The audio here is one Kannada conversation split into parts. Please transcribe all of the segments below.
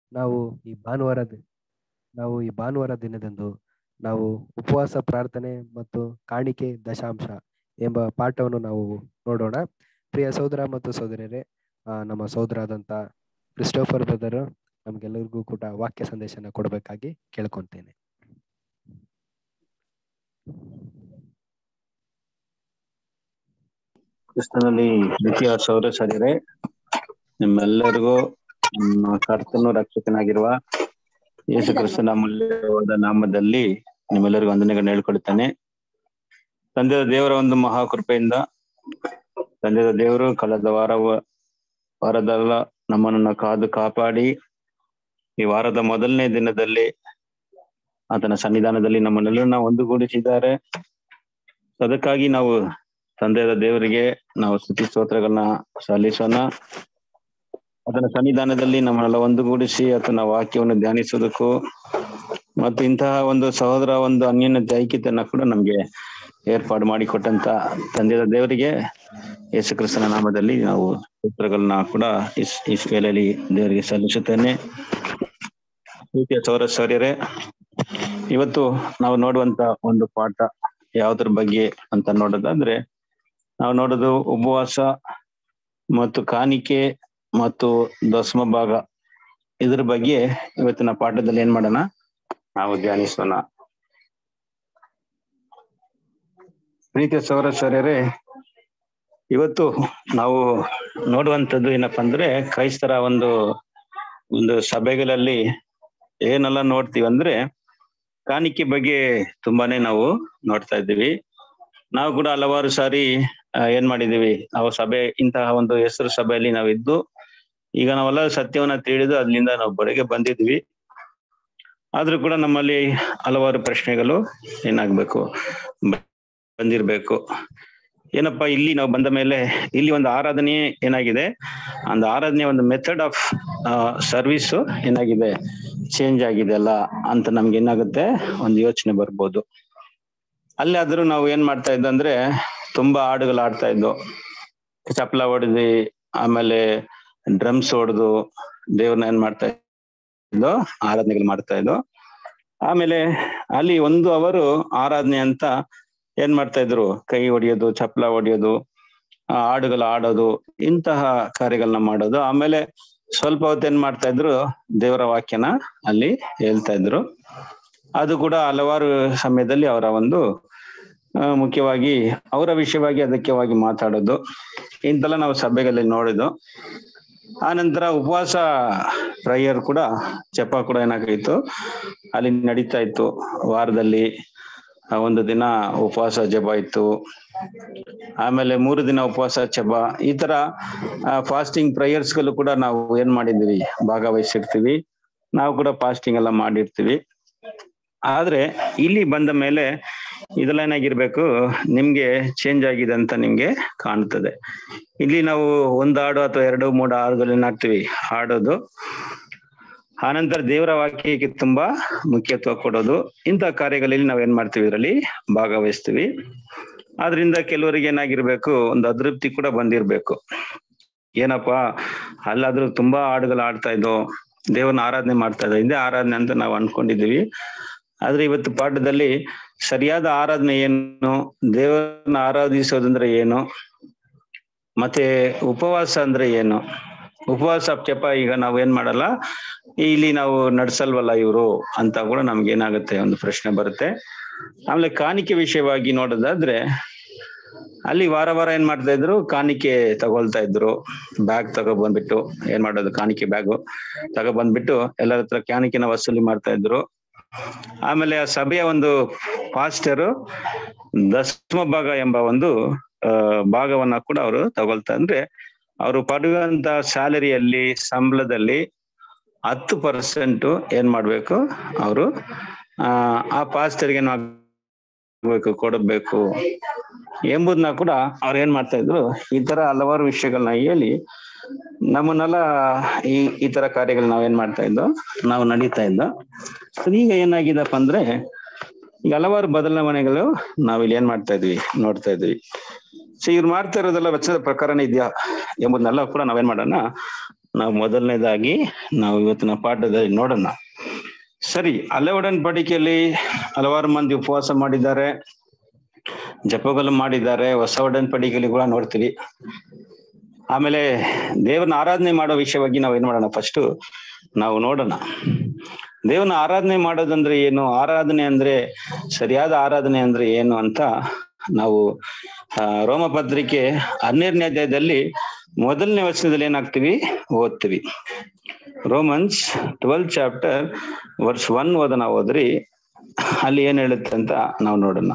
ನಾವು ಈ ಭಾನುವಾರ ದಿ- ನಾವು ಈ ಭಾನುವಾರ ದಿನದಂದು ನಾವು ಉಪವಾಸ ಪ್ರಾರ್ಥನೆ ಮತ್ತು ಕಾಣಿಕೆ ದಶಾಂಶ ಎಂಬ ಪಾಠವನ್ನು ನಾವು ನೋಡೋಣ ಪ್ರಿಯ ಸಹೋದರ ಮತ್ತು ಸಹೋದರಿಯರೇ ಆ, ನಮ್ಮ ಸಹೋದರ ಆದಂತ ಕ್ರಿಸ್ಟೋಫರ್ ಬ್ರದರ್ ನಮ್ಗೆಲ್ಲರಿಗೂ ಕೂಡ ವಾಕ್ಯ ಸಂದೇಶನ ಕೊಡಬೇಕಾಗಿ ಕೇಳ್ಕೊಂತೇನೆ ಕ್ರಿಸ್ತನಲ್ಲಿ ದ್ವಿತೀಯ ಸೌರ ಸರಿರೆ ನಿಮ್ಮೆಲ್ಲರಿಗೂ ನಮ್ಮ ಕರ್ತನು ರಕ್ಷಕನಾಗಿರುವ ಯೇಸು ಕ್ರಿಸ್ತನ ಅಮೂಲ್ಯವಾದ ನಾಮದಲ್ಲಿ ನಿಮ್ಮೆಲ್ಲರಿಗೂ ವಂದನೆಗಳನ್ನ ಹೇಳ್ಕೊಳ್ತಾನೆ ತಂದೆಯ ದೇವರ ಒಂದು ಮಹಾಕೃಪೆಯಿಂದ ತಂದೆಯ ದೇವರು ಕಳೆದ ವಾರ ವಾರದಲ್ಲ ನಮ್ಮನ್ನ ಕಾದು ಕಾಪಾಡಿ ಈ ವಾರದ ಮೊದಲನೇ ದಿನದಲ್ಲಿ ಆತನ ಸನ್ನಿಧಾನದಲ್ಲಿ ನಮ್ಮನ್ನೆಲ್ಲ ಒಂದುಗೂಡಿಸಿದ್ದಾರೆ ಅದಕ್ಕಾಗಿ ನಾವು ತಂದೆಯ ದೇವರಿಗೆ ನಾವು ಸ್ತುತಿ ಸ್ತೋತ್ರಗಳನ್ನ ಸಲ್ಲಿಸೋಣ ಆತನ ಸನ್ನಿಧಾನದಲ್ಲಿ ನಮ್ಮನ್ನೆಲ್ಲ ಒಂದುಗೂಡಿಸಿ ಆತನ ವಾಕ್ಯವನ್ನು ಧ್ಯಾನಿಸೋದಕ್ಕೂ ಮತ್ತು ಇಂತಹ ಒಂದು ಸಹೋದರ ಒಂದು ಅನ್ಯೋನ್ಯತೆ ಐಕ್ಯತೆಯನ್ನ ಕೂಡ ನಮ್ಗೆ ಏರ್ಪಾಡು ಮಾಡಿಕೊಟ್ಟಂತ ತಂದೆಯ ದೇವರಿಗೆ ಯೇಸು ಕ್ರಿಸ್ತನ ನಾಮದಲ್ಲಿ ನಾವು ಸ್ತೋತ್ರಗಳನ್ನ ಕೂಡ ಇಸ್ ಇಸ್ ವೇಳೆಯಲ್ಲಿ ದೇವರಿಗೆ ಸಲ್ಲಿಸುತ್ತೇನೆ ಪ್ರೀತಿಯ ಸೌರ ಸೌರ್ಯರೇ ಇವತ್ತು ನಾವು ನೋಡುವಂತ ಒಂದು ಪಾಠ ಯಾವುದ್ರ ಬಗ್ಗೆ ಅಂತ ನೋಡೋದಾದ್ರೆ ನಾವು ನೋಡೋದು ಉಪವಾಸ ಮತ್ತು ಕಾಣಿಕೆ ಮತ್ತು ದಶಮ ಭಾಗ ಇದ್ರ ಬಗ್ಗೆ ಇವತ್ತಿನ ಪಾಠದಲ್ಲಿ ಏನ್ ಮಾಡೋಣ ನಾವು ಧ್ಯಾನಿಸೋಣ ಪ್ರೀತಿಯ ಸೌರಸ್ವರ್ಯರೇ ಇವತ್ತು ನಾವು ನೋಡುವಂತದ್ದು ಏನಪ್ಪಾ ಅಂದ್ರೆ ಕ್ರೈಸ್ತರ ಒಂದು ಒಂದು ಸಭೆಗಳಲ್ಲಿ ಏನೆಲ್ಲ ನೋಡ್ತೀವಿ ಅಂದ್ರೆ ಕಾಣಿಕೆ ಬಗ್ಗೆ ತುಂಬಾನೇ ನಾವು ನೋಡ್ತಾ ಇದ್ದೀವಿ ನಾವು ಕೂಡ ಹಲವಾರು ಸಾರಿ ಆ, ಏನ್ ಮಾಡಿದೀವಿ ನಾವು ಸಭೆ ಇಂತಹ ಒಂದು ಹೆಸರು ಸಭೆಯಲ್ಲಿ ನಾವು ಇದ್ದು ಈಗ ನಾವೆಲ್ಲ ಸತ್ಯವನ್ನ ತಿಳಿದು ಅದ್ರಿಂದ ನಾವು ಬಳಿಗೆ ಬಂದಿದ್ವಿ ಆದ್ರೂ ಕೂಡ ನಮ್ಮಲ್ಲಿ ಹಲವಾರು ಪ್ರಶ್ನೆಗಳು ಏನಾಗ್ಬೇಕು ಬ- ಬಂದಿರ್ಬೇಕು ಏನಪ್ಪಾ ಇಲ್ಲಿ ನಾವು ಬಂದ ಮೇಲೆ ಇಲ್ಲಿ ಒಂದು ಆರಾಧನೆ ಏನಾಗಿದೆ ಒಂದು ಆರಾಧನೆ ಒಂದು ಮೆಥಡ್ ಆಫ್ ಸರ್ವಿಸ್ ಏನಾಗಿದೆ ಚೇಂಜ್ ಆಗಿದೆ ಅಲ್ಲ ಅಂತ ನಮ್ಗೆ ಏನಾಗುತ್ತೆ ಒಂದು ಯೋಚನೆ ಬರ್ಬೋದು ಅಲ್ಲಿ ಆದ್ರೂ ನಾವು ಏನ್ ಮಾಡ್ತಾ ಇದ್ದ ಅಂದ್ರೆ ತುಂಬಾ ಹಾಡುಗಳು ಆಡ್ತಾ ಇದ್ವು ಚಪ್ಪಲ ಹೊಡೆದು ಆಮೇಲೆ ಡ್ರಮ್ಸ್ ಹೊಡೆದು ದೇವ್ರನ್ನ ಏನ್ ಮಾಡ್ತಾ ಇದ್ದೋ ಆರಾಧನೆಗಳು ಮಾಡ್ತಾ ಇದ್ದೋ ಆಮೇಲೆ ಅಲ್ಲಿ ಒಂದು ಅವರು ಆರಾಧನೆ ಅಂತ ಏನ್ ಮಾಡ್ತಾ ಇದ್ರು ಕೈ ಹೊಡೆಯೋದು ಚಪ್ಪಲ ಹೊಡೆಯೋದು ಆ ಹಾಡುಗಳು ಆಡೋದು ಇಂತಹ ಕಾರ್ಯಗಳನ್ನ ಮಾಡೋದು ಆಮೇಲೆ ಸ್ವಲ್ಪ ಹೊತ್ತು ಏನ್ ಮಾಡ್ತಾ ಇದ್ರು ದೇವರ ವಾಕ್ಯನ ಅಲ್ಲಿ ಹೇಳ್ತಾ ಇದ್ರು ಅದು ಕೂಡ ಹಲವಾರು ಸಮಯದಲ್ಲಿ ಅವರ ಒಂದು ಆ, ಮುಖ್ಯವಾಗಿ ಅವರ ವಿಷಯವಾಗಿ ಅದಕ್ಕೆವಾಗಿ ಮಾತಾಡೋದು ಇಂತೆಲ್ಲ ನಾವು ಸಭೆಗಳಲ್ಲಿ ನೋಡಿದ್ದು ಆ ನಂತರ ಉಪವಾಸ ಪ್ರೇಯರ್ ಕೂಡ ಜಪ ಕೂಡ ಏನಾಗಿತ್ತು ಅಲ್ಲಿ ನಡೀತಾ ಇತ್ತು ವಾರದಲ್ಲಿ ಆ, ಒಂದು ದಿನ ಉಪವಾಸ ಜಪ ಇತ್ತು ಆಮೇಲೆ ಮೂರು ದಿನ ಉಪವಾಸ ಜಪ ಈ ತರ ಫಾಸ್ಟಿಂಗ್ ಪ್ರೇಯರ್ಸ್ ಗಳು ಕೂಡ ನಾವು ಏನ್ ಮಾಡಿದೀವಿ ಭಾಗವಹಿಸಿರ್ತೀವಿ ನಾವು ಕೂಡ ಫಾಸ್ಟಿಂಗ್ ಎಲ್ಲ ಮಾಡಿರ್ತೀವಿ ಆದ್ರೆ ಇಲ್ಲಿ ಬಂದ ಮೇಲೆ ಇದೆಲ್ಲ ಏನಾಗಿರ್ಬೇಕು ನಿಮ್ಗೆ ಚೇಂಜ್ ಆಗಿದೆ ಅಂತ ನಿಮ್ಗೆ ಕಾಣ್ತದೆ ಇಲ್ಲಿ ನಾವು ಒಂದು ಹಾಡು ಅಥವಾ ಎರಡು ಮೂರು ಹಾಡುಗಳನ್ನ ಹಾಡ್ತೀವಿ ಹಾಡೋದು ಆನಂತರ ದೇವರ ವಾಕ್ಯಕ್ಕೆ ತುಂಬಾ ಮುಖ್ಯತ್ವ ಕೊಡೋದು ಇಂಥ ಕಾರ್ಯಗಳಲ್ಲಿ ನಾವ್ ಏನ್ ಮಾಡ್ತೀವಿ ಇದರಲ್ಲಿ ಭಾಗವಹಿಸ್ತೀವಿ ಆದ್ರಿಂದ ಕೆಲವರಿಗೆ ಏನಾಗಿರ್ಬೇಕು ಒಂದು ಅದೃಪ್ತಿ ಕೂಡ ಬಂದಿರ್ಬೇಕು ಏನಪ್ಪಾ ಅಲ್ಲಾದ್ರೂ ತುಂಬಾ ಹಾಡುಗಳು ಆಡ್ತಾ ಇದ್ದೋ ದೇವರನ್ನ ಆರಾಧನೆ ಮಾಡ್ತಾ ಇದ್ದೋ ಇದೇ ಆರಾಧನೆ ಅಂತ ನಾವು ಅನ್ಕೊಂಡಿದೀವಿ ಆದ್ರೆ ಇವತ್ತು ಪಾಠದಲ್ಲಿ ಸರಿಯಾದ ಆರಾಧನೆ ಏನು ದೇವರನ್ನ ಆರಾಧಿಸೋದಂದ್ರೆ ಏನು ಮತ್ತೆ ಉಪವಾಸ ಅಂದ್ರೆ ಏನು ಉಪವಾಸ ಜಪ ಈಗ ನಾವು ಏನ್ ಮಾಡಲ್ಲ ಇಲ್ಲಿ ನಾವು ನಡ್ಸಲ್ವಲ್ಲ ಇವರು ಅಂತ ಕೂಡ ನಮ್ಗೆ ಏನಾಗುತ್ತೆ ಒಂದು ಪ್ರಶ್ನೆ ಬರುತ್ತೆ ಆಮೇಲೆ ಕಾಣಿಕೆ ವಿಷಯವಾಗಿ ನೋಡೋದಾದ್ರೆ ಅಲ್ಲಿ ವಾರ ವಾರ ಏನ್ ಮಾಡ್ತಾ ಇದ್ರು ಕಾಣಿಕೆ ತಗೊಳ್ತಾ ಇದ್ರು ಬ್ಯಾಗ್ ತಗೊಬಂದ್ಬಿಟ್ಟು ಏನ್ ಮಾಡೋದು ಕಾಣಿಕೆ ಬ್ಯಾಗು ತಗೊಬಂದ್ಬಿಟ್ಟು ಎಲ್ಲರ ಹತ್ರ ಕಾಣಿಕೆನ ವಸೂಲಿ ಮಾಡ್ತಾ ಇದ್ರು ಆಮೇಲೆ ಆ ಸಭೆಯ ಒಂದು ಪಾಸ್ಟರು ದಶಮ ಭಾಗ ಎಂಬ ಒಂದು ಆ ಭಾಗವನ್ನ ಕೂಡ ಅವರು ತಗೊಳ್ತಾ ಅಂದ್ರೆ ಅವರು ಪಡೆಯುವಂತ ಸ್ಯಾಲರಿಯಲ್ಲಿ ಸಂಬಳದಲ್ಲಿ ಹತ್ತು ಪರ್ಸೆಂಟ್ ಏನ್ ಮಾಡ್ಬೇಕು ಅವರು ಆ ಆ ಪಾಸ್ಟರ್ಗೆ ಏನ್ ಆಗ್ಬೇಕು ಕೊಡಬೇಕು ಎಂಬುದನ್ನ ಕೂಡ ಅವ್ರು ಏನ್ ಮಾಡ್ತಾ ಇದ್ರು ಈ ತರ ಹಲವಾರು ವಿಷಯಗಳನ್ನ ಹೇಳಿ ನಮ್ಮನ್ನೆಲ್ಲ ಈ ಈ ತರ ಕಾರ್ಯಗಳು ನಾವೇನ್ ಮಾಡ್ತಾ ಇದ್ದೋ ನಾವು ನಡೀತಾ ಇದ್ದೋ So ಈಗ ಏನಾಗಿದಪ್ಪ ಅಂದ್ರೆ ಈಗ ಹಲವಾರು ಬದಲಾವಣೆಗಳು ನಾವಿಲ್ಲಿ ಏನ್ ಮಾಡ್ತಾ ಇದ್ವಿ ನೋಡ್ತಾ ಇದ್ವಿ ಸೊ ಇವ್ರು ಮಾಡ್ತಾ ಇರೋದೆಲ್ಲ ವೆಚ್ಚದ ಪ್ರಕಾರನೇ ಇದೆಯಾ ಎಂಬುದನ್ನೆಲ್ಲ ಕೂಡ ನಾವೇನ್ ಮಾಡೋಣ ನಾವು ಮೊದಲನೇದಾಗಿ ನಾವು ಇವತ್ತಿನ ಪಾಠದಲ್ಲಿ ನೋಡೋಣ ಸರಿ ಹಳೆ ಒಡன்பಡಿಕೆಯಲ್ಲಿ ಹಲವಾರು ಮಂದಿ ಉಪವಾಸ ಮಾಡಿದ್ದಾರೆ ಜಪಗಳು ಮಾಡಿದ್ದಾರೆ ಹೊಸ ಒಡன்பಡಿಕೆಯಲ್ಲಿ ಕೂಡ ನೋಡ್ತೀವಿ ಆಮೇಲೆ ದೇವರನ್ನ ಆರಾಧನೆ ಮಾಡೋ ವಿಷಯವಾಗಿ ನಾವು ಏನ್ ಮಾಡೋಣ ಫಸ್ಟ್ ನಾವು ನೋಡೋಣ ದೇವನ ಆರಾಧನೆ ಮಾಡೋದಂದ್ರೆ ಏನು ಆರಾಧನೆ ಅಂದ್ರೆ ಸರಿಯಾದ ಆರಾಧನೆ ಅಂದ್ರೆ ಏನು ಅಂತ ನಾವು ಆ ರೋಮ ಪತ್ರಿಕೆ ಹನ್ನೆರಡನೇ ಅಧ್ಯಾಯದಲ್ಲಿ ಮೊದಲನೇ ವರ್ಷದಲ್ಲಿ ಏನಾಗ್ತೀವಿ ಓದ್ತೀವಿ ರೋಮನ್ಸ್ ಟ್ವೆಲ್ತ್ ಚಾಪ್ಟರ್ ವರ್ಷ ಒನ್ ಓದನ ಹೋದ್ರಿ ಅಲ್ಲಿ ಏನ್ ಹೇಳುತ್ತೆ ಅಂತ ನಾವು ನೋಡೋಣ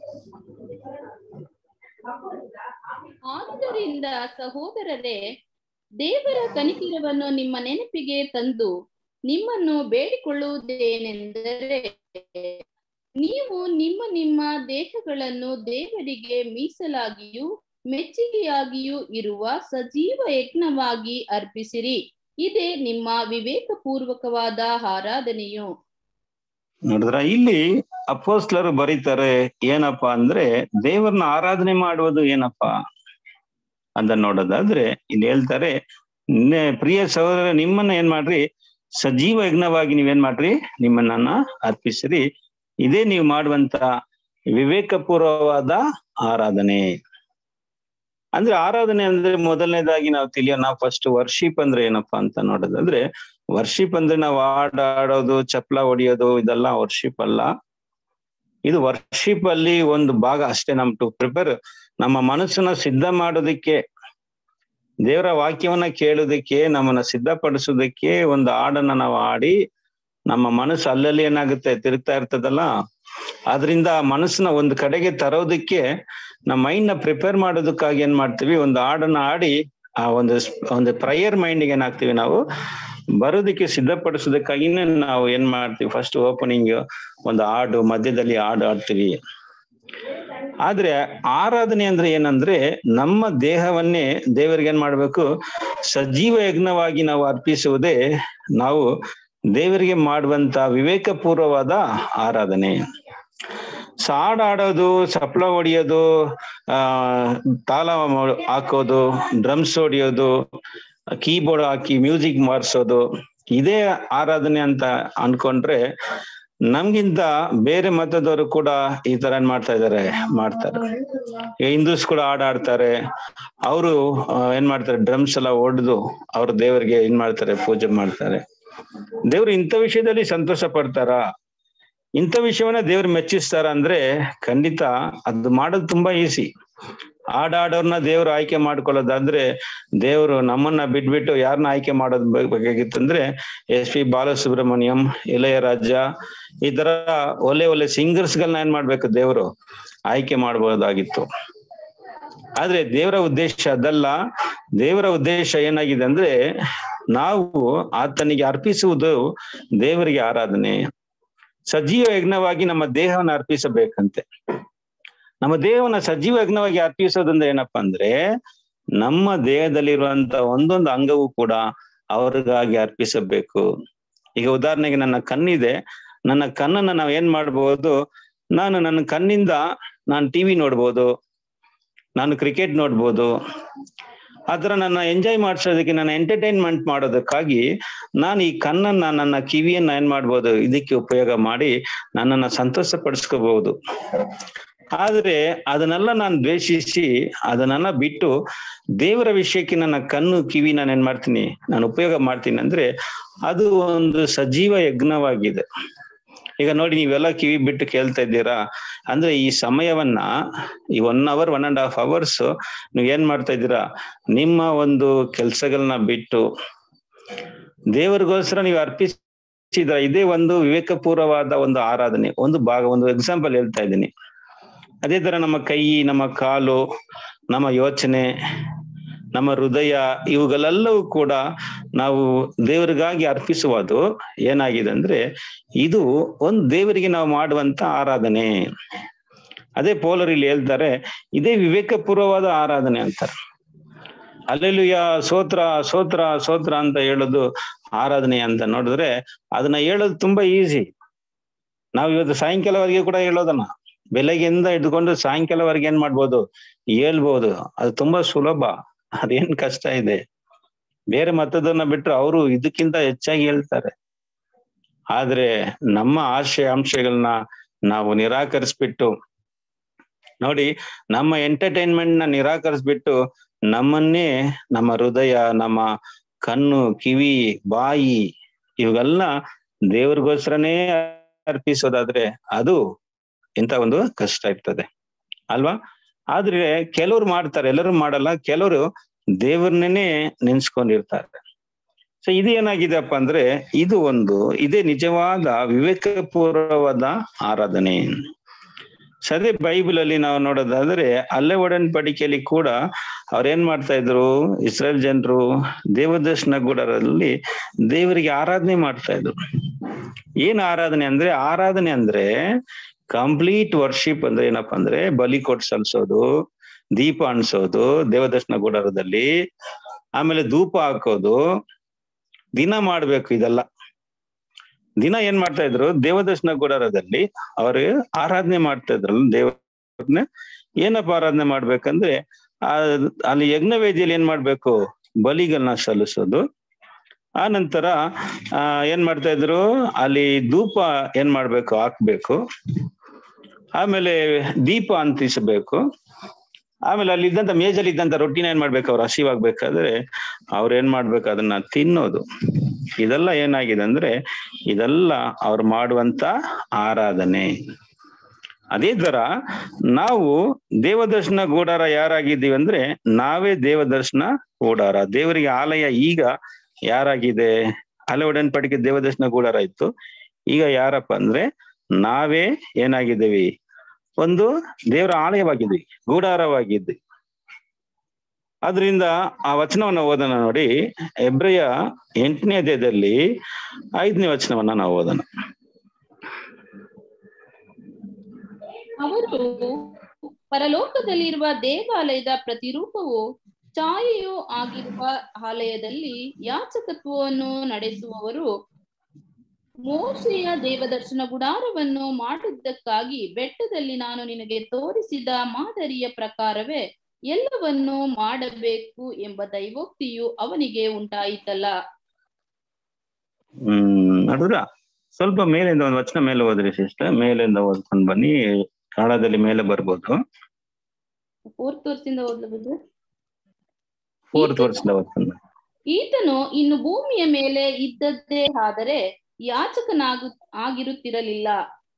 ಆದುದರಿಂದ ಸಹೋದರರೇ ದೇವರ ಕನಿಕಿರವನ್ನು ನಿಮ್ಮ ನೆನಪಿಗೆ ತಂದು ನಿಮ್ಮನ್ನು ಬೇಡಿಕೊಳ್ಳುವುದೇನೆಂದರೆ ನೀವು ನಿಮ್ಮ ನಿಮ್ಮ ದೇಹಗಳನ್ನು ದೇವರಿಗೆ ಮೀಸಲಾಗಿಯೂ ಮೆಚ್ಚುಗೆಯಾಗಿಯೂ ಇರುವ ಸಜೀವ ಯಜ್ಞವಾಗಿ ಅರ್ಪಿಸಿರಿ ಇದೇ ನಿಮ್ಮ ವಿವೇಕಪೂರ್ವಕವಾದ ಆರಾಧನೆಯು ನೋಡಿದ್ರ ಇಲ್ಲಿ ಅಪೋಸ್ಲರು ಬರೀತಾರೆ ಏನಪ್ಪಾ ಅಂದ್ರೆ ದೇವರನ್ನ ಆರಾಧನೆ ಮಾಡುವುದು ಏನಪ್ಪಾ ಅಂತ ನೋಡೋದಾದ್ರೆ ಇಲ್ಲಿ ಹೇಳ್ತಾರೆ ನೆ- ಪ್ರಿಯ ಸಹೋದರ ನಿಮ್ಮನ್ನ ಏನ್ ಮಾಡ್ರಿ ಸಜೀವ ಯಜ್ಞವಾಗಿ ನೀವೇನ್ ಮಾಡ್ರಿ ನಿಮ್ಮನ್ನ ಅರ್ಪಿಸಿರಿ ಇದೇ ನೀವು ಮಾಡುವಂತ ವಿವೇಕಪೂರ್ವವಾದ ಆರಾಧನೆ ಅಂದ್ರೆ ಆರಾಧನೆ ಅಂದ್ರೆ ಮೊದಲನೇದಾಗಿ ನಾವು ತಿಳಿಯೋ ನಾವು ಫಸ್ಟ್ ವರ್ಷಿಪ್ ಅಂದ್ರೆ ಏನಪ್ಪಾ ಅಂತ ನೋಡೋದಾದ್ರೆ ವರ್ಷಿಪ್ ಅಂದ್ರೆ ನಾವು ಹಾಡ್ ಆಡೋದು ಚಪ್ಲ ಹೊಡಿಯೋದು ಇದೆಲ್ಲ ವರ್ಷಿಪ್ ಅಲ್ಲ ಇದು ವರ್ಷಿಪ್ ಅಲ್ಲಿ ಒಂದು ಭಾಗ ಅಷ್ಟೇ ನಮ್ ಟು ಪ್ರಿಪೇರ್ ನಮ್ಮ ಮನಸ್ಸನ್ನ ಸಿದ್ಧ ಮಾಡೋದಕ್ಕೆ ದೇವರ ವಾಕ್ಯವನ್ನ ಕೇಳೋದಕ್ಕೆ ನಮ್ಮನ್ನ ಸಿದ್ಧಪಡಿಸೋದಕ್ಕೆ ಒಂದು ಹಾಡನ್ನ ನಾವು ಆಡಿ ನಮ್ಮ ಮನಸ್ಸು ಅಲ್ಲಲ್ಲಿ ಏನಾಗುತ್ತೆ ತಿರುಗ್ತಾ ಇರ್ತದಲ್ಲ ಆದ್ರಿಂದ ಆ ಮನಸ್ಸನ್ನ ಒಂದು ಕಡೆಗೆ ತರೋದಕ್ಕೆ ನಮ್ಮ ಮೈಂಡ್ ನ ಪ್ರಿಪೇರ್ ಮಾಡೋದಕ್ಕಾಗಿ ಏನ್ ಮಾಡ್ತೀವಿ ಒಂದು ಹಾಡನ್ನ ಆಡಿ ಆ ಒಂದು ಸ್- ಒಂದು ಪ್ರಯರ್ ಮೈಂಡ್ಗೆ ಏನಾಗ್ತೀವಿ ನಾವು ಬರೋದಕ್ಕೆ ಸಿದ್ಧಪಡಿಸೋದಕ್ಕಾಗಿನೇ ನಾವು ಏನ್ ಮಾಡ್ತೀವಿ ಫಸ್ಟ್ ಓಪನಿಂಗ್ ಒಂದು ಹಾಡು ಮಧ್ಯದಲ್ಲಿ ಹಾಡು ಆಡ್ತೀವಿ ಆದ್ರೆ ಆರಾಧನೆ ಅಂದ್ರೆ ಏನಂದ್ರೆ ನಮ್ಮ ದೇಹವನ್ನೇ ದೇವರಿಗೆ ಏನ್ ಮಾಡ್ಬೇಕು ಸಜೀವ ಯಜ್ಞವಾಗಿ ನಾವು ಅರ್ಪಿಸುವುದೇ ನಾವು ದೇವರಿಗೆ ಮಾಡುವಂತ ವಿವೇಕಪೂರ್ವವಾದ ಆರಾಧನೆ ಸೊ ಹಾಡ್ ಆಡೋದು ಸಪ್ಲ ಹೊಡಿಯೋದು ಆ ತಾಳ ಮಾ- ಹಾಕೋದು ಡ್ರಮ್ಸ್ ಹೊಡಿಯೋದು ಕೀಬೋರ್ಡ್ ಹಾಕಿ ಮ್ಯೂಸಿಕ್ ಮಾಡಿಸೋದು ಇದೇ ಆರಾಧನೆ ಅಂತ ಅನ್ಕೊಂಡ್ರೆ ನಮ್ಗಿಂತ ಬೇರೆ ಮತದವರು ಕೂಡ ಈ ತರ ಏನ್ ಮಾಡ್ತಾ ಇದಾರೆ ಮಾಡ್ತಾರೆ ಈಗ ಹಿಂದೂಸ್ ಕೂಡ ಹಾಡ್ ಆಡ್ತಾರೆ ಅವರು ಏನ್ ಮಾಡ್ತಾರೆ ಡ್ರಮ್ಸ್ ಎಲ್ಲ ಹೊಡೆದು ಅವ್ರ ದೇವರಿಗೆ ಏನ್ ಮಾಡ್ತಾರೆ ಪೂಜೆ ಮಾಡ್ತಾರೆ ದೇವ್ರು ಇಂಥ ವಿಷಯದಲ್ಲಿ ಸಂತೋಷ ಪಡ್ತಾರ ಇಂಥ ವಿಷಯವನ್ನ ದೇವ್ರು ಮೆಚ್ಚಿಸ್ತಾರ ಅಂದ್ರೆ ಖಂಡಿತ ಅದು ಮಾಡೋದು ತುಂಬಾ ಈಸಿ ಹಾಡಾಡೋರ್ನ ದೇವ್ರು ಆಯ್ಕೆ ಮಾಡ್ಕೊಳ್ಳೋದಾದ್ರೆ ದೇವ್ರು ನಮ್ಮನ್ನ ಬಿಟ್ಬಿಟ್ಟು ಯಾರನ್ನ ಆಯ್ಕೆ ಮಾಡೋದ್ ಬ- ಬೇಕಾಗಿತ್ತಂದ್ರೆ ಎಸ್ ಪಿ ಬಾಲಸುಬ್ರಹ್ಮಣ್ಯಂ ಇಳೆಯರಾಜ ಈ ತರ ಒಳ್ಳೆ ಒಳ್ಳೆ ಸಿಂಗರ್ಸ್ ಗಳನ್ನ ಏನ್ ಮಾಡ್ಬೇಕು ದೇವ್ರು ಆಯ್ಕೆ ಮಾಡ್ಬೋದಾಗಿತ್ತು ಆದ್ರೆ ದೇವರ ಉದ್ದೇಶ ಅದಲ್ಲ ದೇವರ ಉದ್ದೇಶ ಏನಾಗಿದೆ ಅಂದ್ರೆ ನಾವು ಆತನಿಗೆ ಅರ್ಪಿಸುವುದು ದೇವರಿಗೆ ಆರಾಧನೆ ಸಜೀವ ಯಜ್ಞವಾಗಿ ನಮ್ಮ ದೇಹವನ್ನು ಅರ್ಪಿಸಬೇಕಂತೆ ನಮ್ಮ ದೇಹವನ್ನ ಸಜೀವ ಯಜ್ಞವಾಗಿ ಅರ್ಪಿಸೋದಂದ್ರೆ ಏನಪ್ಪಾ ಅಂದ್ರೆ ನಮ್ಮ ದೇಹದಲ್ಲಿರುವಂತ ಒಂದೊಂದು ಅಂಗವೂ ಕೂಡ ಅವ್ರಿಗಾಗಿ ಅರ್ಪಿಸಬೇಕು ಈಗ ಉದಾಹರಣೆಗೆ ನನ್ನ ಕಣ್ಣಿದೆ ನನ್ನ ಕಣ್ಣನ್ನ ನಾವ್ ಏನ್ ಮಾಡ್ಬೋದು ನಾನು ನನ್ನ ಕಣ್ಣಿಂದ ನಾನು ಟಿವಿ ನೋಡ್ಬೋದು ನಾನು ಕ್ರಿಕೆಟ್ ನೋಡ್ಬೋದು ಆತರ ನನ್ನ ಎಂಜಾಯ್ ಮಾಡಿಸೋದಕ್ಕೆ ನನ್ನ ಎಂಟರ್ಟೈನ್ಮೆಂಟ್ ಮಾಡೋದಕ್ಕಾಗಿ ನಾನು ಈ ಕಣ್ಣನ್ನ ನನ್ನ ಕಿವಿಯನ್ನ ಏನ್ ಮಾಡ್ಬೋದು ಇದಕ್ಕೆ ಉಪಯೋಗ ಮಾಡಿ ನನ್ನನ್ನ ಸಂತೋಷ ಪಡಿಸ್ಕೋಬಹುದು ಆದ್ರೆ ಅದನ್ನೆಲ್ಲ ನಾನು ದ್ವೇಷಿಸಿ ಅದನ್ನೆಲ್ಲ ಬಿಟ್ಟು ದೇವರ ವಿಷಯಕ್ಕೆ ನನ್ನ ಕಣ್ಣು ಕಿವಿ ನಾನು ಏನ್ ಮಾಡ್ತೀನಿ ನಾನು ಉಪಯೋಗ ಮಾಡ್ತೀನಿ ಅಂದ್ರೆ ಅದು ಒಂದು ಸಜೀವ ಯಜ್ಞವಾಗಿದೆ ಈಗ ನೋಡಿ ನೀವೆಲ್ಲ ಕಿವಿ ಬಿಟ್ಟು ಕೇಳ್ತಾ ಇದ್ದೀರಾ ಅಂದ್ರೆ ಈ ಸಮಯವನ್ನ ಈ one hour one and half hours ನೀವು ಏನ್ ಮಾಡ್ತಾ ಇದ್ದೀರಾ ನಿಮ್ಮ ಒಂದು ಕೆಲ್ಸಗಳನ್ನ ಬಿಟ್ಟು ದೇವರಿಗೋಸ್ಕರ ನೀವು ಅರ್ಪಿಸಿದ್ರ ಇದೇ ಒಂದು ವಿವೇಕಪೂರ್ವವಾದ ಒಂದು ಆರಾಧನೆ ಒಂದು ಭಾಗ ಒಂದು ಎಕ್ಸಾಂಪಲ್ ಹೇಳ್ತಾ ಇದ್ದೀನಿ ಅದೇ ತರ ನಮ್ಮ ಕೈ ನಮ್ಮ ಕಾಲು ನಮ್ಮ ಯೋಚನೆ ನಮ್ಮ ಹೃದಯ ಇವುಗಳೆಲ್ಲವೂ ಕೂಡ ನಾವು ದೇವರಿಗಾಗಿ ಅರ್ಪಿಸುವುದು ಏನಾಗಿದೆ ಅಂದ್ರೆ ಇದು ಒಂದು ದೇವರಿಗೆ ನಾವು ಮಾಡುವಂತ ಆರಾಧನೆ ಅದೇ ಪೋಲರ್ ಇಲ್ಲಿ ಹೇಳ್ತಾರೆ ಇದೇ ವಿವೇಕಪೂರ್ವವಾದ ಆರಾಧನೆ ಅಂತಾರೆ ಅಲ್ಲೆಲ್ಲುಯ ಸೋತ್ರ ಸೋತ್ರ ಸೋತ್ರ ಅಂತ ಹೇಳೋದು ಆರಾಧನೆ ಅಂತ ನೋಡಿದ್ರೆ ಅದನ್ನ ಹೇಳೋದು ತುಂಬಾ ಈಸಿ ನಾವು ಇವತ್ತು ಸಾಯಂಕಾಲವರೆಗೆ ಕೂಡ ಹೇಳೋದನ್ನ ಬೆಳಗ್ಗೆಯಿಂದ ಹಿಡ್ಕೊಂಡು ಸಾಯಂಕಾಲವರೆಗೆ ಏನ್ ಮಾಡ್ಬೋದು ಹೇಳ್ಬೋದು ಅದು ತುಂಬಾ ಸುಲಭ ಅದೇನ್ ಕಷ್ಟ ಇದೆ ಬೇರೆ ಮತದನ್ನ ಬಿಟ್ರೆ ಅವರು ಇದಕ್ಕಿಂತ ಹೆಚ್ಚಾಗಿ ಹೇಳ್ತಾರೆ ಆದ್ರೆ ನಮ್ಮ ಆಶಯ ಅಂಶಗಳನ್ನ ನಾವು ನಿರಾಕರಿಸ್ಬಿಟ್ಟು ನೋಡಿ ನಮ್ಮ ಎಂಟರ್ಟೈನ್ಮೆಂಟ್ ನ ನಿರಾಕರಿಸ್ಬಿಟ್ಟು ನಮ್ಮನ್ನೇ ನಮ್ಮ ಹೃದಯ ನಮ್ಮ ಕಣ್ಣು ಕಿವಿ ಬಾಯಿ ಇವೆಲ್ಲ ದೇವ್ರಿಗೋಸ್ಕರನೇ ಅರ್ಪಿಸೋದಾದ್ರೆ ಅದು ಇಂತ ಒಂದು ಕಷ್ಟ ಇರ್ತದೆ ಅಲ್ವಾ ಆದ್ರೆ ಕೆಲವ್ರು ಮಾಡ್ತಾರೆ ಎಲ್ಲರೂ ಮಾಡಲ್ಲ ಕೆಲವರು ದೇವ್ರನ್ನೇ ನೆನ್ಸ್ಕೊಂಡಿರ್ತಾರೆ ಸೊ ಇದು ಏನಾಗಿದೆಪ್ಪ ಅಂದ್ರೆ ಇದು ಒಂದು ಇದೇ ನಿಜವಾದ ವಿವೇಕಪೂರ್ವವಾದ ಆರಾಧನೆ ಸದೇ ಬೈಬಲ್ ಅಲ್ಲಿ ನಾವು ನೋಡೋದಾದ್ರೆ ಅಲ್ಲೇ ಒಡன்பಡಿಕೆಯಲ್ಲಿ ಕೂಡ ಅವ್ರೇನ್ ಮಾಡ್ತಾ ಇದ್ರು ಇಸ್ರೇಲ್ ಜನರು ದೇವದರ್ಶನ ಗುಡರಲ್ಲಿ ದೇವರಿಗೆ ಆರಾಧನೆ ಮಾಡ್ತಾ ಇದ್ರು ಏನ್ ಆರಾಧನೆ ಅಂದ್ರೆ ಆರಾಧನೆ ಅಂದ್ರೆ ಕಂಪ್ಲೀಟ್ ವರ್ಷಿಪ್ ಅಂದ್ರೆ ಏನಪ್ಪಾ ಅಂದ್ರೆ ಬಲಿ ಕೊಟ್ಟು ಸಲ್ಸೋದು ದೀಪ ಅನ್ಸೋದು ದೇವದರ್ಶನ ಗುಡಾರದಲ್ಲಿ ಆಮೇಲೆ ಧೂಪ ಹಾಕೋದು ದಿನ ಮಾಡ್ಬೇಕು ಇದೆಲ್ಲ ದಿನ ಏನ್ ಮಾಡ್ತಾ ಇದ್ರು ದೇವದರ್ಶನ ಗುಡಾರದಲ್ಲಿ ಅವರು ಆರಾಧನೆ ಮಾಡ್ತಾ ಇದ್ರಲ್ಲ ದೇವ್ರನ್ನ ಏನಪ್ಪ ಆರಾಧನೆ ಮಾಡ್ಬೇಕಂದ್ರೆ ಆ ಅಲ್ಲಿ ಯಜ್ಞ ವೇದಿಯಲ್ಲಿ ಏನ್ ಮಾಡ್ಬೇಕು ಬಲಿಗಳನ್ನ ಸಲ್ಲಿಸೋದು ಆ ನಂತರ ಆ ಏನ್ ಮಾಡ್ತಾ ಇದ್ರು ಅಲ್ಲಿ ಧೂಪ ಏನ್ ಮಾಡ್ಬೇಕು ಹಾಕ್ಬೇಕು ಆಮೇಲೆ ದೀಪ ಅಂಟಿಸಬೇಕು ಆಮೇಲೆ ಅಲ್ಲಿ ಇದ್ದಂತ ಮೇಜಲ್ಲಿ ಇದ್ದಂತ ರೊಟ್ಟಿನ ಏನ್ ಮಾಡ್ಬೇಕು ಅವ್ರು ಹಸಿವಾಗ್ಬೇಕಾದ್ರೆ ಅವ್ರ ಏನ್ ಮಾಡ್ಬೇಕು ಅದನ್ನ ತಿನ್ನೋದು ಇದೆಲ್ಲ ಏನಾಗಿದೆ ಅಂದ್ರೆ ಇದೆಲ್ಲ ಅವ್ರು ಮಾಡುವಂತ ಆರಾಧನೆ ಅದೇ ತರ ನಾವು ದೇವದರ್ಶನ ಗೂಡಾರ ಯಾರಾಗಿದ್ದೀವಿ ಅಂದ್ರೆ ನಾವೇ ದೇವದರ್ಶನ ಗೂಡಾರ ದೇವರಿಗೆ ಆಲಯ ಈಗ ಯಾರಾಗಿದೆ ಅಲೆ ಒಡನ್ಪಡಿಕೆ ದೇವದರ್ಶನ ಗೂಡಾರ ಇತ್ತು ಈಗ ಯಾರಪ್ಪ ಅಂದ್ರೆ ನಾವೇ ಏನಾಗಿದ್ದೀವಿ ಒಂದು ದೇವರ ಆಲಯವಾಗಿದ್ವಿ ಗೂಡಾರವಾಗಿದ್ವಿ ಆದ್ರಿಂದ ಆ ವಚನವನ್ನ ಓದೋಣ ನೋಡಿ ಎಬ್ರೆಯ ಎಂಟನೇ ಅಧ್ಯಾಯದಲ್ಲಿ ಐದನೇ ವಚನವನ್ನ ನಾವು ಓದೋಣ ಅವರು ಪರಲೋಕದಲ್ಲಿರುವ ದೇವಾಲಯದ ಪ್ರತಿರೂಪವು ಛಾಯೆಯೂ ಆಗಿರುವ ಆಲಯದಲ್ಲಿ ಯಾಚಕತ್ವವನ್ನು ನಡೆಸುವವರು ಮೋಶೆಯ ದೇವದರ್ಶನ ಗುಡಾರವನ್ನು ಮಾಡಿದ್ದಕ್ಕಾಗಿ ಬೆಟ್ಟದಲ್ಲಿ ನಾನು ನಿನಗೆ ತೋರಿಸಿದ ಮಾದರಿಯ ಪ್ರಕಾರವೇ ಎಲ್ಲವನ್ನೂ ಮಾಡಬೇಕು ಎಂಬ ದೈವೋಕ್ತಿಯು ಅವನಿಗೆ ಉಂಟಾಯಿತಲ್ಲ ಹ್ಮ್ ನೋಡಿದ್ರ ಸ್ವಲ್ಪ ಮೇಲಿಂದ ಒಂದು ವಚನ ಮೇಲೆ ಓದ್ರಿ ಸಿಸ್ಟರ್ ಮೇಲಿಂದ ಓದ್ಕೊಂಡ್ ಬನ್ನಿ ಕನ್ನಡದಲ್ಲಿ ಮೇಲೆ ಬರ್ಬೋದು ಫೋರ್ತ್ ವರ್ಷದಿಂದ ಓದಬಹುದು ಫೋರ್ತ್ ವರ್ಷದ ಓದ್ಕೊಂಡ್ ಬನ್ನಿ ಈತನು ಇನ್ನು ಭೂಮಿಯ ಮೇಲೆ ಇದ್ದದ್ದೇ ಆದರೆ ಯಾಚಕನಾಗು ಆಗಿರುತ್ತಿರಲಿಲ್ಲ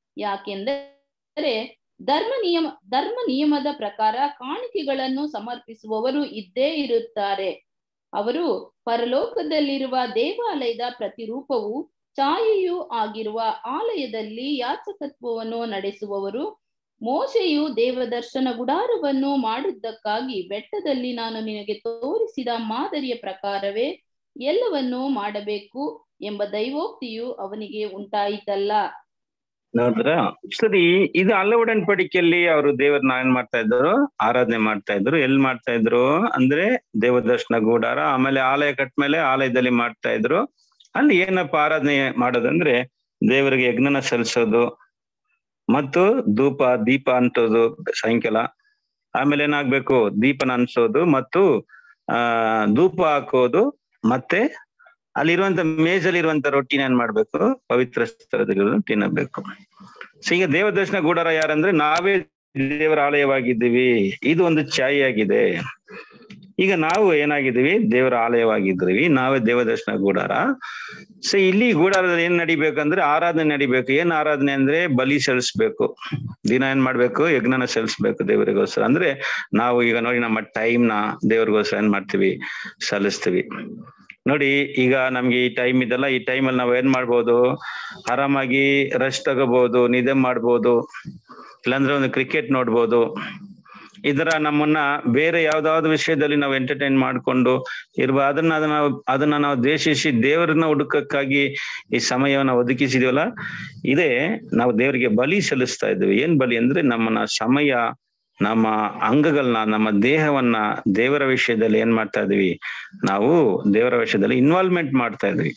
ಯಾಕೆಂದರೆ ಧರ್ಮ ನಿಯಮ ಧರ್ಮ ನಿಯಮದ ಪ್ರಕಾರ ಕಾಣಿಕೆಗಳನ್ನು ಸಮರ್ಪಿಸುವವರು ಇದ್ದೇ ಇರುತ್ತಾರೆ ಅವರು ಪರಲೋಕದಲ್ಲಿರುವ ದೇವಾಲಯದ ಪ್ರತಿರೂಪವು ಛಾಯೆಯೂ ಆಗಿರುವ ಆಲಯದಲ್ಲಿ ಯಾಚಕತ್ವವನ್ನು ನಡೆಸುವವರು ಮೋಶೆಯು ದೇವದರ್ಶನ ಗುಡಾರವನ್ನು ಮಾಡಿದ್ದಕ್ಕಾಗಿ ಬೆಟ್ಟದಲ್ಲಿ ನಾನು ನಿನಗೆ ತೋರಿಸಿದ ಮಾದರಿಯ ಪ್ರಕಾರವೇ ಎಲ್ಲವನ್ನೂ ಮಾಡಬೇಕು ಎಂಬ ದೈವೋಕ್ತಿಯು ಅವನಿಗೆ ಉಂಟಾಯಿತಲ್ಲ ನೋಡಿದ್ರ ಸರಿ ಇದು ಅಲ್ಲ ಒಡನ್ಪಡಿಕೆಯಲ್ಲಿ ಅವರು ದೇವರನ್ನ ಏನ್ ಮಾಡ್ತಾ ಇದ್ರು ಆರಾಧನೆ ಮಾಡ್ತಾ ಇದ್ರು ಎಲ್ಲಿ ಮಾಡ್ತಾ ಇದ್ರು ಅಂದ್ರೆ ದೇವದರ್ಶನ ಗೂಡಾರ ಆಮೇಲೆ ಆಲಯ ಕಟ್ಮೇಲೆ ಆಲಯದಲ್ಲಿ ಮಾಡ್ತಾ ಇದ್ರು ಅಲ್ಲಿ ಏನಪ್ಪ ಆರಾಧನೆ ಮಾಡೋದಂದ್ರೆ ದೇವರಿಗೆ ಯಜ್ಞನ ಸಲ್ಲಿಸೋದು ಮತ್ತು ಧೂಪ ದೀಪ ಅಂತೋದು ಸಾಯಂಕಾಲ ಆಮೇಲೆ ಏನಾಗ್ಬೇಕು ದೀಪನ ಅನ್ಸೋದು ಮತ್ತು ಆ ಧೂಪ ಹಾಕೋದು ಮತ್ತೆ ಅಲ್ಲಿರುವಂತ ಮೇಜಲ್ಲಿರುವಂತ ರೊಟ್ಟಿನ ಏನ್ ಮಾಡ್ಬೇಕು ಪವಿತ್ರ ಸ್ಥಳದಲ್ಲಿ ತಿನ್ನಬೇಕು ಸೊ ಈಗ ದೇವದರ್ಶನ ಗೂಡಾರ ಯಾರಂದ್ರೆ ನಾವೇ ದೇವರ ಆಲಯವಾಗಿದ್ದೀವಿ ಇದು ಒಂದು ಛಾಯೆ ಆಗಿದೆ ಈಗ ನಾವು ಏನಾಗಿದ್ದೀವಿ ದೇವರ ಆಲಯವಾಗಿದ್ದೀವಿ ನಾವೇ ದೇವದರ್ಶನ ಗೂಡಾರ ಸೊ ಇಲ್ಲಿ ಗೂಡಾರದಲ್ಲಿ ಏನ್ ನಡಿಬೇಕಂದ್ರೆ ಆರಾಧನೆ ನಡಿಬೇಕು ಏನ್ ಆರಾಧನೆ ಅಂದ್ರೆ ಬಲಿ ಸಲ್ಲಿಸ್ಬೇಕು ದಿನ ಏನ್ ಮಾಡ್ಬೇಕು ಯಜ್ಞನ ಸಲ್ಲಿಸ್ಬೇಕು ದೇವರಿಗೋಸ್ಕರ ಅಂದ್ರೆ ನಾವು ಈಗ ನೋಡಿ ನಮ್ಮ ಟೈಮ್ ನ ದೇವರಿಗೋಸ್ಕರ ಏನ್ ಮಾಡ್ತೀವಿ ಸಲ್ಲಿಸ್ತೀವಿ ನೋಡಿ ಈಗ ನಮ್ಗೆ ಈ ಟೈಮ್ ಇದೆಲ್ಲ ಈ ಟೈಮಲ್ಲಿ ನಾವ್ ಏನ್ ಮಾಡ್ಬೋದು ಆರಾಮಾಗಿ ರೆಸ್ಟ್ ತಗೋಬಹುದು ನಿದ್ದೆ ಮಾಡ್ಬೋದು ಇಲ್ಲಾಂದ್ರೆ ಒಂದು ಕ್ರಿಕೆಟ್ ನೋಡ್ಬೋದು ಇದರ ನಮ್ಮನ್ನ ಬೇರೆ ಯಾವ್ದಾವ್ದು ವಿಷಯದಲ್ಲಿ ನಾವು ಎಂಟರ್ಟೈನ್ ಮಾಡ್ಕೊಂಡು ಇರುವ ಅದನ್ನ ಅದನ್ನ ಅದನ್ನ ನಾವು ದ್ವೇಷಿಸಿ ದೇವರನ್ನ ಹುಡುಕಕ್ಕಾಗಿ ಈ ಸಮಯವನ್ನ ಒದಗಿಸಿದೀವಲ್ಲ ಇದೇ ನಾವು ದೇವರಿಗೆ ಬಲಿ ಸಲ್ಲಿಸ್ತಾ ಇದ್ದೀವಿ ಏನ್ ಬಲಿ ಅಂದ್ರೆ ನಮ್ಮನ್ನ ಸಮಯ ನಮ್ಮ ಅಂಗಗಳನ್ನ ನಮ್ಮ ದೇಹವನ್ನ ದೇವರ ವಿಷಯದಲ್ಲಿ ಏನ್ ಮಾಡ್ತಾ ಇದೀವಿ ನಾವು ದೇವರ ವಿಷಯದಲ್ಲಿ ಇನ್ವಾಲ್ವ್ಮೆಂಟ್ ಮಾಡ್ತಾ ಇದ್ವಿ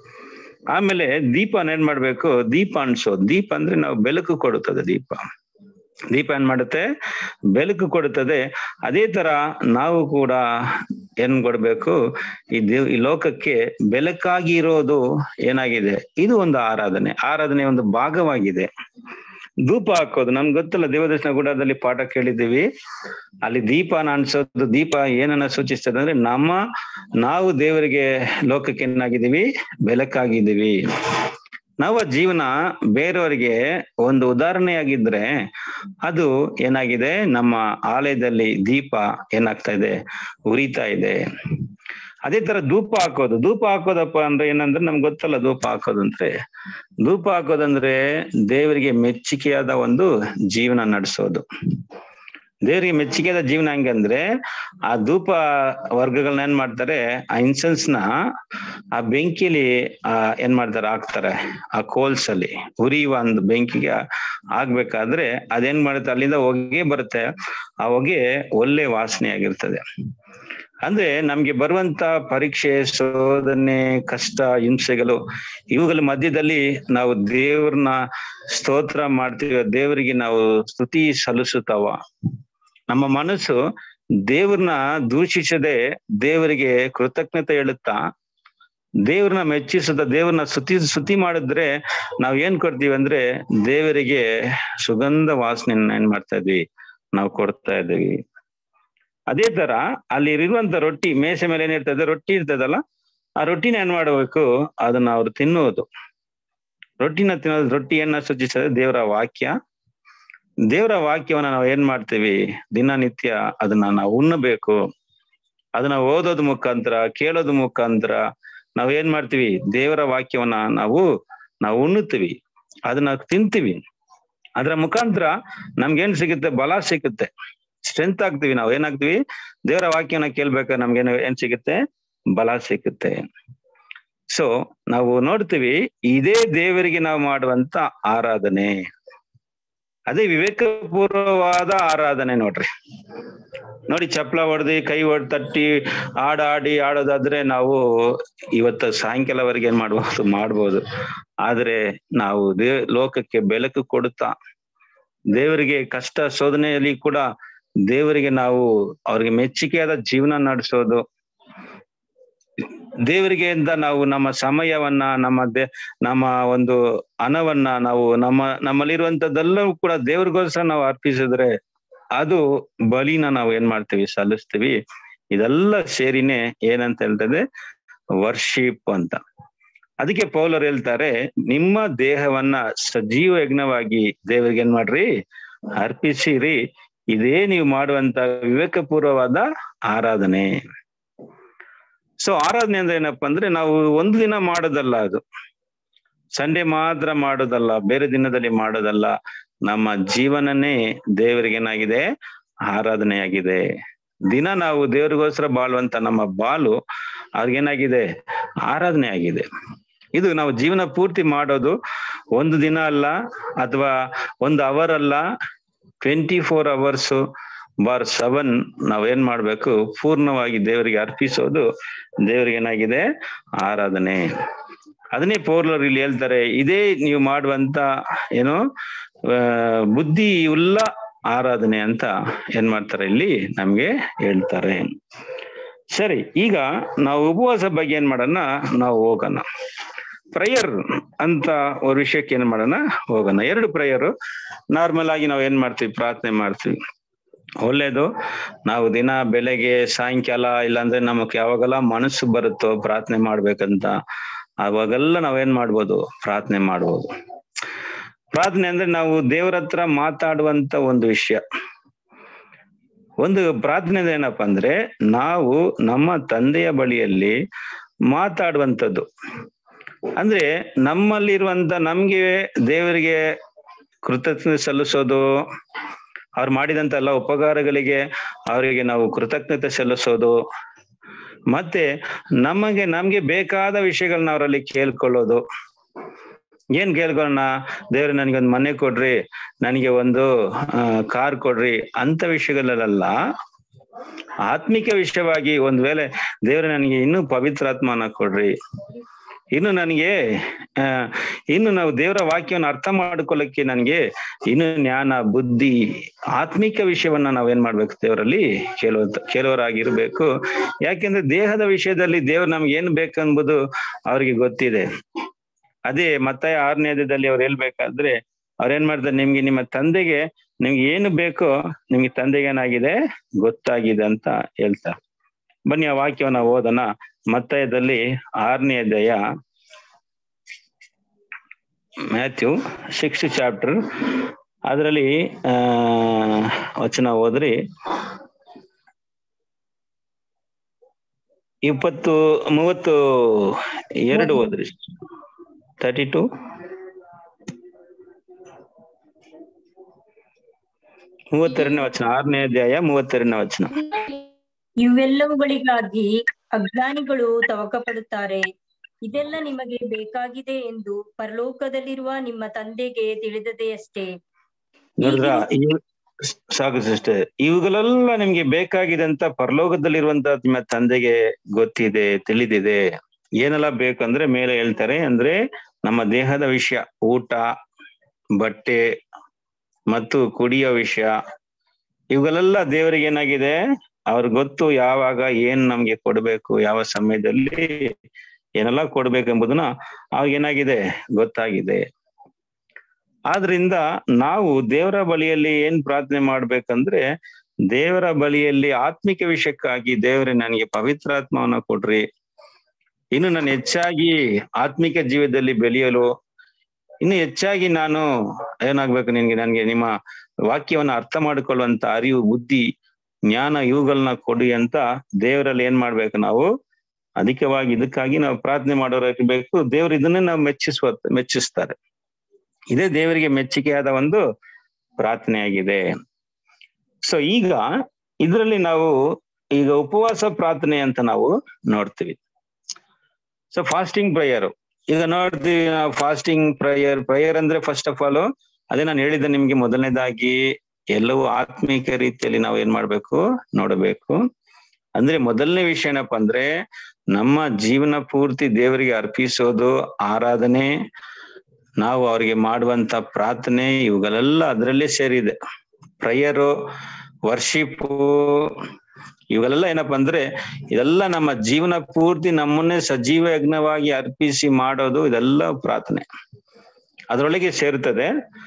ಆಮೇಲೆ ದೀಪನ ಏನ್ ಮಾಡ್ಬೇಕು ದೀಪ ಅನ್ಸೋದು ದೀಪ ಅಂದ್ರೆ ನಾವು ಬೆಳಕು ಕೊಡುತ್ತದೆ ದೀಪ ದೀಪ ಏನ್ ಮಾಡುತ್ತೆ ಬೆಳಕು ಕೊಡುತ್ತದೆ ಅದೇ ತರ ನಾವು ಕೂಡ ಏನ್ ಕೊಡ್ಬೇಕು ಈ ದೇವ್ ಈ ಲೋಕಕ್ಕೆ ಬೆಳಕಾಗಿ ಇರೋದು ಏನಾಗಿದೆ ಇದು ಒಂದು ಆರಾಧನೆ ಆರಾಧನೆ ಒಂದು ಭಾಗವಾಗಿದೆ ಧೂಪ ಹಾಕೋದು ನಮ್ಗೆ ಗೊತ್ತಲ್ಲ ದೇವದರ್ಶನ ಗುಡದಲ್ಲಿ ಪಾಠ ಕೇಳಿದ್ದೀವಿ ಅಲ್ಲಿ ದೀಪನ ಅನ್ಸೋದು ದೀಪ ಏನನ್ನ ಸೂಚಿಸ್ತದೆ ಅಂದ್ರೆ ನಮ್ಮ ನಾವು ದೇವರಿಗೆ ಲೋಕಕ್ಕೆ ಏನಾಗಿದ್ದೀವಿ ಬೆಳಕಾಗಿದ್ದೀವಿ ನಮ್ಮ ಜೀವನ ಬೇರೆಯವರಿಗೆ ಒಂದು ಉದಾಹರಣೆಯಾಗಿದ್ರೆ ಅದು ಏನಾಗಿದೆ ನಮ್ಮ ಆಲಯದಲ್ಲಿ ದೀಪ ಏನಾಗ್ತಾ ಇದೆ ಉರಿತಾ ಇದೆ ಅದೇ ತರ ಧೂಪ ಹಾಕೋದು ಧೂಪ ಹಾಕೋದಪ್ಪ ಅಂದ್ರೆ ಏನಂದ್ರೆ ನಮ್ಗೆ ಗೊತ್ತಲ್ಲ ಧೂಪ ಹಾಕೋದು ಅಂದ್ರೆ ಧೂಪ ಹಾಕೋದಂದ್ರೆ ದೇವರಿಗೆ ಮೆಚ್ಚುಗೆಯಾದ ಒಂದು ಜೀವನ ನಡೆಸೋದು ದೇವರಿಗೆ ಮೆಚ್ಚುಗೆಯಾದ ಜೀವನ ಹೆಂಗಂದ್ರೆ ಆ ಧೂಪ ವರ್ಗಗಳನ್ನ ಏನ್ ಮಾಡ್ತಾರೆ ಆ ಇನ್ಸೆನ್ಸ್ ನ ಆ ಬೆಂಕಿಲಿ ಆ ಏನ್ ಮಾಡ್ತಾರೆ ಹಾಕ್ತಾರೆ ಆ ಕೋಲ್ಸ್ ಅಲ್ಲಿ ಉರಿಯುವ ಒಂದು ಬೆಂಕಿಗೆ ಆಗ್ಬೇಕಾದ್ರೆ ಅದೇನ್ ಮಾಡುತ್ತೆ ಅಲ್ಲಿಂದ ಹೊಗೆ ಬರುತ್ತೆ ಆ ಹೊಗೆ ಒಳ್ಳೆ ವಾಸನೆ ಆಗಿರ್ತದೆ ಅಂದ್ರೆ ನಮ್ಗೆ ಬರುವಂತ ಪರೀಕ್ಷೆ ಶೋಧನೆ ಕಷ್ಟ ಹಿಂಸೆಗಳು ಇವುಗಳ ಮಧ್ಯದಲ್ಲಿ ನಾವು ದೇವ್ರನ್ನ ಸ್ತೋತ್ರ ಮಾಡ್ತೀವಿ ದೇವರಿಗೆ ನಾವು ಸ್ತುತಿ ಸಲ್ಲಿಸುತ್ತವ ನಮ್ಮ ಮನಸ್ಸು ದೇವ್ರನ್ನ ದೂಷಿಸದೆ ದೇವರಿಗೆ ಕೃತಜ್ಞತೆ ಹೇಳುತ್ತಾ ದೇವ್ರನ್ನ ಮೆಚ್ಚಿಸುತ್ತ ದೇವ್ರನ್ನ ಸ್ತುತಿ ಸ್ತುತಿ ಮಾಡಿದ್ರೆ ನಾವ್ ಏನ್ ಕೊಡ್ತೀವಿ ಅಂದ್ರೆ ದೇವರಿಗೆ ಸುಗಂಧ ವಾಸನೆಯನ್ನ ಏನ್ ಮಾಡ್ತಾ ಇದ್ವಿ ನಾವು ಕೊಡ್ತಾ ಇದೀವಿ ಅದೇ ತರ ಅಲ್ಲಿ ಇರುವಂತ ರೊಟ್ಟಿ ಮೇಸೆ ಮೇಲೆ ಏನಿರ್ತದೆ ರೊಟ್ಟಿ ಇರ್ತದಲ್ಲ ಆ ರೊಟ್ಟಿನ ಏನ್ ಮಾಡ್ಬೇಕು ಅದನ್ನ ಅವ್ರು ತಿನ್ನುವುದು ರೊಟ್ಟಿನ ತಿನ್ನೋದು ರೊಟ್ಟಿ ಏನ ಸೂಚಿಸ್ತದೆ ದೇವರ ವಾಕ್ಯ ದೇವರ ವಾಕ್ಯವನ್ನ ನಾವು ಏನ್ ಮಾಡ್ತೀವಿ ದಿನನಿತ್ಯ ಅದನ್ನ ನಾವು ಉಣ್ಣಬೇಕು ಅದನ್ನ ಓದೋದ್ ಮುಖಾಂತರ ಕೇಳೋದ್ ಮುಖಾಂತರ ನಾವ್ ಏನ್ ಮಾಡ್ತೀವಿ ದೇವರ ವಾಕ್ಯವನ್ನ ನಾವು ನಾವು ಉಣ್ಣುತ್ತೀವಿ ಅದನ್ನ ತಿಂತೀವಿ ಅದ್ರ ಮುಖಾಂತರ ನಮ್ಗೇನ್ ಸಿಗುತ್ತೆ ಬಲ ಸಿಗುತ್ತೆ ಸ್ಟ್ರೆಂತ್ ಆಗ್ತೀವಿ ನಾವು ಏನಾಗ್ತೀವಿ ದೇವರ ವಾಕ್ಯನ ಕೇಳ್ಬೇಕಾದ್ರೆ ನಮ್ಗೇನು ಏನ್ ಸಿಗುತ್ತೆ ಬಲ ಸಿಗುತ್ತೆ ಸೊ ನಾವು ನೋಡ್ತೀವಿ ಇದೇ ದೇವರಿಗೆ ನಾವು ಮಾಡುವಂತ ಆರಾಧನೆ ಅದೇ ವಿವೇಕಪೂರ್ವವಾದ ಆರಾಧನೆ ನೋಡ್ರಿ ನೋಡಿ ಚಪ್ಪಲ ಹೊಡೆದು ಕೈ ಹೊಡ್ ತಟ್ಟಿ ಹಾಡ್ ಆಡಿ ಆಡೋದಾದ್ರೆ ನಾವು ಇವತ್ತು ಸಾಯಂಕಾಲವರೆಗೆ ಏನ್ ಮಾಡ್ಬೋದು ಮಾಡ್ಬೋದು ಆದ್ರೆ ನಾವು ದೇ ಲೋಕಕ್ಕೆ ಬೆಳಕು ಕೊಡುತ್ತಾ ದೇವರಿಗೆ ಕಷ್ಟ ಶೋಧನೆಯಲ್ಲಿ ಕೂಡ ದೇವರಿಗೆ ನಾವು ಅವ್ರಿಗೆ ಮೆಚ್ಚುಗೆಯಾದ ಜೀವನ ನಡೆಸೋದು ದೇವರಿಗೆ ಅಂತ ನಾವು ನಮ್ಮ ಸಮಯವನ್ನ ನಮ್ಮ ದೇ ನಮ್ಮ ಒಂದು ಹಣವನ್ನ ನಾವು ನಮ್ಮ ನಮ್ಮಲ್ಲಿರುವಂತದ್ದೆಲ್ಲವೂ ಕೂಡ ದೇವ್ರಿಗೋಸ್ಕರ ನಾವು ಅರ್ಪಿಸಿದ್ರೆ ಅದು ಬಲಿನ ನಾವು ಏನ್ ಮಾಡ್ತೀವಿ ಸಲ್ಲಿಸ್ತೀವಿ ಇದೆಲ್ಲ ಸೇರಿನೇ ಏನಂತ ಹೇಳ್ತದೆ ವರ್ಷಿಪ್ ಅಂತ ಅದಕ್ಕೆ ಪೌಲರು ಹೇಳ್ತಾರೆ ನಿಮ್ಮ ದೇಹವನ್ನ ಸಜೀವ ಯಜ್ಞವಾಗಿ ದೇವರಿಗೆ ಏನ್ ಮಾಡ್ರಿ ಅರ್ಪಿಸಿರಿ ಇದೇ ನೀವು ಮಾಡುವಂತ ವಿವೇಕಪೂರ್ವವಾದ ಆರಾಧನೆ ಸೊ ಆರಾಧನೆ ಅಂದ್ರೆ ಏನಪ್ಪಾ ಅಂದ್ರೆ ನಾವು ಒಂದು ದಿನ ಮಾಡೋದಲ್ಲ ಅದು ಸಂಡೇ ಮಾತ್ರ ಮಾಡೋದಲ್ಲ ಬೇರೆ ದಿನದಲ್ಲಿ ಮಾಡೋದಲ್ಲ ನಮ್ಮ ಜೀವನನೇ ದೇವರಿಗೆ ಏನಾಗಿದೆ ಆರಾಧನೆಯಾಗಿದೆ ದಿನ ನಾವು ದೇವರಿಗೋಸ್ಕರ ಬಾಳುವಂತ ನಮ್ಮ ಬಾಳು ಅವ್ರಿಗೇನಾಗಿದೆ ಆರಾಧನೆ ಆಗಿದೆ ಇದು ನಾವು ಜೀವನ ಪೂರ್ತಿ ಮಾಡೋದು ಒಂದು ದಿನ ಅಲ್ಲ ಅಥವಾ ಒಂದು ಅವರ್ ಅಲ್ಲ twenty four hours by seven ನಾವ್ ಏನ್ ಮಾಡ್ಬೇಕು ಪೂರ್ಣವಾಗಿ ದೇವರಿಗೆ ಅರ್ಪಿಸೋದು ದೇವರಿಗೆ ಏನಾಗಿದೆ ಆರಾಧನೆ ಅದನ್ನೇ ಪೌರ್ಲರು ಇಲ್ಲಿ ಹೇಳ್ತಾರೆ ಇದೇ ನೀವು ಮಾಡುವಂತ ಏನು ಬುದ್ಧಿ ಉಲ್ಲ ಆರಾಧನೆ ಅಂತ ಏನ್ ಮಾಡ್ತಾರೆ ಇಲ್ಲಿ ನಮ್ಗೆ ಹೇಳ್ತಾರೆ ಸರಿ ಈಗ ನಾವು ಉಪವಾಸ ಬಗ್ಗೆ ಏನ್ ಮಾಡೋಣ ನಾವು ಹೋಗೋಣ ಪ್ರಯರ್ ಅಂತ ಒಂದು ವಿಷಯಕ್ಕೆ ಏನ್ ಮಾಡೋಣ ಹೋಗೋಣ ಎರಡು ಪ್ರಯರ್ ನಾರ್ಮಲ್ ಆಗಿ ನಾವು ಏನ್ ಮಾಡ್ತೀವಿ ಪ್ರಾರ್ಥನೆ ಮಾಡ್ತೀವಿ ಒಳ್ಳೇದು ನಾವು ದಿನ ಬೆಳಗ್ಗೆ ಸಾಯಂಕಾಲ ಇಲ್ಲಾಂದ್ರೆ ನಮಗ್ ಯಾವಾಗೆಲ್ಲ ಮನಸ್ಸು ಬರುತ್ತೋ ಪ್ರಾರ್ಥನೆ ಮಾಡ್ಬೇಕಂತ ಅವಾಗೆಲ್ಲ ನಾವೇನ್ ಮಾಡ್ಬೋದು ಪ್ರಾರ್ಥನೆ ಮಾಡ್ಬೋದು ಪ್ರಾರ್ಥನೆ ಅಂದ್ರೆ ನಾವು ದೇವರ ಹತ್ರ ಮಾತಾಡುವಂತ ಒಂದು ವಿಷಯ ಒಂದು ಪ್ರಾರ್ಥನೆ ಏನಪ್ಪಾ ಅಂದ್ರೆ ನಾವು ನಮ್ಮ ತಂದೆಯ ಬಳಿಯಲ್ಲಿ ಮಾತಾಡುವಂಥದ್ದು ಅಂದ್ರೆ ನಮ್ಮಲ್ಲಿರುವಂತ ನಮ್ಗೆ ದೇವರಿಗೆ ಕೃತಜ್ಞತೆ ಸಲ್ಲಿಸೋದು ಅವ್ರು ಮಾಡಿದಂತ ಎಲ್ಲ ಉಪಕಾರಗಳಿಗೆ ಅವರಿಗೆ ನಾವು ಕೃತಜ್ಞತೆ ಸಲ್ಲಿಸೋದು ಮತ್ತೆ ನಮಗೆ ನಮ್ಗೆ ಬೇಕಾದ ವಿಷಯಗಳನ್ನ ಅವರಲ್ಲಿ ಕೇಳ್ಕೊಳ್ಳೋದು ಏನ್ ಕೇಳ್ಕೊಳ್ಳೋಣ ದೇವ್ರ ನನಗೊಂದು ಮನೆ ಕೊಡ್ರಿ ನನಗೆ ಒಂದು ಕಾರ್ ಕೊಡ್ರಿ ಅಂತ ವಿಷಯಗಳಲ್ಲ ಆತ್ಮಿಕ ವಿಷಯವಾಗಿ ಒಂದ್ ವೇಳೆ ದೇವ್ರ ನನಗೆ ಇನ್ನೂ ಪವಿತ್ರಾತ್ಮನ ಕೊಡ್ರಿ ಇನ್ನು ನನಗೆ ಆ ಇನ್ನು ನಾವು ದೇವರ ವಾಕ್ಯವನ್ನು ಅರ್ಥ ಮಾಡ್ಕೊಳ್ಳಕ್ಕೆ ನನಗೆ ಇನ್ನು ಜ್ಞಾನ ಬುದ್ಧಿ ಆತ್ಮಿಕ ವಿಷಯವನ್ನ ನಾವೇನ್ ಮಾಡ್ಬೇಕು ದೇವರಲ್ಲಿ ಕೇಳುವ ಕೇಳುವರಾಗಿರ್ಬೇಕು ಯಾಕೆಂದ್ರೆ ದೇಹದ ವಿಷಯದಲ್ಲಿ ದೇವ್ರು ನಮ್ಗೆ ಏನ್ ಬೇಕೆಂಬುದು ಅವ್ರಿಗೆ ಗೊತ್ತಿದೆ ಅದೇ ಮತ್ತೆ ಆರನೇ ಅಧ್ಯಾಯದಲ್ಲಿ ಅವ್ರು ಹೇಳ್ಬೇಕಾದ್ರೆ ಅವ್ರ ಏನ್ ಮಾಡ್ತಾರೆ ನಿಮ್ಗೆ ನಿಮ್ಮ ತಂದೆಗೆ ನಿಮ್ಗೆ ಏನು ಬೇಕೋ ನಿಮ್ಗೆ ತಂದೆಗೆ ಏನಾಗಿದೆ ಗೊತ್ತಾಗಿದೆ ಅಂತ ಹೇಳ್ತಾರೆ ಬನ್ನಿ ಆ ವಾಕ್ಯವನ್ನ ಓದೋಣ ಮತ್ತಯದಲ್ಲಿ ಆರನೇ ಅಧ್ಯಾಯ ಮ್ಯಾಥ್ಯೂ ಸಿಕ್ಸ್ ಚಾಪ್ಟರ್ ಅದರಲ್ಲಿ ಆ ವಚನ ಓದ್ರಿ ಇಪ್ಪತ್ತು ಮೂವತ್ತು ಎರಡು ಓದ್ರಿ ತರ್ಟಿ ಟು ಮೂವತ್ತೆರಡನೇ ವಚನ ಆರನೇ ಅಧ್ಯಾಯ ಮೂವತ್ತೆರಡನೇ ವಚನ ಇವೆಲ್ಲವುಗಳಿಗಾಗಿ ಅಜ್ಞಾನಿಗಳು ತವಕ ಪಡುತ್ತಾರೆ ಇದೆಲ್ಲ ನಿಮಗೆ ಬೇಕಾಗಿದೆ ಎಂದು ಪರಲೋಕದಲ್ಲಿರುವ ನಿಮ್ಮ ತಂದೆಗೆ ತಿಳಿದದೆಯಷ್ಟೇ ನೋಡಿದ್ರ ಇವ್- ಸಾಕು ಸಿಸ್ಟರ್ ಇವುಗಳೆಲ್ಲ ನಿಮ್ಗೆ ಬೇಕಾಗಿದೆ ಅಂತ ಪರಲೋಕದಲ್ಲಿರುವಂತ ನಿಮ್ಮ ತಂದೆಗೆ ಗೊತ್ತಿದೆ ತಿಳಿದಿದೆ ಏನೆಲ್ಲ ಬೇಕು ಅಂದ್ರೆ ಮೇಲೆ ಹೇಳ್ತಾರೆ ಅಂದ್ರೆ ನಮ್ಮ ದೇಹದ ವಿಷಯ ಊಟ ಬಟ್ಟೆ ಮತ್ತು ಕುಡಿಯೋ ವಿಷಯ ಇವುಗಳೆಲ್ಲ ದೇವರಿಗೆ ಏನಾಗಿದೆ ಅವ್ರಿಗೆ ಗೊತ್ತು ಯಾವಾಗ ಏನ್ ನಮ್ಗೆ ಕೊಡ್ಬೇಕು ಯಾವ ಸಮಯದಲ್ಲಿ ಏನೆಲ್ಲ ಕೊಡ್ಬೇಕೆಂಬುದನ್ನ ಅವಾಗ ಏನಾಗಿದೆ ಗೊತ್ತಾಗಿದೆ ಆದ್ರಿಂದ ನಾವು ದೇವರ ಬಳಿಯಲ್ಲಿ ಏನ್ ಪ್ರಾರ್ಥನೆ ಮಾಡ್ಬೇಕಂದ್ರೆ ದೇವರ ಬಳಿಯಲ್ಲಿ ಆತ್ಮಿಕ ವಿಷಯಕ್ಕಾಗಿ ದೇವರೇ ನನಗೆ ಪವಿತ್ರಾತ್ಮವನ್ನ ಕೊಡ್ರಿ ಇನ್ನು ನಾನು ಹೆಚ್ಚಾಗಿ ಆತ್ಮಿಕ ಜೀವದಲ್ಲಿ ಬೆಳೆಯಲು ಇನ್ನು ಹೆಚ್ಚಾಗಿ ನಾನು ಏನಾಗ್ಬೇಕು ನಿನ್ಗೆ ನನ್ಗೆ ನಿಮ್ಮ ವಾಕ್ಯವನ್ನ ಅರ್ಥ ಮಾಡಿಕೊಳ್ಳುವಂತ ಅರಿವು ಬುದ್ಧಿ ಜ್ಞಾನ ಇವುಗಳನ್ನ ಕೊಡಿ ಅಂತ ದೇವರಲ್ಲಿ ಏನ್ ಮಾಡ್ಬೇಕು ನಾವು ಅಧಿಕವಾಗಿ ಇದಕ್ಕಾಗಿ ನಾವು ಪ್ರಾರ್ಥನೆ ಮಾಡೋರಿರ್ಬೇಕು ದೇವ್ರು ಇದನ್ನೇ ನಾವು ಮೆಚ್ಚಿಸುವ ಮೆಚ್ಚಿಸ್ತಾರೆ ಇದೇ ದೇವರಿಗೆ ಮೆಚ್ಚುಗೆಯಾದ ಒಂದು ಪ್ರಾರ್ಥನೆ ಆಗಿದೆ ಸೊ ಈಗ ಇದರಲ್ಲಿ ನಾವು ಈಗ ಉಪವಾಸ ಪ್ರಾರ್ಥನೆ ಅಂತ ನಾವು ನೋಡ್ತೀವಿ ಸೊ ಫಾಸ್ಟಿಂಗ್ ಪ್ರೇಯರ್ ಈಗ ನೋಡ್ತೀವಿ ನಾವು ಫಾಸ್ಟಿಂಗ್ ಪ್ರೇಯರ್ ಪ್ರೇಯರ್ ಅಂದ್ರೆ ಫಸ್ಟ್ ಆಫ್ ಆಲ್ ಅದೇ ನಾನು ಹೇಳಿದ್ದೆ ನಿಮ್ಗೆ ಮೊದಲನೇದಾಗಿ ಎಲ್ಲವೂ ಆತ್ಮೀಕ ರೀತಿಯಲ್ಲಿ ನಾವು ಏನ್ ಮಾಡ್ಬೇಕು ನೋಡಬೇಕು ಅಂದ್ರೆ ಮೊದಲನೇ ವಿಷಯ ಏನಪ್ಪಾ ಅಂದ್ರೆ ನಮ್ಮ ಜೀವನ ಪೂರ್ತಿ ದೇವರಿಗೆ ಅರ್ಪಿಸೋದು ಆರಾಧನೆ ನಾವು ಅವ್ರಿಗೆ ಮಾಡುವಂತ ಪ್ರಾರ್ಥನೆ ಇವುಗಳೆಲ್ಲ ಅದರಲ್ಲೇ ಸೇರಿದೆ ಪ್ರೇಯರು ವರ್ಷಿಪ್ ಇವುಗಳೆಲ್ಲ ಏನಪ್ಪಾ ಅಂದ್ರೆ ಇದೆಲ್ಲ ನಮ್ಮ ಜೀವನ ಪೂರ್ತಿ ನಮ್ಮನ್ನೇ ಸಜೀವ ಯಜ್ಞವಾಗಿ ಅರ್ಪಿಸಿ ಮಾಡೋದು ಇದೆಲ್ಲ ಪ್ರಾರ್ಥನೆ ಅದರೊಳಗೆ ಸೇರ್ತದೆ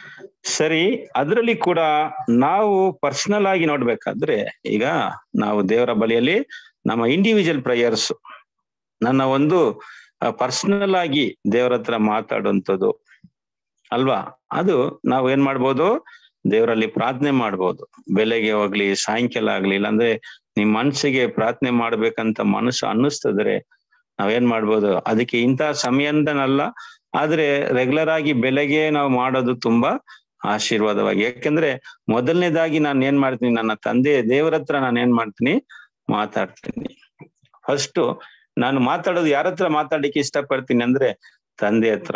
ಸರಿ ಅದರಲ್ಲಿ ಕೂಡ ನಾವು ಪರ್ಸನಲ್ ಆಗಿ ನೋಡ್ಬೇಕಾದ್ರೆ ಈಗ ನಾವು ದೇವರ ಬಳಿಯಲ್ಲಿ ನಮ್ಮ ಇಂಡಿವಿಜುವಲ್ ಪ್ರೇಯರ್ಸ್ ನನ್ನ ಒಂದು ಪರ್ಸನಲ್ ಆಗಿ ದೇವರ ಹತ್ರ ಮಾತಾಡುವಂಥದ್ದು ಅಲ್ವಾ ಅದು ನಾವು ಏನ್ ಮಾಡ್ಬೋದು ದೇವರಲ್ಲಿ ಪ್ರಾರ್ಥನೆ ಮಾಡ್ಬೋದು ಬೆಳಗ್ಗೆ ಹೋಗ್ಲಿ ಸಾಯಂಕಾಲ ಆಗ್ಲಿ ಇಲ್ಲಾಂದ್ರೆ ನಿಮ್ ಮನ್ಸಿಗೆ ಪ್ರಾರ್ಥನೆ ಮಾಡ್ಬೇಕಂತ ಮನಸ್ಸು ಅನ್ನಿಸ್ತದ್ರೆ ನಾವೇನ್ ಮಾಡ್ಬೋದು ಅದಕ್ಕೆ ಇಂತಹ ಸಮಯ ಅಂತನಲ್ಲ ಆದ್ರೆ ರೆಗ್ಯುಲರ್ ಆಗಿ ಬೆಳಗ್ಗೆ ನಾವು ಮಾಡೋದು ತುಂಬಾ ಆಶೀರ್ವಾದವಾಗಿ ಯಾಕೆಂದ್ರೆ ಮೊದಲನೇದಾಗಿ ನಾನು ಏನ್ ಮಾಡ್ತೀನಿ ನನ್ನ ತಂದೆ ದೇವರ ಹತ್ರ ನಾನು ಏನ್ ಮಾಡ್ತೀನಿ ಮಾತಾಡ್ತೀನಿ ಫಸ್ಟ್ ನಾನು ಮಾತಾಡೋದು ಯಾರ ಹತ್ರ ಮಾತಾಡ್ಲಿಕ್ಕೆ ಇಷ್ಟಪಡ್ತೀನಿ ಅಂದ್ರೆ ತಂದೆ ಹತ್ರ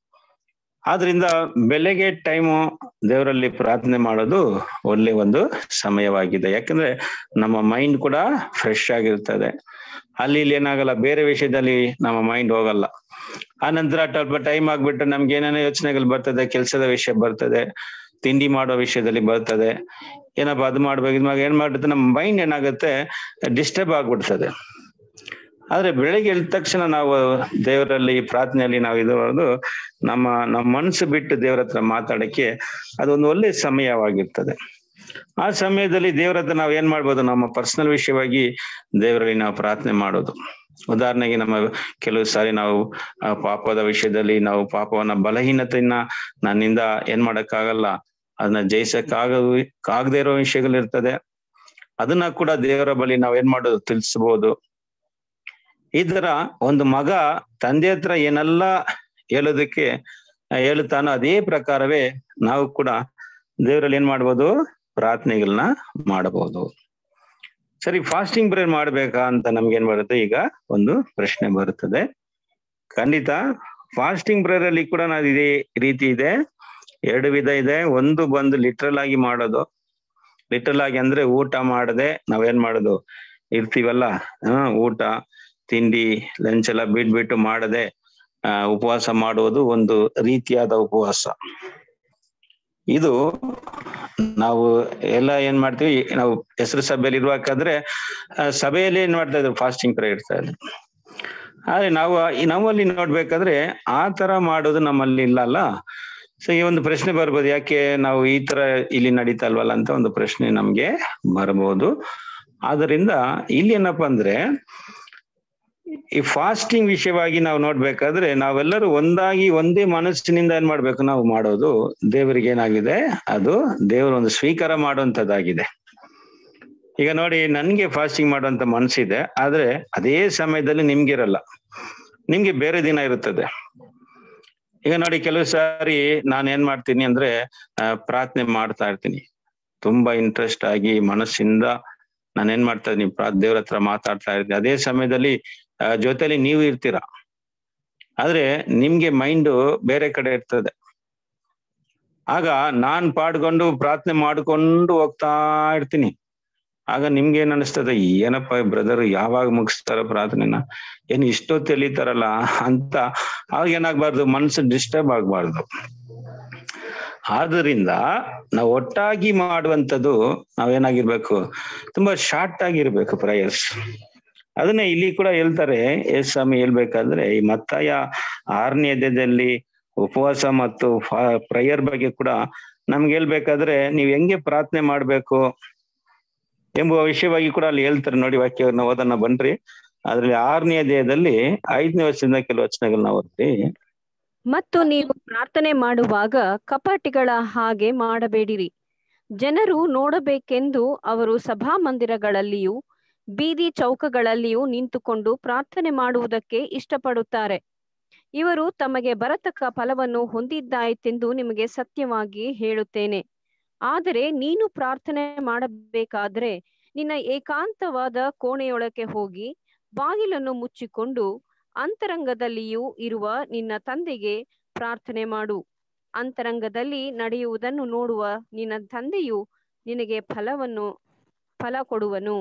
ಆದ್ರಿಂದ ಬೆಳಗ್ಗೆ ಟೈಮು ದೇವರಲ್ಲಿ ಪ್ರಾರ್ಥನೆ ಮಾಡೋದು ಒಳ್ಳೆ ಒಂದು ಸಮಯವಾಗಿದೆ ಯಾಕಂದ್ರೆ ನಮ್ಮ ಮೈಂಡ್ ಕೂಡ ಫ್ರೆಶ್ ಆಗಿರ್ತದೆ ಅಲ್ಲಿ ಇಲ್ಲಿ ಏನಾಗಲ್ಲ ಬೇರೆ ವಿಷಯದಲ್ಲಿ ನಮ್ಮ ಮೈಂಡ್ ಹೋಗಲ್ಲ ಆ ನಂತರ ಸ್ವಲ್ಪ ಟೈಮ್ ಆಗ್ಬಿಟ್ಟು ನಮ್ಗೆ ಏನೇನೋ ಯೋಚನೆಗಳು ಬರ್ತದೆ ಕೆಲಸದ ವಿಷಯ ಬರ್ತದೆ ತಿಂಡಿ ಮಾಡೋ ವಿಷಯದಲ್ಲಿ ಬರ್ತದೆ ಏನಪ್ಪಾ ಅದು ಮಾಡ್ಬೇಕು ಇದ್ ಏನ್ ಮಾಡುತ್ತೆ ನಮ್ಮ ಮೈಂಡ್ ಏನಾಗುತ್ತೆ ಡಿಸ್ಟರ್ಬ್ ಆಗ್ಬಿಡ್ತದೆ ಆದ್ರೆ ಬೆಳಿಗ್ಗೆ ಎದ್ದ ತಕ್ಷಣ ನಾವು ದೇವರಲ್ಲಿ ಪ್ರಾರ್ಥನೆಯಲ್ಲಿ ನಾವು ಇದು ಮಾಡೋದು ನಮ್ಮ ನಮ್ಮ ಮನಸ್ಸು ಬಿಟ್ಟು ದೇವರ ಹತ್ರ ಮಾತಾಡಕ್ಕೆ ಅದೊಂದು ಒಳ್ಳೆ ಸಮಯವಾಗಿರ್ತದೆ ಆ ಸಮಯದಲ್ಲಿ ದೇವರ ಹತ್ರ ನಾವು ಏನ್ ಮಾಡ್ಬೋದು ನಮ್ಮ ಪರ್ಸನಲ್ ವಿಷಯವಾಗಿ ದೇವರಲ್ಲಿ ನಾವು ಪ್ರಾರ್ಥನೆ ಮಾಡೋದು ಉದಾಹರಣೆಗೆ ನಮ್ಮ ಕೆಲವು ಸಾರಿ ನಾವು ಆ ಪಾಪದ ವಿಷಯದಲ್ಲಿ ನಾವು ಪಾಪವನ್ನ ಬಲಹೀನತೆಯನ್ನ ನನ್ನಿಂದ ಏನ್ ಮಾಡಕ್ಕಾಗಲ್ಲ ಅದನ್ನ ಜಯಿಸಕ್ಕಾಗ ಆಗದೆ ಇರೋ ವಿಷಯಗಳಿರ್ತದೆ ಅದನ್ನ ಕೂಡ ದೇವರ ಬಳಿ ನಾವ್ ಏನ್ ಮಾಡೋದು ತಿಳಿಸ್ಬೋದು ಈ ತರ ಒಂದು ಮಗ ತಂದೆ ಹತ್ರ ಏನೆಲ್ಲ ಹೇಳೋದಕ್ಕೆ ಹೇಳುತ್ತಾನೋ ಅದೇ ಪ್ರಕಾರವೇ ನಾವು ಕೂಡ ದೇವರಲ್ಲಿ ಏನ್ ಮಾಡ್ಬೋದು ಪ್ರಾರ್ಥನೆಗಳನ್ನ ಮಾಡಬಹುದು ಸರಿ ಫಾಸ್ಟಿಂಗ್ ಪ್ರೇಯರ್ ಮಾಡ್ಬೇಕಾ ಅಂತ ನಮ್ಗೆ ಏನ್ ಬರುತ್ತೆ ಈಗ ಒಂದು ಪ್ರಶ್ನೆ ಬರುತ್ತದೆ ಖಂಡಿತ ಫಾಸ್ಟಿಂಗ್ ಪ್ರೇಯರ್ ಅಲ್ಲಿ ಕೂಡ ನಾವು ಇದೇ ರೀತಿ ಇದೆ ಎರಡು ವಿಧ ಇದೆ ಒಂದು ಬಂದು ಲಿಟ್ರಲ್ ಆಗಿ ಮಾಡೋದು ಲಿಟ್ರಲ್ ಆಗಿ ಅಂದ್ರೆ ಊಟ ಮಾಡದೆ ನಾವೇನ್ ಮಾಡೋದು ಇರ್ತೀವಲ್ಲ ಹಾ ಊಟ ತಿಂಡಿ ಲಂಚ್ ಎಲ್ಲ ಬಿಟ್ಬಿಟ್ಟು ಮಾಡದೆ ಆ ಉಪವಾಸ ಮಾಡುವುದು ಒಂದು ರೀತಿಯಾದ ಉಪವಾಸ ಇದು ನಾವು ಎಲ್ಲ ಏನ್ ಮಾಡ್ತೀವಿ ನಾವು ಹೆಸರು ಸಭೆಯಲ್ಲಿ ಇರುವಾಗಾದ್ರೆ ಆ, ಸಭೆಯಲ್ಲಿ ಏನ್ ಮಾಡ್ತಾ ಇದ್ರು ಫಾಸ್ಟಿಂಗ್ ಪ್ರೇಯರ್ ಇರ್ತಾ ಇದ್ರು ಆದ್ರೆ ನಾವು ಈ ನಮ್ಮಲ್ಲಿ ನೋಡ್ಬೇಕಾದ್ರೆ ಆ ತರ ಮಾಡೋದು ನಮ್ಮಲ್ಲಿ ಇಲ್ಲ ಅಲ್ಲ ಸೊ ಈ ಒಂದು ಪ್ರಶ್ನೆ ಬರ್ಬೋದು ಯಾಕೆ ನಾವು ಈ ತರ ಇಲ್ಲಿ ನಡೀತಾ ಇಲ್ವಲ್ಲ ಅಂತ ಒಂದು ಪ್ರಶ್ನೆ ನಮ್ಗೆ ಬರಬಹುದು ಆದ್ರಿಂದ ಇಲ್ಲಿ ಏನಪ್ಪಾ ಅಂದ್ರೆ ಈ ಫಾಸ್ಟಿಂಗ್ ವಿಷಯವಾಗಿ ನಾವು ನೋಡ್ಬೇಕಾದ್ರೆ ನಾವೆಲ್ಲರೂ ಒಂದಾಗಿ ಒಂದೇ ಮನಸ್ಸಿನಿಂದ ಏನ್ ಮಾಡ್ಬೇಕು ನಾವು ಮಾಡೋದು ದೇವರಿಗೆ ಏನಾಗಿದೆ ಅದು ದೇವರು ಒಂದು ಸ್ವೀಕಾರ ಮಾಡುವಂತದ್ದಾಗಿದೆ ಈಗ ನೋಡಿ ನನ್ಗೆ ಫಾಸ್ಟಿಂಗ್ ಮಾಡುವಂತ ಮನಸ್ಸಿದೆ ಆದ್ರೆ ಅದೇ ಸಮಯದಲ್ಲಿ ನಿಮ್ಗಿರಲ್ಲ ನಿಮ್ಗೆ ಬೇರೆ ದಿನ ಇರುತ್ತದೆ ಈಗ ನೋಡಿ ಕೆಲವು ಸಾರಿ ನಾನು ಏನ್ ಮಾಡ್ತೀನಿ ಅಂದ್ರೆ ಆ, ಪ್ರಾರ್ಥನೆ ಮಾಡ್ತಾ ಇರ್ತೀನಿ ತುಂಬಾ ಇಂಟ್ರೆಸ್ಟ್ ಆಗಿ ಮನಸ್ಸಿಂದ ನಾನು ಏನ್ ಮಾಡ್ತಾ ಇದೀನಿ ಪ್ರಾ ದೇವ್ರ ಹತ್ರ ಮಾತಾಡ್ತಾ ಇರ್ತೀನಿ ಅದೇ ಸಮಯದಲ್ಲಿ ಆ, ಜೊತೆಲಿ ನೀವು ಇರ್ತೀರಾ ಆದ್ರೆ ನಿಮ್ಗೆ ಮೈಂಡ್ ಬೇರೆ ಕಡೆ ಇರ್ತದೆ ಆಗ ನಾನ್ ಪಾಡ್ಕೊಂಡು ಪ್ರಾರ್ಥನೆ ಮಾಡ್ಕೊಂಡು ಹೋಗ್ತಾ ಇರ್ತೀನಿ ಆಗ ನಿಮ್ಗೆ ಏನ್ ಅನಿಸ್ತದೆ ಏನಪ್ಪ ಬ್ರದರ್ ಯಾವಾಗ ಮುಗಿಸ್ತಾರ ಪ್ರಾರ್ಥನೆನ ಏನ್ ಇಷ್ಟೊತ್ತು ಎಳಿತಾರಲ್ಲ ಅಂತ ಆಗ ಏನಾಗ್ಬಾರ್ದು ಮನಸ್ಸು ಡಿಸ್ಟರ್ಬ್ ಆಗ್ಬಾರ್ದು ಆದ್ರಿಂದ ನಾವು ಒಟ್ಟಾಗಿ ಮಾಡುವಂಥದ್ದು ನಾವೇನಾಗಿರ್ಬೇಕು ತುಂಬಾ ಶಾರ್ಟ್ ಆಗಿರ್ಬೇಕು ಪ್ರಯರ್ಸ್ ಅದನ್ನೇ ಇಲ್ಲಿ ಕೂಡ ಹೇಳ್ತಾರೆ ಎಸ್ ಸ್ವಾಮಿ ಹೇಳ್ಬೇಕಾದ್ರೆ ಈ ಮತ್ತಾಯ ಆರನೇ ಅಧ್ಯಾಯದಲ್ಲಿ ಉಪವಾಸ ಮತ್ತು ಪ್ರಯರ್ ಬಗ್ಗೆ ಕೂಡ ನಮ್ಗೆ ಹೇಳ್ಬೇಕಾದ್ರೆ ನೀವ್ ಹೆಂಗೆ ಪ್ರಾರ್ಥನೆ ಮಾಡ್ಬೇಕು ಎಂಬುವ ವಿಷಯವಾಗಿ ಕೂಡ ಅಲ್ಲಿ ಹೇಳ್ತಾರೆ ನೋಡಿ ವಾಕ್ಯವನ್ನು ಓದನ್ನ ಬನ್ರಿ ಅದ್ರಲ್ಲಿ ಆರನೇ ಅಧ್ಯಾಯದಲ್ಲಿ ಐದನೇ ವರ್ಷದಿಂದ ಕೆಲವು ವಚನಗಳನ್ನ ಓದ್ತೀವಿ ಮತ್ತು ನೀವು ಪ್ರಾರ್ಥನೆ ಮಾಡುವಾಗ ಕಪಟಿಗಳ ಹಾಗೆ ಮಾಡಬೇಡಿರಿ ಜನರು ನೋಡಬೇಕೆಂದು ಅವರು ಸಭಾಮಂದಿರಗಳಲ್ಲಿಯೂ ಬೀದಿ ಚೌಕಗಳಲ್ಲಿಯೂ ನಿಂತುಕೊಂಡು ಪ್ರಾರ್ಥನೆ ಮಾಡುವುದಕ್ಕೆ ಇಷ್ಟಪಡುತ್ತಾರೆ ಇವರು ತಮಗೆ ಬರತಕ್ಕ ಫಲವನ್ನು ಹೊಂದಿದ್ದಾಯಿತೆಂದು ನಿಮಗೆ ಸತ್ಯವಾಗಿ ಹೇಳುತ್ತೇನೆ ಆದರೆ ನೀನು ಪ್ರಾರ್ಥನೆ ಮಾಡಬೇಕಾದ್ರೆ ನಿನ್ನ ಏಕಾಂತವಾದ ಕೋಣೆಯೊಳಕ್ಕೆ ಹೋಗಿ ಬಾಗಿಲನ್ನು ಮುಚ್ಚಿಕೊಂಡು ಅಂತರಂಗದಲ್ಲಿಯೂ ಇರುವ ನಿನ್ನ ತಂದೆಗೆ ಪ್ರಾರ್ಥನೆ ಮಾಡು ಅಂತರಂಗದಲ್ಲಿ ನಡೆಯುವುದನ್ನು ನೋಡುವ ನಿನ್ನ ತಂದೆಯು ನಿನಗೆ ಫಲವನ್ನು ಫಲ ಕೊಡುವನು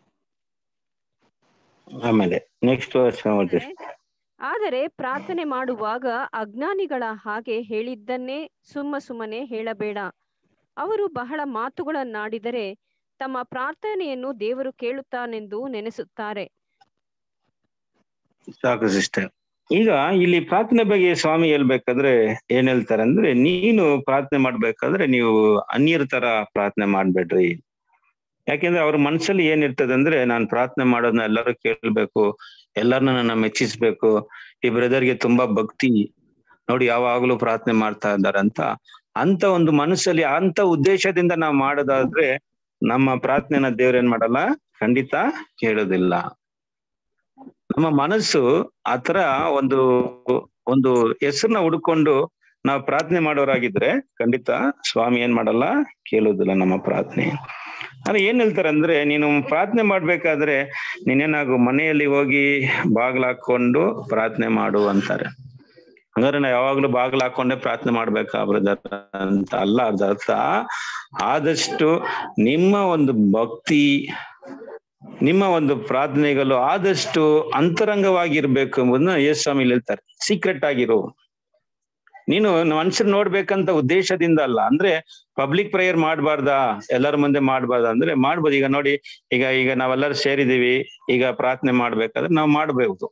ಆಮೇಲೆ ನೆಕ್ಸ್ಟ್ ವರ್ಷ ಓದ್ತೀವಿ ಆದರೆ ಪ್ರಾರ್ಥನೆ ಮಾಡುವಾಗ ಅಜ್ಞಾನಿಗಳ ಹಾಗೆ ಹೇಳಿದ್ದನ್ನೇ ಸುಮ್ಮ ಸುಮ್ಮನೆ ಹೇಳಬೇಡ ಅವರು ಬಹಳ ಮಾತುಗಳನ್ನಾಡಿದರೆ ತಮ್ಮ ಪ್ರಾರ್ಥನೆಯನ್ನು ದೇವರು ಕೇಳುತ್ತಾನೆಂದು ನೆನೆಸುತ್ತಾರೆ ಸಾಕು ಸಿಸ್ಟರ್ ಈಗ ಇಲ್ಲಿ ಪ್ರಾರ್ಥನೆ ಬಗ್ಗೆ ಸ್ವಾಮಿ ಹೇಳ್ಬೇಕಾದ್ರೆ ಏನ್ ಹೇಳ್ತಾರೆ ಅಂದ್ರೆ ನೀನು ಪ್ರಾರ್ಥನೆ ಮಾಡ್ಬೇಕಾದ್ರೆ ನೀವು ಅನ್ಯರ ತರ ಪ್ರಾರ್ಥನೆ ಮಾಡ್ಬೇಡ್ರಿ ಯಾಕೆಂದ್ರೆ ಅವ್ರ ಮನ್ಸಲ್ಲಿ ಏನಿರ್ತದೆ ಅಂದ್ರೆ ನಾನ್ ಪ್ರಾರ್ಥನೆ ಮಾಡೋದನ್ನ ಎಲ್ಲರೂ ಕೇಳ್ಬೇಕು ಎಲ್ಲರನ್ನ ನನ್ನ ಮೆಚ್ಚಿಸ್ಬೇಕು ಈ ಬ್ರದರ್ಗೆ ತುಂಬಾ ಭಕ್ತಿ ನೋಡಿ ಯಾವಾಗ್ಲೂ ಪ್ರಾರ್ಥನೆ ಮಾಡ್ತಾ ಇದ್ದಾರೆ ಅಂತ ಅಂತ ಒಂದು ಮನಸ್ಸಲ್ಲಿ ಅಂತ ಉದ್ದೇಶದಿಂದ ನಾವು ಮಾಡೋದಾದ್ರೆ ನಮ್ಮ ಪ್ರಾರ್ಥನೆನ ದೇವ್ರ ಏನ್ ಮಾಡಲ್ಲ ಖಂಡಿತ ಕೇಳೋದಿಲ್ಲ ನಮ್ಮ ಮನಸ್ಸು ಆತರ ಒಂದು ಒಂದು ಹೆಸರನ್ನ ಹುಡ್ಕೊಂಡು ನಾವು ಪ್ರಾರ್ಥನೆ ಮಾಡೋರಾಗಿದ್ರೆ ಖಂಡಿತ ಸ್ವಾಮಿ ಏನ್ ಮಾಡಲ್ಲ ಕೇಳೋದಿಲ್ಲ ನಮ್ಮ ಪ್ರಾರ್ಥನೆ ಆದ್ರೆ ಏನ್ ಹೇಳ್ತಾರೆ ಅಂದ್ರೆ ನೀನು ಪ್ರಾರ್ಥನೆ ಮಾಡ್ಬೇಕಾದ್ರೆ ನೀನೇನಾಗು ಮನೆಯಲ್ಲಿ ಹೋಗಿ ಬಾಗ್ಲ ಹಾಕೊಂಡು ಪ್ರಾರ್ಥನೆ ಮಾಡು ಅಂತಾರೆ ಹಂಗಾರೆ ನಾವು ಯಾವಾಗ್ಲೂ ಬಾಗ್ಲ ಹಾಕೊಂಡೇ ಪ್ರಾರ್ಥನೆ ಮಾಡ್ಬೇಕಾ ಬ್ರದರ್ ಅಂತ ಅಲ್ಲ ಅರ್ಧ ಅರ್ಥ ಆದಷ್ಟು ನಿಮ್ಮ ಒಂದು ಭಕ್ತಿ ನಿಮ್ಮ ಒಂದು ಪ್ರಾರ್ಥನೆಗಳು ಆದಷ್ಟು ಅಂತರಂಗವಾಗಿರ್ಬೇಕು ಎಂಬುದನ್ನ ಯೇಸು ಸ್ವಾಮಿ ಹೇಳ್ತಾರೆ ಸೀಕ್ರೆಟ್ ಆಗಿರು ನೀನು ಮನುಷ್ಯರು ನೋಡ್ಬೇಕಂತ ಉದ್ದೇಶದಿಂದ ಅಲ್ಲ ಅಂದ್ರೆ ಪಬ್ಲಿಕ್ ಪ್ರೇಯರ್ ಮಾಡಬಾರ್ದಾ ಎಲ್ಲರ ಮುಂದೆ ಮಾಡಬಾರ್ದ ಅಂದ್ರೆ ಮಾಡ್ಬೋದು ಈಗ ನೋಡಿ ಈಗ ಈಗ ನಾವೆಲ್ಲರೂ ಸೇರಿದೀವಿ ಈಗ ಪ್ರಾರ್ಥನೆ ಮಾಡ್ಬೇಕಾದ್ರೆ ನಾವು ಮಾಡ್ಬೇಕು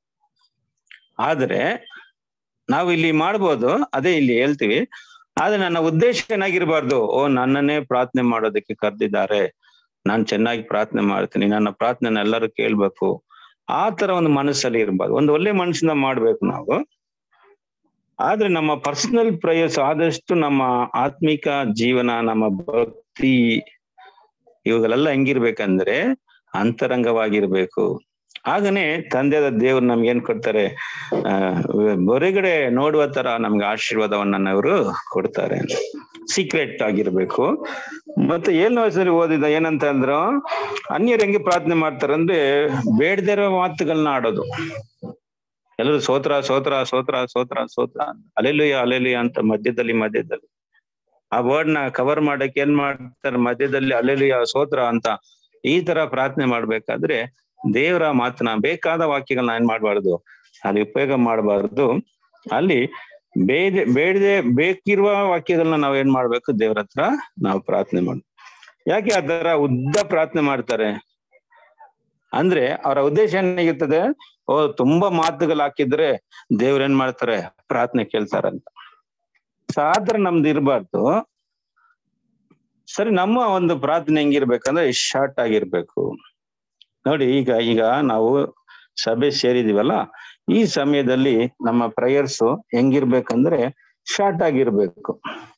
ಆದ್ರೆ ನಾವು ಇಲ್ಲಿ ಮಾಡ್ಬೋದು ಅದೇ ಇಲ್ಲಿ ಹೇಳ್ತೀವಿ ಆದ್ರೆ ನನ್ನ ಉದ್ದೇಶ ಏನಾಗಿರ್ಬಾರ್ದು ಓ ನನ್ನನ್ನೇ ಪ್ರಾರ್ಥನೆ ಮಾಡೋದಕ್ಕೆ ಕರೆದಿದ್ದಾರೆ ನಾನ್ ಚೆನ್ನಾಗಿ ಪ್ರಾರ್ಥನೆ ಮಾಡ್ತೀನಿ ನನ್ನ ಪ್ರಾರ್ಥನೆ ಎಲ್ಲರೂ ಕೇಳ್ಬೇಕು ಆ ತರ ಒಂದು ಮನಸ್ಸಲ್ಲಿ ಇರ್ಬಾರ್ದು ಒಂದು ಒಳ್ಳೆ ಮನಸ್ಸಿಂದ ಮಾಡ್ಬೇಕು ನಾವು ಆದ್ರೆ ನಮ್ಮ ಪರ್ಸನಲ್ ಪ್ರಯಸ್ ಆದಷ್ಟು ನಮ್ಮ ಆತ್ಮಿಕ ಜೀವನ ನಮ್ಮ ಭಕ್ತಿ ಇವುಗಳೆಲ್ಲ ಹೆಂಗಿರ್ಬೇಕಂದ್ರೆ ಅಂತರಂಗವಾಗಿರ್ಬೇಕು ಆಗನೇ ತಂದೆಯಾದ ದೇವ್ರು ನಮ್ಗೆ ಏನ್ ಕೊಡ್ತಾರೆ ಆ ಹೊರಗಡೆ ನೋಡುವ ತರ ನಮ್ಗೆ ಆಶೀರ್ವಾದವನ್ನ ಅವರು ಕೊಡ್ತಾರೆ ಸೀಕ್ರೆಟ್ ಆಗಿರ್ಬೇಕು ಮತ್ತೆ ಏಳನೇ ವಯಸ್ಸಲ್ಲಿ ಓದಿದ ಏನಂತ ಅಂದ್ರು ಅನ್ಯರು ಹೆಂಗೆ ಪ್ರಾರ್ಥನೆ ಮಾಡ್ತಾರೆ ಅಂದ್ರೆ ಬೇಡದೇ ಇರೋ ಮಾತುಗಳನ್ನ ಆಡೋದು ಎಲ್ಲರೂ ಸೋತ್ರ ಸೋತ್ರ ಸೋತ್ರ ಸೋತ್ರ ಸೋತ್ರ ಅಲೆಲುಯ ಅಲೆಲುಯ ಅಂತ ಮಧ್ಯದಲ್ಲಿ ಮಧ್ಯದಲ್ಲಿ ಆ ವರ್ಡ್ ನ ಕವರ್ ಮಾಡಕ್ಕೆ ಏನ್ ಮಾಡ್ತಾರೆ ಮಧ್ಯದಲ್ಲಿ ಅಲೆಲುಯ ಸೋತ್ರ ಅಂತ ಈ ತರ ಪ್ರಾರ್ಥನೆ ಮಾಡ್ಬೇಕಾದ್ರೆ ದೇವರ ಮಾತನ್ನ ಬೇಕಾದ ವಾಕ್ಯಗಳನ್ನ ಏನ್ ಮಾಡ್ಬಾರ್ದು ಅಲ್ಲಿ ಉಪಯೋಗ ಮಾಡಬಾರ್ದು ಅಲ್ಲಿ ಬೇಡ ಬೇಡದೆ ಬೇಕಿರುವ ವಾಕ್ಯಗಳನ್ನ ನಾವ್ ಏನ್ ಮಾಡ್ಬೇಕು ದೇವ್ರ ಹತ್ರ ನಾವು ಪ್ರಾರ್ಥನೆ ಮಾಡ ಯಾಕೆ ಆ ತರ ಉದ್ದ ಪ್ರಾರ್ಥನೆ ಮಾಡ್ತಾರೆ ಅಂದ್ರೆ ಅವರ ಉದ್ದೇಶ ಏನಾಗಿರ್ತದೆ ಓ ತುಂಬಾ ಮಾತುಗಳು ಹಾಕಿದ್ರೆ ದೇವ್ರ ಏನ್ ಮಾಡ್ತಾರೆ ಪ್ರಾರ್ಥನೆ ಕೇಳ್ತಾರಂತ ಸಾಧಾರಣ ನಮ್ದು ಇರಬಾರ್ದು ಸರಿ ನಮ್ಮ ಒಂದು ಪ್ರಾರ್ಥನೆ ಹೆಂಗಿರ್ಬೇಕಂದ್ರೆ ಶಾರ್ಟ್ ಆಗಿರ್ಬೇಕು ನೋಡಿ ಈಗ ಈಗ ನಾವು ಸಭೆ ಸೇರಿದೀವಲ್ಲ ಈ ಸಮಯದಲ್ಲಿ ನಮ್ಮ ಪ್ರೇಯರ್ಸ್ ಹೆಂಗಿರ್ಬೇಕಂದ್ರೆ ಶಾರ್ಟ್ ಆಗಿರ್ಬೇಕು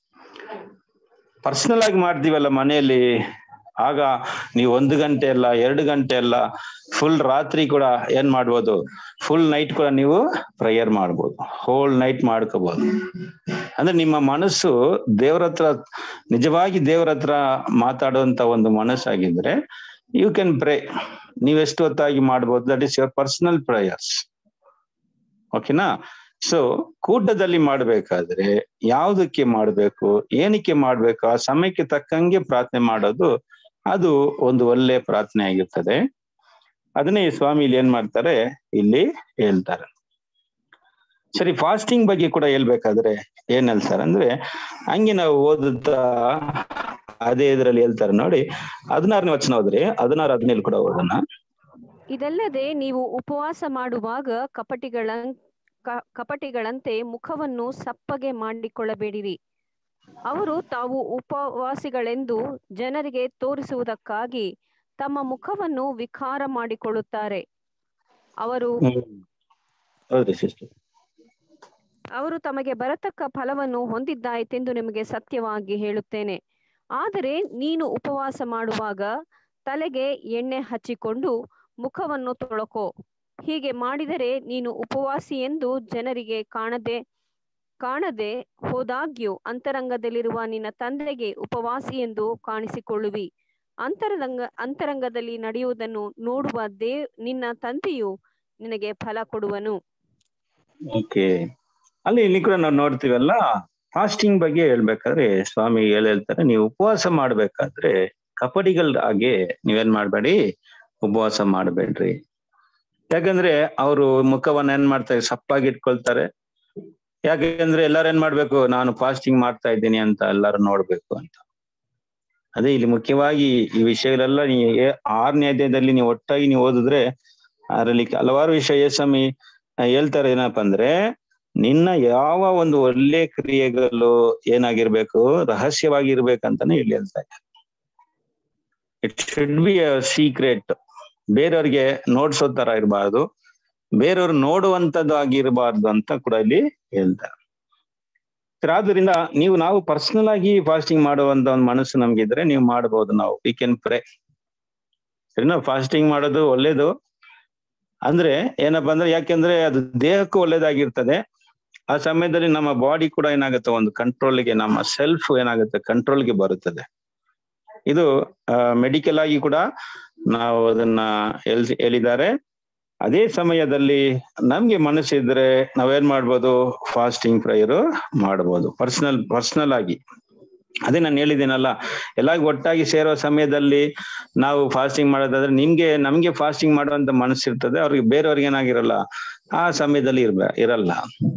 ಪರ್ಸನಲ್ ಆಗಿ ಮಾಡ್ತೀವಲ್ಲ ಮನೆಯಲ್ಲಿ ಆಗ ನೀವು ಒಂದು ಗಂಟೆ ಅಲ್ಲ ಎರಡು ಗಂಟೆ ಅಲ್ಲ ಫುಲ್ ರಾತ್ರಿ ಕೂಡ ಏನ್ ಮಾಡ್ಬೋದು ಫುಲ್ ನೈಟ್ ಕೂಡ ನೀವು ಪ್ರೇಯರ್ ಮಾಡ್ಬೋದು ಹೋಲ್ ನೈಟ್ ಮಾಡ್ಕೋಬಹುದು ಅಂದ್ರೆ ನಿಮ್ಮ ಮನಸ್ಸು ದೇವ್ರ ಹತ್ರ ನಿಜವಾಗಿ ದೇವ್ರ ಹತ್ರ ಮಾತಾಡುವಂತ ಒಂದು ಮನಸ್ಸಾಗಿದ್ರೆ ಯು ಕ್ಯಾನ್ ಪ್ರೇ ನೀವೆಷ್ಟು ಹೊತ್ತಾಗಿ ಮಾಡ್ಬೋದು that is your personal prayers ಓಕೆನಾ ಸೊ ಕೂಟದಲ್ಲಿ ಮಾಡ್ಬೇಕಾದ್ರೆ ಯಾವುದಕ್ಕೆ ಮಾಡ್ಬೇಕು ಏನಕ್ಕೆ ಮಾಡ್ಬೇಕು ಆ ಸಮಯಕ್ಕೆ ತಕ್ಕಂಗೆ ಪ್ರಾರ್ಥನೆ ಮಾಡೋದು ಅದು ಒಂದು ಒಳ್ಳೆ ಪ್ರಾರ್ಥನೆ ಆಗಿರ್ತದೆ ಅದನ್ನೇ ಈ ಸ್ವಾಮಿ ಇಲ್ಲಿ ಏನ್ ಮಾಡ್ತಾರೆ ಇಲ್ಲಿ ಹೇಳ್ತಾರೆ ಸರಿ ಫಾಸ್ಟಿಂಗ್ ಬಗ್ಗೆ ಕೂಡ ಹೇಳ್ಬೇಕಾದ್ರೆ ಏನ್ ಹೇಳ್ತಾರೆ ಅಂದ್ರೆ ಹಂಗೆ ನಾವು ಓದುತ್ತಾ ಅದೇ ಇದ್ರಲ್ಲಿ ಹೇಳ್ತಾರೆ ನೋಡಿ ಹದಿನಾರನೇ ವಚನ ಹೋದ್ರೆ ಹದಿನಾರು ಹದಿನೇಳು ಕೂಡ ಓದೋಣ ಇದಲ್ಲದೆ ನೀವು ಉಪವಾಸ ಮಾಡುವಾಗ ಕಪಟಿಗಳ ಕ- ಕಪಟಿಗಳಂತೆ ಮುಖವನ್ನು ಸಪ್ಪಗೆ ಮಾಡಿಕೊಳ್ಳಬೇಡಿರಿ ಅವರು ತಾವು ಉಪವಾಸಿಗಳೆಂದು ಜನರಿಗೆ ತೋರಿಸುವುದಕ್ಕಾಗಿ ತಮ್ಮ ಮುಖವನ್ನು ವಿಕಾರ ಮಾಡಿಕೊಳ್ಳುತ್ತಾರೆ ಅವರು ಹೌದ್ರಿ ಸಿಸ್ಟರ್ ಅವರು ತಮಗೆ ಬರತಕ್ಕ ಫಲವನ್ನು ಹೊಂದಿದ್ದಾಯಿತೆಂದು ನಿಮಗೆ ಸತ್ಯವಾಗಿ ಹೇಳುತ್ತೇನೆ ಆದರೆ ನೀನು ಉಪವಾಸ ಮಾಡುವಾಗ ತಲೆಗೆ ಎಣ್ಣೆ ಹಚ್ಚಿಕೊಂಡು ಮುಖವನ್ನು ತೊಳಕೋ ಹೀಗೆ ಮಾಡಿದರೆ ನೀನು ಉಪವಾಸಿ ಎಂದು ಜನರಿಗೆ ಕಾಣದೆ ಕಾಣದೆ ಹೋದಾಗ್ಯೂ ಅಂತರಂಗದಲ್ಲಿರುವ ನಿನ್ನ ತಂದೆಗೆ ಉಪವಾಸಿ ಎಂದು ಕಾಣಿಸಿಕೊಳ್ಳುವಿ ಅಂತರಂಗ ಅಂತರಂಗದಲ್ಲಿ ನಡೆಯುವುದನ್ನು ನೋಡುವ ದೇವ್ ನಿನ್ನ ತಂದೆಯು ನಿನಗೆ ಫಲ ಕೊಡುವನು ಓಕೆ ಅಲ್ಲಿ ಇಲ್ಲಿ ಕೂಡ ನಾವು ನೋಡ್ತೀವಲ್ಲ ಫಾಸ್ಟಿಂಗ್ ಬಗ್ಗೆ ಹೇಳ್ಬೇಕಾದ್ರೆ ಸ್ವಾಮಿ ಏನ್ ಹೇಳ್ತಾರೆ ನೀವು ಉಪವಾಸ ಮಾಡ್ಬೇಕಾದ್ರೆ ಕಪಡಿಗಳ ಹಾಗೆ ನೀವೇನ್ ಮಾಡ್ಬೇಡಿ ಉಪವಾಸ ಮಾಡ್ಬೇಡ್ರಿ ಯಾಕಂದ್ರೆ ಅವರು ಮುಖವನ್ನ ಏನ್ ಮಾಡ್ತಾರೆ ಸಪ್ಪಾಗಿ ಇಟ್ಕೊಳ್ತಾರೆ ಯಾಕೆಂದ್ರೆ ಎಲ್ಲಾರು ಏನ್ ಮಾಡ್ಬೇಕು ನಾನು ಫಾಸ್ಟಿಂಗ್ ಮಾಡ್ತಾ ಇದ್ದೀನಿ ಅಂತ ಎಲ್ಲಾರು ನೋಡ್ಬೇಕು ಅಂತ ಅದೇ ಇಲ್ಲಿ ಮುಖ್ಯವಾಗಿ ಈ ವಿಷಯಗಳೆಲ್ಲ ನೀವು ಏ- ಆರನೇ ಅಧ್ಯಾಯದಲ್ಲಿ ನೀವು ಒಟ್ಟಾಗಿ ನೀವು ಓದಿದ್ರೆ ಅದರಲ್ಲಿ ಹಲವಾರು ವಿಷಯ ಸ್ವಾಮಿ ಹೇಳ್ತಾರೆ ಏನಪ್ಪಾ ಅಂದ್ರೆ ನಿನ್ನ ಯಾವ ಒಂದು ಒಳ್ಳೆ ಕ್ರಿಯೆಗಳು ಏನಾಗಿರ್ಬೇಕು ರಹಸ್ಯವಾಗಿರ್ಬೇಕಂತಾನೆ ಇಲ್ಲಿ ಹೇಳ್ತಾ ಇದ್ದಾರೆ it should be a secret ಬೇರೆಯವ್ರಿಗೆ ನೋಡ್ಸೋ ತರ ಇರಬಾರ್ದು ಬೇರೆಯವ್ರು ನೋಡುವಂತದ್ದು ಆಗಿರಬಾರ್ದು ಅಂತ ಕೂಡ ಇಲ್ಲಿ ಹೇಳ್ತಾರೆ ಸರ್, ಆದ್ರಿಂದ ನೀವು ನಾವು ಪರ್ಸನಲ್ ಆಗಿ ಫಾಸ್ಟಿಂಗ್ ಮಾಡುವಂತ ಒಂದು ಮನಸ್ಸು ನಮ್ಗಿದ್ರೆ ನೀವು ಮಾಡಬಹುದು ನಾವು ವಿ ಕ್ಯಾನ್ ಪ್ರೇ ಸರಿನಾ ಫಾಸ್ಟಿಂಗ್ ಮಾಡೋದು ಒಳ್ಳೇದು ಅಂದ್ರೆ ಏನಪ್ಪಾ ಅಂದ್ರೆ ಯಾಕೆಂದ್ರೆ ಅದು ದೇಹಕ್ಕೂ ಒಳ್ಳೇದಾಗಿರ್ತದೆ ಆ ಸಮಯದಲ್ಲಿ ನಮ್ಮ ಬಾಡಿ ಕೂಡ ಏನಾಗುತ್ತೆ ಒಂದು ಕಂಟ್ರೋಲ್ಗೆ ನಮ್ಮ ಸೆಲ್ಫ್ ಏನಾಗುತ್ತೆ ಕಂಟ್ರೋಲ್ಗೆ ಬರುತ್ತದೆ ಇದು ಮೆಡಿಕಲ್ ಆಗಿ ಕೂಡ ನಾವು ಅದನ್ನ ಹೇಳ್ ಹೇಳಿದ್ದಾರೆ ಅದೇ ಸಮಯದಲ್ಲಿ ನಮ್ಗೆ ಮನಸ್ಸಿದ್ರೆ ನಾವೇನ್ ಮಾಡ್ಬೋದು ಫಾಸ್ಟಿಂಗ್ ಪ್ರೇಯರ್ ಮಾಡ್ಬೋದು ಪರ್ಸನಲ್ ಪರ್ಸನಲ್ ಆಗಿ ಅದೇ ನಾನು ಹೇಳಿದ್ದೀನಲ್ಲ ಎಲ್ಲ ಒಟ್ಟಾಗಿ ಸೇರೋ ಸಮಯದಲ್ಲಿ ನಾವು ಫಾಸ್ಟಿಂಗ್ ಮಾಡೋದಾದ್ರೆ ನಿಮ್ಗೆ ನಮ್ಗೆ ಫಾಸ್ಟಿಂಗ್ ಮಾಡುವಂತ ಮನಸ್ಸಿರ್ತದೆ ಅವ್ರಿಗೆ ಬೇರೆಯವ್ರಿಗೆ ಏನಾಗಿರಲ್ಲ ಆ ಸಮಯದಲ್ಲಿ ಇರ್ಬ ಇರಲ್ಲ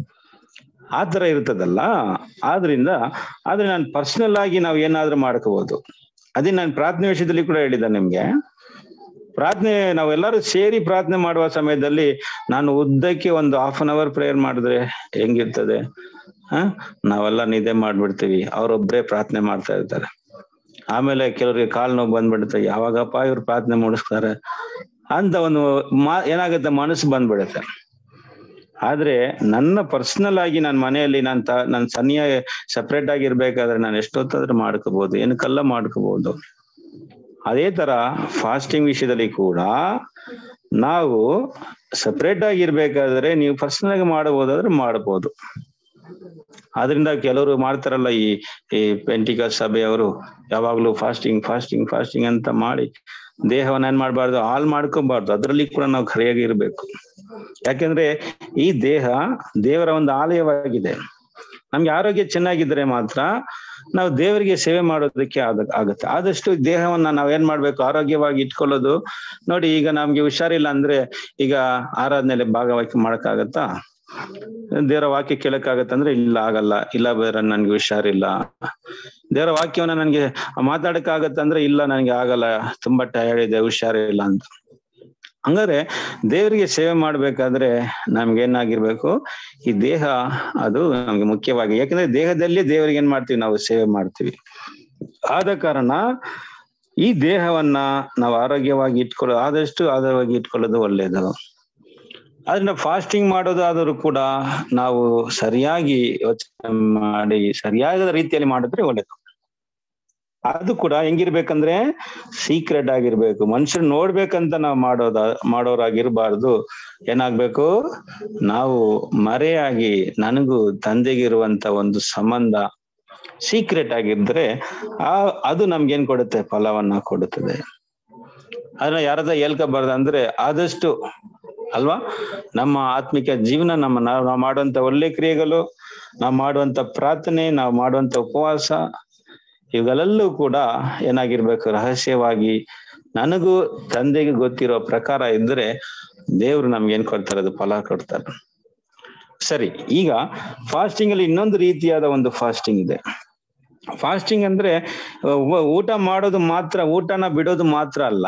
ಆ ತರ ಇರ್ತದಲ್ಲ ಆದ್ರಿಂದ ಆದ್ರೆ ನಾನು ಪರ್ಸನಲ್ ಆಗಿ ನಾವು ಏನಾದ್ರೂ ಮಾಡ್ಕೋಬಹುದು ಅದೇ ನಾನು ಪ್ರಾರ್ಥನೆ ವಿಷಯದಲ್ಲಿ ಕೂಡ ಹೇಳಿದ್ದೆ ನಿಮ್ಗೆ ಪ್ರಾರ್ಥನೆ ನಾವೆಲ್ಲರೂ ಸೇರಿ ಪ್ರಾರ್ಥನೆ ಮಾಡುವ ಸಮಯದಲ್ಲಿ ನಾನು ಉದ್ದಕ್ಕೆ ಒಂದು ಹಾಫ್ ಅನ್ ಅವರ್ ಪ್ರೇಯರ್ ಮಾಡಿದ್ರೆ ಹೆಂಗಿರ್ತದೆ ಹ ನಾವೆಲ್ಲ ನಿದ್ದೆ ಮಾಡ್ಬಿಡ್ತೀವಿ ಅವ್ರೊಬ್ರೇ ಪ್ರಾರ್ಥನೆ ಮಾಡ್ತಾ ಇರ್ತಾರೆ ಆಮೇಲೆ ಕೆಲವರಿಗೆ ಕಾಲ್ ನೋವು ಬಂದ್ಬಿಡುತ್ತೆ ಯಾವಾಗಪ್ಪ ಇವ್ರು ಪ್ರಾರ್ಥನೆ ಮಾಡಿಸ್ತಾರೆ ಅಂತ ಒಂದು ಮಾ ಏನಾಗುತ್ತೆ ಮನಸ್ಸು ಬಂದ್ಬಿಡುತ್ತೆ ಆದ್ರೆ ನನ್ನ ಪರ್ಸನಲ್ ಆಗಿ ನನ್ನ ಮನೆಯಲ್ಲಿ ನಾನು ತ ನನ್ನ ಸನಿಯ ಸಪ್ರೇಟ್ ಆಗಿ ಇರ್ಬೇಕಾದ್ರೆ ನಾನು ಎಷ್ಟೊತ್ತಾದ್ರೂ ಮಾಡ್ಕೋಬಹುದು ಏನಕ್ಕೆಲ್ಲ ಮಾಡ್ಕೋಬಹುದು ಅದೇ ತರ ಫಾಸ್ಟಿಂಗ್ ವಿಷಯದಲ್ಲಿ ಕೂಡ ನಾವು ಸಪ್ರೇಟ್ ಆಗಿ ಇರ್ಬೇಕಾದ್ರೆ ನೀವು ಪರ್ಸನಲ್ ಆಗಿ ಮಾಡಬಹುದಾದ್ರೆ ಮಾಡಬಹುದು ಆದ್ರಿಂದ ಕೆಲವರು ಮಾಡ್ತಾರಲ್ಲ ಈ ಈ ಪೆಂಟಿಕ ಸಭೆಯವರು ಯಾವಾಗ್ಲೂ ಫಾಸ್ಟಿಂಗ್ ಫಾಸ್ಟಿಂಗ್ ಫಾಸ್ಟಿಂಗ್ ಅಂತ ಮಾಡಿ ದೇಹವನ್ನ ಏನ್ ಮಾಡ್ಬಾರ್ದು ಹಾಲ್ ಮಾಡ್ಕೋಬಾರ್ದು ಅದರಲ್ಲಿ ಕೂಡ ನಾವು ಕರೆಯಾಗಿ ಇರ್ಬೇಕು ಯಾಕೆಂದ್ರೆ ಈ ದೇಹ ದೇವರ ಒಂದು ಆಲಯವಾಗಿದೆ ನಮ್ಗೆ ಆರೋಗ್ಯ ಚೆನ್ನಾಗಿದ್ರೆ ಮಾತ್ರ ನಾವು ದೇವರಿಗೆ ಸೇವೆ ಮಾಡೋದಕ್ಕೆ ಆದ ಆಗುತ್ತೆ ಆದಷ್ಟು ದೇಹವನ್ನ ನಾವೇನ್ ಮಾಡ್ಬೇಕು ಆರೋಗ್ಯವಾಗಿ ಇಟ್ಕೊಳ್ಳೋದು ನೋಡಿ ಈಗ ನಮ್ಗೆ ಹುಷಾರಿಲ್ಲ ಅಂದ್ರೆ ಈಗ ಆರಾಧನೆಯಲ್ಲಿ ಭಾಗವಾಗಿ ಮಾಡಕ್ಕಾಗತ್ತಾ ದೇವರ ವಾಕ್ಯ ಕೇಳಕ್ಕಾಗತ್ತಂದ್ರೆ ಇಲ್ಲ ಆಗಲ್ಲ ಇಲ್ಲ ಬೇರೆ ನನ್ಗೆ ಹುಷಾರಿಲ್ಲ ದೇವರ ವಾಕ್ಯವನ್ನ ನನ್ಗೆ ಮಾತಾಡಕ್ಕಾಗತ್ತಂದ್ರೆ ಇಲ್ಲ ನನ್ಗೆ ಆಗಲ್ಲ ತುಂಬಾ ಟಯರ್ಡ್ ಇದೆ ಹುಷಾರಿಲ್ಲ ಅಂತ ಹಂಗಾರೆ ದೇವರಿಗೆ ಸೇವೆ ಮಾಡ್ಬೇಕಾದ್ರೆ ನಮ್ಗೆ ಏನಾಗಿರ್ಬೇಕು ಈ ದೇಹ ಅದು ನಮ್ಗೆ ಮುಖ್ಯವಾಗಿ ಯಾಕಂದ್ರೆ ದೇಹದಲ್ಲಿ ದೇವರಿಗೆ ಏನ್ ಮಾಡ್ತೀವಿ ನಾವು ಸೇವೆ ಮಾಡ್ತೀವಿ ಆದ ಕಾರಣ ಈ ದೇಹವನ್ನ ನಾವು ಆರೋಗ್ಯವಾಗಿ ಇಟ್ಕೊಳ್ಳೋ ಆದಷ್ಟು ಆಧಾರವಾಗಿ ಇಟ್ಕೊಳ್ಳೋದು ಒಳ್ಳೇದು ಅದನ್ನ ಫಾಸ್ಟಿಂಗ್ ಮಾಡೋದಾದರೂ ಕೂಡ ನಾವು ಸರಿಯಾಗಿ ಯೋಚನೆ ಮಾಡಿ ಸರಿಯಾದ ರೀತಿಯಲ್ಲಿ ಮಾಡಿದ್ರೆ ಒಳ್ಳೇದು ಅದು ಕೂಡ ಹೆಂಗಿರ್ಬೇಕಂದ್ರೆ ಸೀಕ್ರೆಟ್ ಆಗಿರ್ಬೇಕು ಮನುಷ್ಯರು ನೋಡ್ಬೇಕಂತ ನಾವು ಮಾಡೋದ ಮಾಡೋರಾಗಿರ್ಬಾರ್ದು ಏನಾಗ್ಬೇಕು ನಾವು ಮರೆಯಾಗಿ ನನಗೂ ತಂದೆಗಿರುವಂತ ಒಂದು ಸಂಬಂಧ ಸೀಕ್ರೆಟ್ ಆಗಿದ್ರೆ ಆ ಅದು ನಮ್ಗೇನ್ ಕೊಡುತ್ತೆ ಫಲವನ್ನ ಕೊಡುತ್ತದೆ ಅದನ್ನ ಯಾರದ ಹೇಳ್ಕೋಬಾರ್ದು ಅಂದ್ರೆ ಆದಷ್ಟು ಅಲ್ವಾ ನಮ್ಮ ಆತ್ಮಿಕ ಜೀವನ ನಮ್ಮ ನಾವು ನಾವು ಮಾಡುವಂತ ಒಳ್ಳೆ ಕ್ರಿಯೆಗಳು ನಾವು ಮಾಡುವಂತ ಪ್ರಾರ್ಥನೆ ನಾವು ಮಾಡುವಂತ ಉಪವಾಸ ಇವುಗಳೆಲ್ಲೂ ಕೂಡ ಏನಾಗಿರ್ಬೇಕು ರಹಸ್ಯವಾಗಿ ನನಗೂ ತಂದೆಗೆ ಗೊತ್ತಿರೋ ಪ್ರಕಾರ ಇದ್ರೆ ದೇವ್ರು ನಮ್ಗೆ ಏನ್ ಕೊಡ್ತಾರೆ ಅದು ಫಲ ಕೊಡ್ತಾರೆ ಸರಿ ಈಗ ಫಾಸ್ಟಿಂಗ್ ಅಲ್ಲಿ ಇನ್ನೊಂದು ರೀತಿಯಾದ ಒಂದು ಫಾಸ್ಟಿಂಗ್ ಇದೆ ಫಾಸ್ಟಿಂಗ್ ಅಂದ್ರೆ ಉ- ಊಟ ಮಾಡೋದು ಮಾತ್ರ ಊಟನ ಬಿಡೋದು ಮಾತ್ರ ಅಲ್ಲ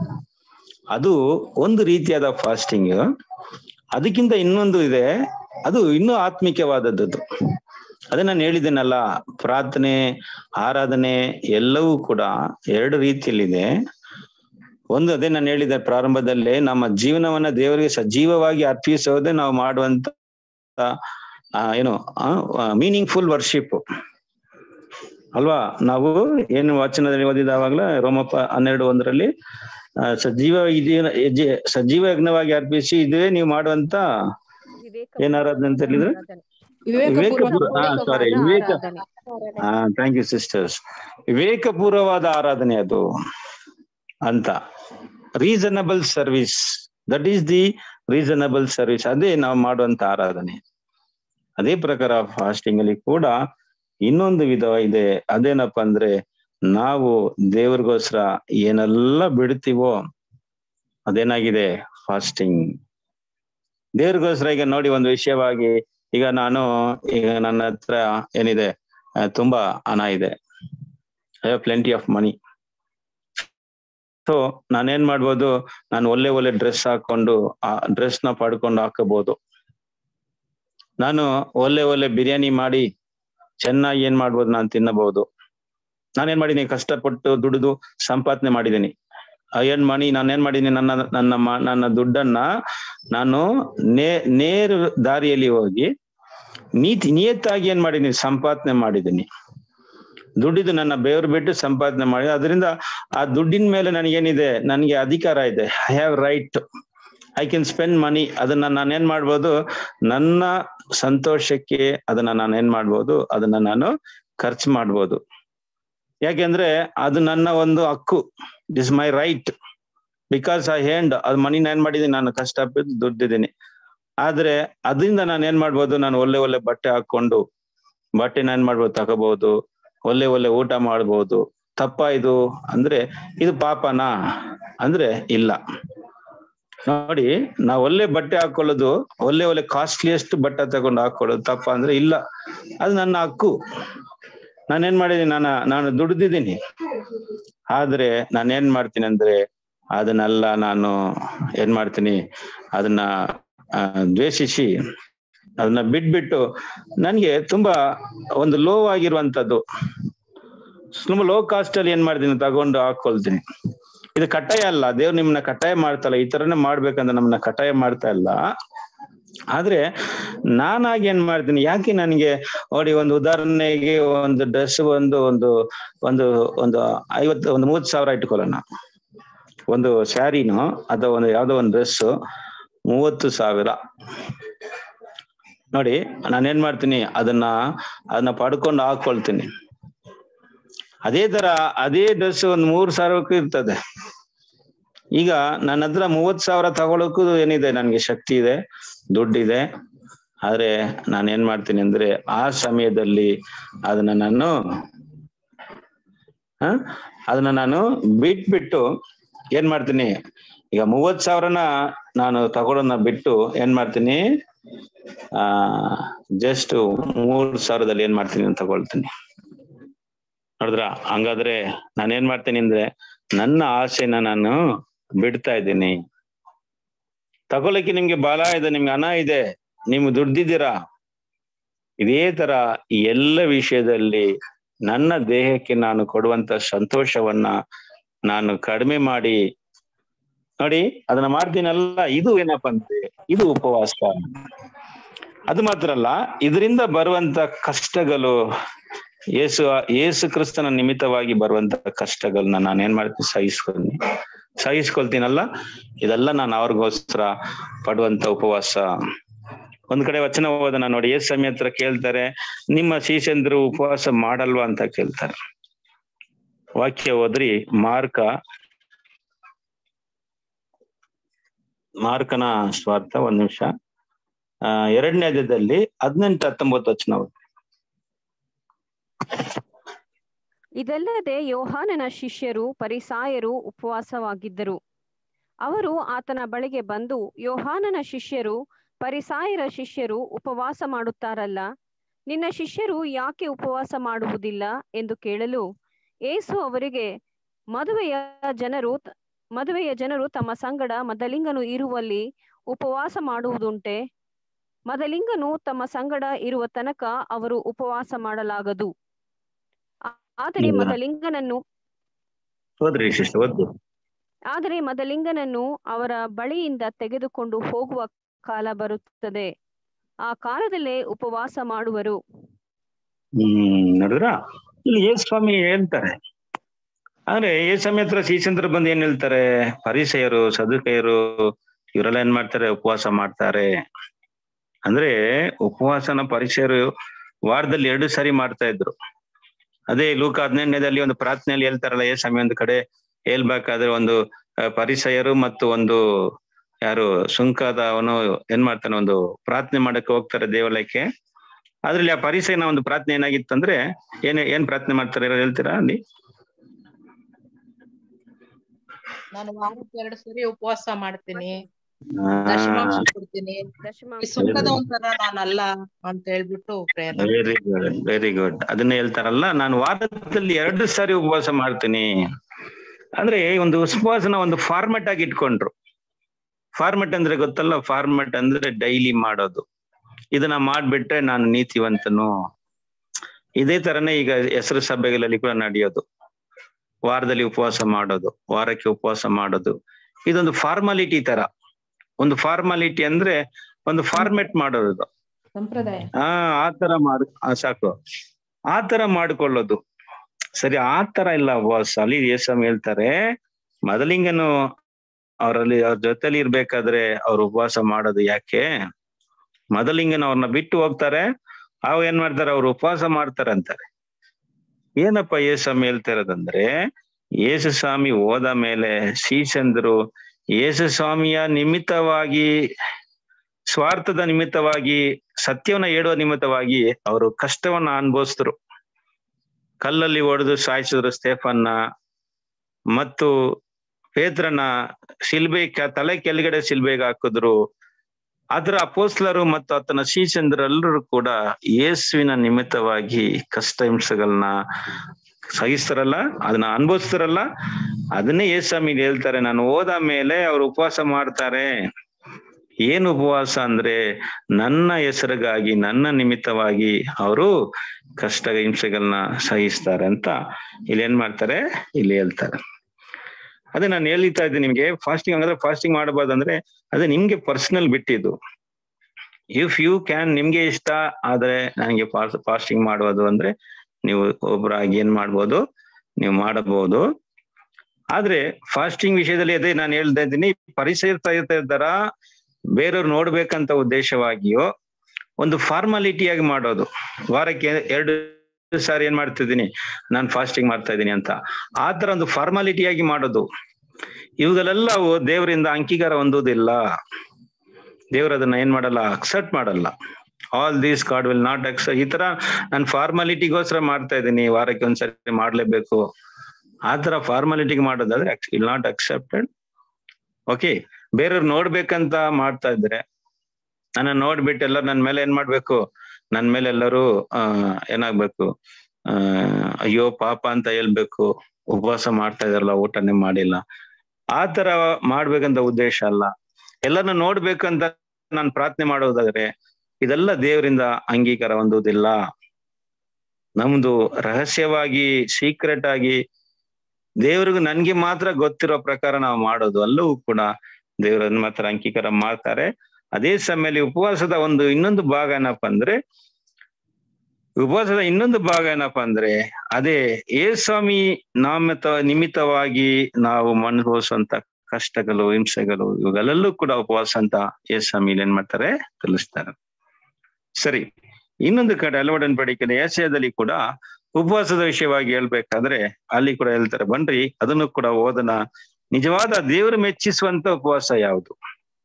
ಅದು ಒಂದು ರೀತಿಯಾದ ಫಾಸ್ಟಿಂಗ್ ಅದಕ್ಕಿಂತ ಇನ್ನೊಂದು ಇದೆ ಅದು ಇನ್ನೂ ಆತ್ಮಿಕವಾದದ್ದು ಅದೇ ನಾನು ಹೇಳಿದ್ದೇನಲ್ಲ ಪ್ರಾರ್ಥನೆ ಆರಾಧನೆ ಎಲ್ಲವೂ ಕೂಡ ಎರಡು ರೀತಿಯಲ್ಲಿದೆ ಒಂದು ಅದೇ ನಾನು ಹೇಳಿದೆ ಪ್ರಾರಂಭದಲ್ಲೇ ನಮ್ಮ ಜೀವನವನ್ನ ದೇವರಿಗೆ ಸಜೀವವಾಗಿ ಅರ್ಪಿಸೋದೇ ನಾವು ಮಾಡುವಂತ ಆ, ಏನು ಮೀನಿಂಗ್ಫುಲ್ ವರ್ಷಿಪ್ ಅಲ್ವಾ ನಾವು ಏನು ವಚನದಲ್ಲಿ ಓದಿದಾವಾಗ್ಲ ರೋಮಪ್ಪ ಹನ್ನೆರಡು ಒಂದರಲ್ಲಿ ಆ, ಸಜೀವ ಇದೀ ಯಜ್ಞ- ಸಜೀವ ಯಜ್ಞವಾಗಿ ಅರ್ಪಿಸಿ ಇದೇ ನೀವು ಮಾಡುವಂತ ಏನ್ ಆರಾಧನೆ ಅಂತ ಹೇಳಿದ್ರೆ ವಿವೇಕಪೂರ್ವ ಹಾ ಸಾರಿ ವಿವೇಕ ಹಾ ಥ್ಯಾಂಕ್ ಯು ಸಿಸ್ಟರ್ಸ್ ವಿವೇಕಪೂರ್ವವಾದ ಆರಾಧನೆ ಅದು ಅಂತ reasonable service that is the reasonable service ಅದೇ ನಾವು ಮಾಡುವಂತ ಆರಾಧನೆ ಅದೇ ಪ್ರಕಾರ ಫಾಸ್ಟಿಂಗ್ ಅಲ್ಲಿ ಕೂಡ ಇನ್ನೊಂದು ವಿಧ ಇದೆ ಅದೇನಪ್ಪ ಅಂದ್ರೆ ನಾವು ದೇವ್ರಿಗೋಸ್ಕರ ಏನೆಲ್ಲ ಬಿಡ್ತೀವೋ ಅದೇನಾಗಿದೆ ಫಾಸ್ಟಿಂಗ್ ದೇವ್ರಿಗೋಸ್ಕರ ಈಗ ನೋಡಿ ಒಂದು ವಿಷಯವಾಗಿ ಈಗ ನಾನು ಈಗ ನನ್ನ ಹತ್ರ ಏನಿದೆ ಆ, ತುಂಬಾ ಹಣ ಇದೆ I have plenty of money so ನಾನೇನ್ ಮಾಡ್ಬೋದು ನಾನು ಒಳ್ಳೆ ಒಳ್ಳೆ ಡ್ರೆಸ್ ಹಾಕೊಂಡು ಆ ಡ್ರೆಸ್ ನ ಪಡ್ಕೊಂಡು ಹಾಕಬಹುದು ನಾನು ಒಳ್ಳೆ ಒಳ್ಳೆ ಬಿರಿಯಾನಿ ಮಾಡಿ ಚೆನ್ನಾಗಿ ಏನ್ ಮಾಡ್ಬೋದು ನಾನು ತಿನ್ನಬಹುದು ನಾನೇನ್ ಮಾಡಿದೀನಿ ಕಷ್ಟಪಟ್ಟು ದುಡಿದು ಸಂಪಾದನೆ ಮಾಡಿದ್ದೀನಿ ಏನ್ ಮಣಿ ನಾನೇನ್ ಮಾಡಿದೀನಿ ನನ್ನ ನನ್ನ ಮ- ನನ್ನ ದುಡ್ಡನ್ನ ನಾನು ನೇ ನೇರ ದಾರಿಯಲ್ಲಿ ಹೋಗಿ ನೀತಿ ನಿಯತ್ತಾಗಿ ಏನ್ ಮಾಡಿದೀನಿ ಸಂಪಾದನೆ ಮಾಡಿದ್ದೀನಿ ದುಡ್ಡಿದು ನನ್ನ ಬೇವ್ರು ಬಿಟ್ಟು ಸಂಪಾದನೆ ಮಾಡಿ ಅದರಿಂದ ಆ ದುಡ್ಡಿನ ಮೇಲೆ ನನಗೇನಿದೆ ನನಗೆ ಅಧಿಕಾರ ಇದೆ I have right I can spend money ಅದನ್ನ ನಾನು ಏನ್ ಮಾಡ್ಬೋದು ನನ್ನ ಸಂತೋಷಕ್ಕೆ ಅದನ್ನ ನಾನು ಏನ್ ಮಾಡ್ಬೋದು ಅದನ್ನ ನಾನು ಖರ್ಚು ಮಾಡ್ಬೋದು ಯಾಕೆಂದ್ರೆ ಅದು ನನ್ನ ಒಂದು ಹಕ್ಕು it is my right because I hand ಅದು ಮನಿ ಏನ್ ಮಾಡಿದೀನಿ ನಾನು ಕಷ್ಟಪಟ್ಟು ದುಡ್ಡಿದ್ದೀನಿ ಆದ್ರೆ ಅದರಿಂದ ನಾನು ಏನ್ ಮಾಡ್ಬೋದು ನಾನು ಒಳ್ಳೆ ಒಳ್ಳೆ ಬಟ್ಟೆ ಹಾಕೊಂಡು ಬಟ್ಟೆನ ಏನ್ ಮಾಡ್ಬೋದು ತಗೋಬಹುದು ಒಳ್ಳೆ ಒಳ್ಳೆ ಊಟ ಮಾಡ್ಬೋದು ತಪ್ಪ ಇದು ಅಂದ್ರೆ ಇದು ಪಾಪನಾ ಅಂದ್ರೆ ಇಲ್ಲ ನೋಡಿ ನಾವು ಒಳ್ಳೆ ಬಟ್ಟೆ ಹಾಕೊಳ್ಳೋದು ಒಳ್ಳೆ ಒಳ್ಳೆ ಕಾಸ್ಟ್ಲಿಯಸ್ಟ್ ಬಟ್ಟೆ ತಗೊಂಡು ಹಾಕೊಳ್ಳೋದು ತಪ್ಪ ಅಂದ್ರೆ ಇಲ್ಲ ಅದು ನನ್ನ ಹಕ್ಕು ನಾನೇನ್ ಮಾಡಿದೀನಿ ನಾನು ನಾನು ದುಡ್ದಿದ್ದೀನಿ ಆದ್ರೆ ನಾನು ಏನ್ ಮಾಡ್ತೀನಿ ಅಂದ್ರೆ ಅದನ್ನೆಲ್ಲ ನಾನು ಏನ್ ಮಾಡ್ತೀನಿ ಅದನ್ನ ಆ, ದ್ವೇಷಿಸಿ ಅದನ್ನ ಬಿಟ್ಬಿಟ್ಟು ನನ್ಗೆ ತುಂಬಾ ಒಂದು ಲೋ ಆಗಿರುವಂತದ್ದು ತುಂಬಾ ಲೋ ಕಾಸ್ಟ್ ಅಲ್ಲಿ ಏನ್ ಮಾಡ್ತೀನಿ ತಗೊಂಡು ಹಾಕೊಳ್ತೀನಿ ಇದು ಕಟ್ಟಾಯ ಅಲ್ಲ ದೇವ್ರು ನಿಮ್ನ ಕಟ್ಟಾಯ ಮಾಡ್ತಲ್ಲ ಈ ತರನೇ ಮಾಡ್ಬೇಕಂತ ನಮ್ಮನ್ನ ಕಟ್ಟಾಯ ಮಾಡ್ತಾ ಇಲ್ಲ ಆದ್ರೆ ನಾನಾಗಿ ಏನ್ ಮಾಡ್ತೀನಿ ಯಾಕೆ ನನಗೆ ನೋಡಿ ಒಂದು ಉದಾಹರಣೆಗೆ ಒಂದು ಡ್ರೆಸ್ ಒಂದು ಒಂದು ಒಂದು ಒಂದು ಐವತ್ತು ಒಂದು ಮೂವತ್ತು ಸಾವಿರ ಇಟ್ಕೊಳ್ಳೋಣ ಒಂದು ಸ್ಯಾರಿನೋ ಅಥವಾ ಒಂದು ಯಾವ್ದೋ ಒಂದು ಡ್ರೆಸ್ ಮೂವತ್ತು ಸಾವಿರ ನೋಡಿ ನಾನೇನ್ ಮಾಡ್ತೀನಿ ಅದನ್ನ ಅದನ್ನ ಪಡ್ಕೊಂಡು ಹಾಕೊಳ್ತೀನಿ ಅದೇ ತರ ಅದೇ ಡ್ರೆಸ್ ಒಂದ್ ಮೂರ್ ಸಾವಿರಕ್ಕೂ ಇರ್ತದೆ ಈಗ ನನ್ನ ಹತ್ರ ಮೂವತ್ ಸಾವಿರ ತಗೊಳಕ್ಕೂ ಏನಿದೆ ನನ್ಗೆ ಶಕ್ತಿ ಇದೆ ದುಡ್ಡಿದೆ ಆದ್ರೆ ನಾನು ಏನ್ ಮಾಡ್ತೀನಿ ಅಂದ್ರೆ ಆ ಸಮಯದಲ್ಲಿ ಅದನ್ನ ನಾನು ಹ ಅದನ್ನ ನಾನು ಬಿಟ್ಬಿಟ್ಟು ಏನ್ ಮಾಡ್ತೀನಿ ಈಗ ಮೂವತ್ ಸಾವಿರನ ನಾನು ತಗೊಳ್ಳೋದನ್ನ ಬಿಟ್ಟು ಏನ್ ಮಾಡ್ತೀನಿ ಆ ಜಸ್ಟ್ ಮೂರ್ ಸಾವಿರದಲ್ಲಿ ಏನ್ ಮಾಡ್ತೀನಿ ಅಂತ ತಗೊಳ್ತೀನಿ ನೋಡಿದ್ರ ಹಂಗಾದ್ರೆ ನಾನು ಏನ್ ಮಾಡ್ತೀನಿ ಅಂದ್ರೆ ನನ್ನ ಆಸೆನ ನಾನು ಬಿಡ್ತಾ ಇದ್ದೀನಿ ತಗೊಳಕ್ಕೆ ನಿಮ್ಗೆ ಬಲ ಇದೆ ನಿಮ್ಗೆ ಹಣ ಇದೆ ನೀವು ದುಡ್ದಿದ್ದೀರಾ ಇದೇ ತರ ಈ ಎಲ್ಲ ವಿಷಯದಲ್ಲಿ ನನ್ನ ದೇಹಕ್ಕೆ ನಾನು ಕೊಡುವಂತ ಸಂತೋಷವನ್ನ ನಾನು ಕಡಿಮೆ ಮಾಡಿ ನೋಡಿ ಅದನ್ನ ಮಾಡ್ತೀನಲ್ಲ ಇದು ಏನಪ್ಪಾ ಅಂದ್ರೆ ಇದು ಉಪವಾಸ ಅದು ಮಾತ್ರ ಅಲ್ಲ ಇದರಿಂದ ಬರುವಂತ ಕಷ್ಟಗಳು ಯೇಸು ಯೇಸು ಕ್ರಿಸ್ತನ ನಿಮಿತ್ತವಾಗಿ ಬರುವಂತ ಕಷ್ಟಗಳನ್ನ ನಾನು ಏನ್ ಮಾಡ್ತೀನಿ ಸಹಿಸ್ಕೊತೀನಿ ಸಹಿಸ್ಕೊಳ್ತೀನಲ್ಲ ಇದೆಲ್ಲ ನಾನು ಅವ್ರಿಗೋಸ್ಕರ ಪಡುವಂತ ಉಪವಾಸ ಒಂದ್ ಕಡೆ ವಚನ ಓದನ ನೋಡಿ ಯೇಸು ಸ್ವಾಮಿ ಹತ್ರ ಕೇಳ್ತಾರೆ ನಿಮ್ಮ ಶಿಷ್ಯಂದ್ರು ಉಪವಾಸ ಮಾಡಲ್ವಾ ಅಂತ ಕೇಳ್ತಾರೆ ವಾಕ್ಯ ಓದ್ರಿ ಮಾರ್ಕ ಮಾರ್ಕನ ಸ್ವಾರ್ಥ ಒಂದ್ ನಿಮಿಷ ಆ ಎರಡನೇ ಅಧ್ಯಾಯದಲ್ಲಿ ಹದಿನೆಂಟು ಹತ್ತೊಂಬತ್ತು ವಚನ ಓದಿ. ಇದಲ್ಲದೆ ಯೋಹಾನನ ಶಿಷ್ಯರು ಪರಿಸಾಯರು ಉಪವಾಸವಾಗಿದ್ದರು ಅವರು ಆತನ ಬಳಿಗೆ ಬಂದು ಯೋಹಾನನ ಶಿಷ್ಯರು ಪರಿಸಾಯರ ಶಿಷ್ಯರು ಉಪವಾಸ ಮಾಡುತ್ತಾರಲ್ಲ ನಿನ್ನ ಶಿಷ್ಯರು ಯಾಕೆ ಉಪವಾಸ ಮಾಡುವುದಿಲ್ಲ ಎಂದು ಕೇಳಲು ಏಸು ಅವರಿಗೆ ಮದುವೆಯ ಜನರು ಮದುವೆಯ ಜನರು ತಮ್ಮ ಸಂಗಡ ಮದಲಿಂಗನು ಇರುವಲ್ಲಿ ಉಪವಾಸ ಮಾಡುವುದುಂಟೆ ಮದಲಿಂಗನು ತಮ್ಮ ಸಂಗಡ ಇರುವ ತನಕ ಅವರು ಉಪವಾಸ ಮಾಡಲಾಗದು ಆ- ಆದರೆ ಇಲ್ಲ. ಮದಲಿಂಗನನ್ನು ಓದ್ರಿ ಶಿಷ್ಟ ಓದ್ರಿ ಆದರೆ ಮದಲಿಂಗನನ್ನು ಅವರ ಬಳಿಯಿಂದ ತೆಗೆದುಕೊಂಡು ಹೋಗುವ ಕಾಲ ಬರುತ್ತದೆ ಆ ಕಾಲದಲ್ಲೇ ಉಪವಾಸ ಮಾಡುವರು ಹ್ಮ್ ನೋಡಿದ್ರ ಇಲ್ಲಿ ಯೇಸು ಸ್ವಾಮಿ ಹೇಳ್ತಾರೆ ಆದ್ರೆ ಯೇಸು ಸ್ವಾಮಿ ಹತ್ರ ಶ್ರೀಚಂದ್ರ ಬಂದು ಏನ್ ಹೇಳ್ತಾರೆ ಪರಿಸೆಯರು ಸದುಕೆಯರು ಇವರೆಲ್ಲ ಏನ್ ಮಾಡ್ತಾರೆ ಉಪವಾಸ ಮಾಡ್ತಾರೆ ಅಂದ್ರೆ ಉಪವಾಸನ ಪರಿಸೆಯರು ವಾರದಲ್ಲಿ ಎರಡು ಸಾರಿ ಮಾಡ್ತಾ ಇದ್ರು ಅದೇ ಲೂಕ ಹದಿನೆಂಟನೇದಲ್ಲಿ ಒಂದು ಪ್ರಾರ್ಥನೆಯಲ್ಲಿ ಹೇಳ್ತಾರಲ್ಲ ಯೇಸು ಸ್ವಾಮಿ ಒಂದು ಕಡೆ ಹೇಳ್ಬೇಕಾದ್ರೆ ಒಂದು ಆ, ಪರಿಸೆಯರು ಮತ್ತು ಒಂದು ಯಾರು ಸುಂಕದ ಅವನು ಏನ್ ಮಾಡ್ತಾನೆ ಒಂದು ಪ್ರಾರ್ಥನೆ ಮಾಡಕ್ಕೆ ಹೋಗ್ತಾರೆ ದೇವಾಲಯಕ್ಕೆ ಅದ್ರಲ್ಲಿ ಆ ಪರಿಸೆನ ಒಂದು ಪ್ರಾರ್ಥನೆ ಏನಾಗಿತ್ತಂದ್ರೆ ಏನ್ ಏನ್ ಪ್ರಾರ್ಥನೆ ಮಾಡ್ತಾರೆ ಯಾರಾದ್ರು ಹೇಳ್ತೀರಾ ಅಲ್ಲಿ ನಾನು ವಾರಕ್ಕೆ ಎರಡು ಸರಿ ಉಪವಾಸ ಮಾಡ್ತೀನಿ ಆ, ದಶಮಾಂಶ ಕೊಡ್ತೀನಿ ದಶಮಾಂಶ ಈ ಸುಂಕದ ಒಂಥರ ನಾನಲ್ಲ ಅಂತ ಹೇಳ್ಬಿಟ್ಟು prayer very good very good ಅದನ್ನ ಹೇಳ್ತಾರಲ್ಲ ನಾನು ವಾರದಲ್ಲಿ ಎರಡು ಸಾರಿ ಉಪವಾಸ ಮಾಡ್ತೀನಿ ಅಂದ್ರೆ ಒಂದು ಉಪವಾಸನ ಒಂದು ಫಾರ್ಮೆಟ್ ಆಗಿ ಇಟ್ಕೊಂಡ್ರು ಫಾರ್ಮೆಟ್ ಅಂದ್ರೆ ಗೊತ್ತಲ್ಲ ಫಾರ್ಮೆಟ್ ಅಂದ್ರೆ ಡೈಲಿ ಮಾಡೋದು ಇದನ್ನ ಮಾಡ್ಬಿಟ್ರೆ ನಾನು ನೀತಿವಂತನು ಇದೇ ತರನೇ ಈಗ ಹೆಸರು ಸಭೆಗಳಲ್ಲಿ ಕೂಡ ನಡೆಯೋದು ವಾರದಲ್ಲಿ ಉಪವಾಸ ಮಾಡೋದು ವಾರಕ್ಕೆ ಉಪವಾಸ ಮಾಡೋದು ಇದೊಂದು ಫಾರ್ಮಾಲಿಟಿ ತರ ಒಂದು ಫಾರ್ಮಾಲಿಟಿ ಅಂದ್ರೆ ಒಂದು ಫಾರ್ಮೆಟ್ ಮಾಡೋದು ಸಂಪ್ರದಾಯ ಆ ಆತರ ಮಾಡ್ ಆ, ಸಾಕು ಆತರ ಮಾಡ್ಕೊಳ್ಳೋದು ಸರಿ ಆತರ ಇಲ್ಲ ಬಾಸ್ ಅಲ್ಲಿ ಯೇಸಮ್ ಹೇಳ್ತಾರೆ ಮೊದಲಿಂಗನು ಅವರಲ್ಲಿ ಅವ್ರ ಜೊತೆಲಿ ಇರ್ಬೇಕಾದ್ರೆ ಅವ್ರು ಉಪವಾಸ ಮಾಡೋದು ಯಾಕೆ ಮೊದಲಿಂಗನ ಅವ್ರನ್ನ ಬಿಟ್ಟು ಹೋಗ್ತಾರೆ ಅವ್ ಏನ್ ಮಾಡ್ತಾರೆ ಅವ್ರು ಉಪವಾಸ ಮಾಡ್ತಾರೆ ಅಂತಾರೆ ಏನಪ್ಪ ಯೇಸಮ್ ಹೇಳ್ತಾ ಇರೋದಂದ್ರೆ ಯೇಸು ಸ್ವಾಮಿ ಹೋದ ಮೇಲೆ ಶ್ರೀಚಂದ್ರು ಯೇಸು ಸ್ವಾಮಿಯ ನಿಮಿತ್ತವಾಗಿ ಸ್ವಾರ್ಥದ ನಿಮಿತ್ತವಾಗಿ ಸತ್ಯವನ್ನ ಹೇಳುವ ನಿಮಿತ್ತವಾಗಿ ಅವರು ಕಷ್ಟವನ್ನ ಅನುಭವಿಸಿದ್ರು ಕಲ್ಲಲ್ಲಿ ಹೊಡೆದು ಸಾಯಿಸಿದ್ರು ಸ್ಟೇಫನ್ನ ಮತ್ತು ಪೇತ್ರನ ಶಿಲ್ಬೆ ಕ- ತಲೆ ಕೆಳಗಡೆ ಶಿಲ್ಬೆಗೆ ಹಾಕಿದ್ರು ಅದರ ಅಪೋಸ್ಲರು ಮತ್ತು ಆತನ ಶೀಚಂದ್ರೆಲ್ಲರೂ ಕೂಡ ಯೇಸುವಿನ ನಿಮಿತ್ತವಾಗಿ ಕಷ್ಟ ಹಿಂಸೆಗಳನ್ನ ಸಹಿಸ್ತಾರಲ್ಲ ಅದನ್ನ ಅನುಭವಿಸ್ತಾರಲ್ಲ ಅದನ್ನೇ ಯೇಸ್ವಾಮಿ ಹೇಳ್ತಾರೆ ನಾನು ಹೋದ ಮೇಲೆ ಅವ್ರು ಉಪವಾಸ ಮಾಡ್ತಾರೆ ಏನು ಉಪವಾಸ ಅಂದ್ರೆ ನನ್ನ ಹೆಸರಿಗಾಗಿ ನನ್ನ ನಿಮಿತ್ತವಾಗಿ ಅವರು ಕಷ್ಟ ಹಿಂಸೆಗಳನ್ನ ಸಹಿಸ್ತಾರೆ ಅಂತ ಇಲ್ಲಿ ಏನ್ ಮಾಡ್ತಾರೆ ಇಲ್ಲಿ ಹೇಳ್ತಾರೆ ಅದೇ ನಾನು ಹೇಳ್ತಾ ಇದ್ದೀನಿ ನಿಮ್ಗೆ ಫಾಸ್ಟಿಂಗ್ ಹಂಗಂದ್ರೆ ಫಾಸ್ಟಿಂಗ್ ಮಾಡಬಾರ್ದಂದ್ರೆ ಅದೇ ನಿಮ್ಗೆ ಪರ್ಸನಲ್ ಬಿಟ್ಟಿದ್ದು ಇಫ್ ಯು ಕ್ಯಾನ್ ನಿಮ್ಗೆ ಇಷ್ಟ ಆದ್ರೆ ನನಗೆ ಫಾಸ್ಟಿಂಗ್ ಮಾಡೋದು ಅಂದ್ರೆ ನೀವು ಒಬ್ಬರಾಗಿ ಏನ್ ಮಾಡ್ಬೋದು ನೀವು ಮಾಡಬಹುದು ಆದ್ರೆ ಫಾಸ್ಟಿಂಗ್ ವಿಷಯದಲ್ಲಿ ಅದೇ ನಾನು ಹೇಳ್ತಾ ಇದ್ದೀನಿ ಪರಿಸರ ಇರ್ತಾ ಇದ್ದಾರ ಬೇರೆಯವ್ರು ನೋಡ್ಬೇಕಂತ ಉದ್ದೇಶವಾಗಿಯೋ ಒಂದು ಫಾರ್ಮಾಲಿಟಿಯಾಗಿ ಮಾಡೋದು ವಾರಕ್ಕೆ ಎರಡು ಸಾರಿ ಏನ್ ಮಾಡ್ತಿದ್ದೀನಿ ನಾನು ಫಾಸ್ಟಿಂಗ್ ಮಾಡ್ತಾ ಇದ್ದೀನಿ ಅಂತ ಆ ತರ ಒಂದು ಫಾರ್ಮಾಲಿಟಿಯಾಗಿ ಮಾಡೋದು ಇವುಗಳೆಲ್ಲವು ದೇವರಿಂದ ಅಂಗೀಕಾರ ಹೊಂದುವುದಿಲ್ಲ ದೇವ್ರು ಅದನ್ನ ಏನ್ ಮಾಡಲ್ಲ ಅಕ್ಸೆಪ್ಟ್ ಮಾಡಲ್ಲ all these God will not accept ಈ ತರ ನಾನು ಫಾರ್ಮಾಲಿಟಿಗೋಸ್ಕರ ಮಾಡ್ತಾ ಇದ್ದೀನಿ ವಾರಕ್ಕೆ ಒಂದ್ಸರಿ ಮಾಡ್ಲೇಬೇಕು ಆ ತರ ಫಾರ್ಮಾಲಿಟಿಗೆ ಮಾಡೋದಾದ್ರೆ ಇಲ್ ನಾಟ್ ಅಕ್ಸೆಪ್ಟೆಡ್ ಓಕೆ ಬೇರೆಯವ್ರು ನೋಡ್ಬೇಕಂತ ಮಾಡ್ತಾ ಇದ್ರೆ ನನ್ನ ನೋಡ್ಬಿಟ್ಟು ಎಲ್ಲರೂ ನನ್ ಮೇಲೆ ಏನ್ ಮಾಡ್ಬೇಕು ನನ್ ಮೇಲೆ ಎಲ್ಲರೂ ಆ ಏನಾಗ್ಬೇಕು ಆ ಅಯ್ಯೋ ಪಾಪ ಅಂತ ಹೇಳ್ಬೇಕು ಉಪವಾಸ ಮಾಡ್ತಾ ಇದಾರಲ್ಲ ಊಟನೇ ಮಾಡಿಲ್ಲ ಆ ತರ ಮಾಡ್ಬೇಕಂತ ಉದ್ದೇಶ ಅಲ್ಲ ಎಲ್ಲರನ್ನ ನೋಡ್ಬೇಕಂತ ನಾನು ಪ್ರಾರ್ಥನೆ ಮಾಡೋದಾದ್ರೆ ಇದೆಲ್ಲ ದೇವರಿಂದ ಅಂಗೀಕಾರ ಹೊಂದುವುದಿಲ್ಲ ನಮ್ದು ರಹಸ್ಯವಾಗಿ ಸೀಕ್ರೆಟ್ ಆಗಿ ದೇವ್ರಿಗೂ ನನ್ಗೆ ಮಾತ್ರ ಗೊತ್ತಿರೋ ಪ್ರಕಾರ ನಾವು ಮಾಡೋದು ಅಲ್ಲವೂ ಕೂಡ ದೇವರನ್ನ ಮಾತ್ರ ಅಂಗೀಕಾರ ಮಾಡ್ತಾರೆ ಅದೇ ಸಮಯದಲ್ಲಿ ಉಪವಾಸದ ಒಂದು ಇನ್ನೊಂದು ಭಾಗ ಏನಪ್ಪಾ ಅಂದ್ರೆ ಉಪವಾಸದ ಇನ್ನೊಂದು ಭಾಗ ಏನಪ್ಪಾ ಅಂದ್ರೆ ಅದೇ ಏ ಸ್ವಾಮಿ ನಾಮಿತ ನಿಮಿತ್ತವಾಗಿ ನಾವು ಅನುಭವಿಸುವಂತ ಕಷ್ಟಗಳು ಹಿಂಸೆಗಳು ಇವುಗಳಲ್ಲೂ ಕೂಡ ಉಪವಾಸ ಅಂತ ಏ ಸ್ವಾಮಿ ಏನ್ ಮಾಡ್ತಾರೆ ತಿಳಿಸ್ತಾರೆ ಸರಿ ಇನ್ನೊಂದು ಕಡೆ ಅಲವಡನ್ ಪಡಿಕೆಯ ಏಷ್ಯಾದಲ್ಲಿ ಕೂಡ ಉಪವಾಸದ ವಿಷಯವಾಗಿ ಹೇಳ್ಬೇಕಾದ್ರೆ ಅಲ್ಲಿ ಕೂಡ ಹೇಳ್ತಾರೆ ಬನ್ರಿ ಅದನ್ನು ಕೂಡ ಓದನ ನಿಜವಾದ ದೇವರು ಮೆಚ್ಚಿಸುವಂತ ಉಪವಾಸ ಯಾವುದು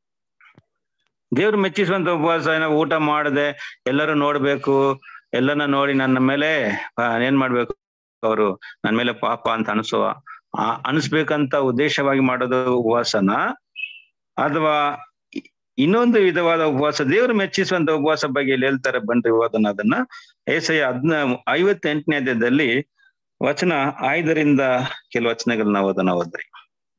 ದೇವ್ರು ಮೆಚ್ಚಿಸುವಂತ ಉಪವಾಸ ಏನೋ ಊಟ ಮಾಡದೆ ಎಲ್ಲರೂ ನೋಡ್ಬೇಕು ಎಲ್ಲರನ್ನ ನೋಡಿ ನನ್ನ ಮೇಲೆ ಆ, ಏನ್ ಮಾಡ್ಬೇಕು ಅವರು ನನ್ನ ಮೇಲೆ ಪಾಪ ಅಂತ ಅನಿಸುವ ಆ ಅನಿಸ್ಬೇಕಂತ ಉದ್ದೇಶವಾಗಿ ಮಾಡೋದು ಉಪವಾಸನ ಅಥವಾ ಇ- ಇನ್ನೊಂದು ವಿಧವಾದ ಉಪವಾಸ ದೇವರು ಮೆಚ್ಚಿಸುವಂತ ಉಪವಾಸ ಬಗ್ಗೆ ಇಲ್ಲಿ ಹೇಳ್ತಾರೆ ಬನ್ರಿ ಓದನ ಅದನ್ನ ಏಸಯ ಹದ್ನ ಐವತ್ತೆಂಟನೇ ಅಧ್ಯಾಯದಲ್ಲಿ ವಚನ ಐದರಿಂದ ಕೆಲವು ವಚನಗಳನ್ನ ಓದನ ಓದ್ರಿ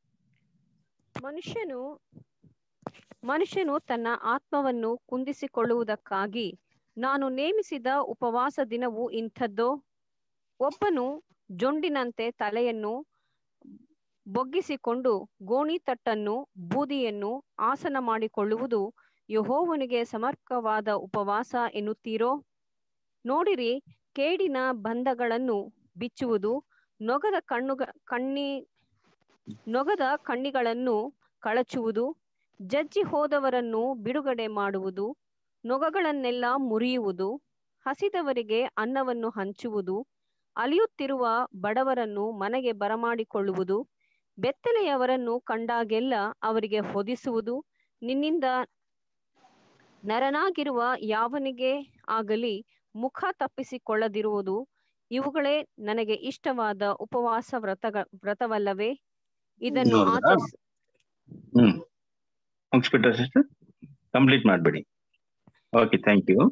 ಮನುಷ್ಯನು ಮನುಷ್ಯನು ತನ್ನ ಆತ್ಮವನ್ನು ಕುಂದಿಸಿಕೊಳ್ಳುವುದಕ್ಕಾಗಿ ನಾನು ನೇಮಿಸಿದ ಉಪವಾಸ ದಿನವು ಇಂಥದ್ದೋ ಒಬ್ಬನು ಜೊಂಡಿನಂತೆ ತಲೆಯನ್ನು ಬೊಗ್ಗಿಸಿಕೊಂಡು ಗೋಣಿತಟ್ಟನ್ನು ಬೂದಿಯನ್ನು ಆಸನ ಮಾಡಿಕೊಳ್ಳುವುದು ಯಹೋವನಿಗೆ ಸಮರ್ಪಕವಾದ ಉಪವಾಸ ಎನ್ನುತ್ತೀರೋ ನೋಡಿರಿ ಕೇಡಿನ ಬಂಧಗಳನ್ನು ಬಿಚ್ಚುವುದು ನೊಗದ ಕಣ್ಣುಗ ಕಣ್ಣಿ ನೊಗದ ಕಣ್ಣಿಗಳನ್ನು ಕಳಚುವುದು ಜಜ್ಜಿ ಹೋದವರನ್ನು ಬಿಡುಗಡೆ ಮಾಡುವುದು ನೊಗಗಳನ್ನೆಲ್ಲ ಮುರಿಯುವುದು ಹಸಿದವರಿಗೆ ಅನ್ನವನ್ನು ಹಂಚುವುದು ಅಲಿಯುತ್ತಿರುವ ಬಡವರನ್ನು ಮನೆಗೆ ಬರಮಾಡಿಕೊಳ್ಳುವುದು ಬೆತ್ತಲೆಯವರನ್ನು ಕಂಡಾಗೆಲ್ಲ ಅವರಿಗೆ ಹೊದಿಸುವುದು ನಿನ್ನಿಂದ ನರನಾಗಿರುವ ಯಾವನಿಗೆ ಆಗಲಿ ಮುಖ ತಪ್ಪಿಸಿಕೊಳ್ಳದಿರುವುದು ಇವುಗಳೇ ನನಗೆ ಇಷ್ಟವಾದ ಉಪವಾಸ ವ್ರತಗ ವ್ರತವಲ್ಲವೇ ಇದನ್ನು ನೋಡಿದ್ರಾ? ಆಚರಿಸ ಹ್ಮ್ ಮುಗಿಸ್ಬಿಟ್ರ ಸಿಸ್ಟರ್ ಕಂಪ್ಲೀಟ್ ಮಾಡ್ಬಿಡಿ ಓಕೆ ಥ್ಯಾಂಕ್ ಯು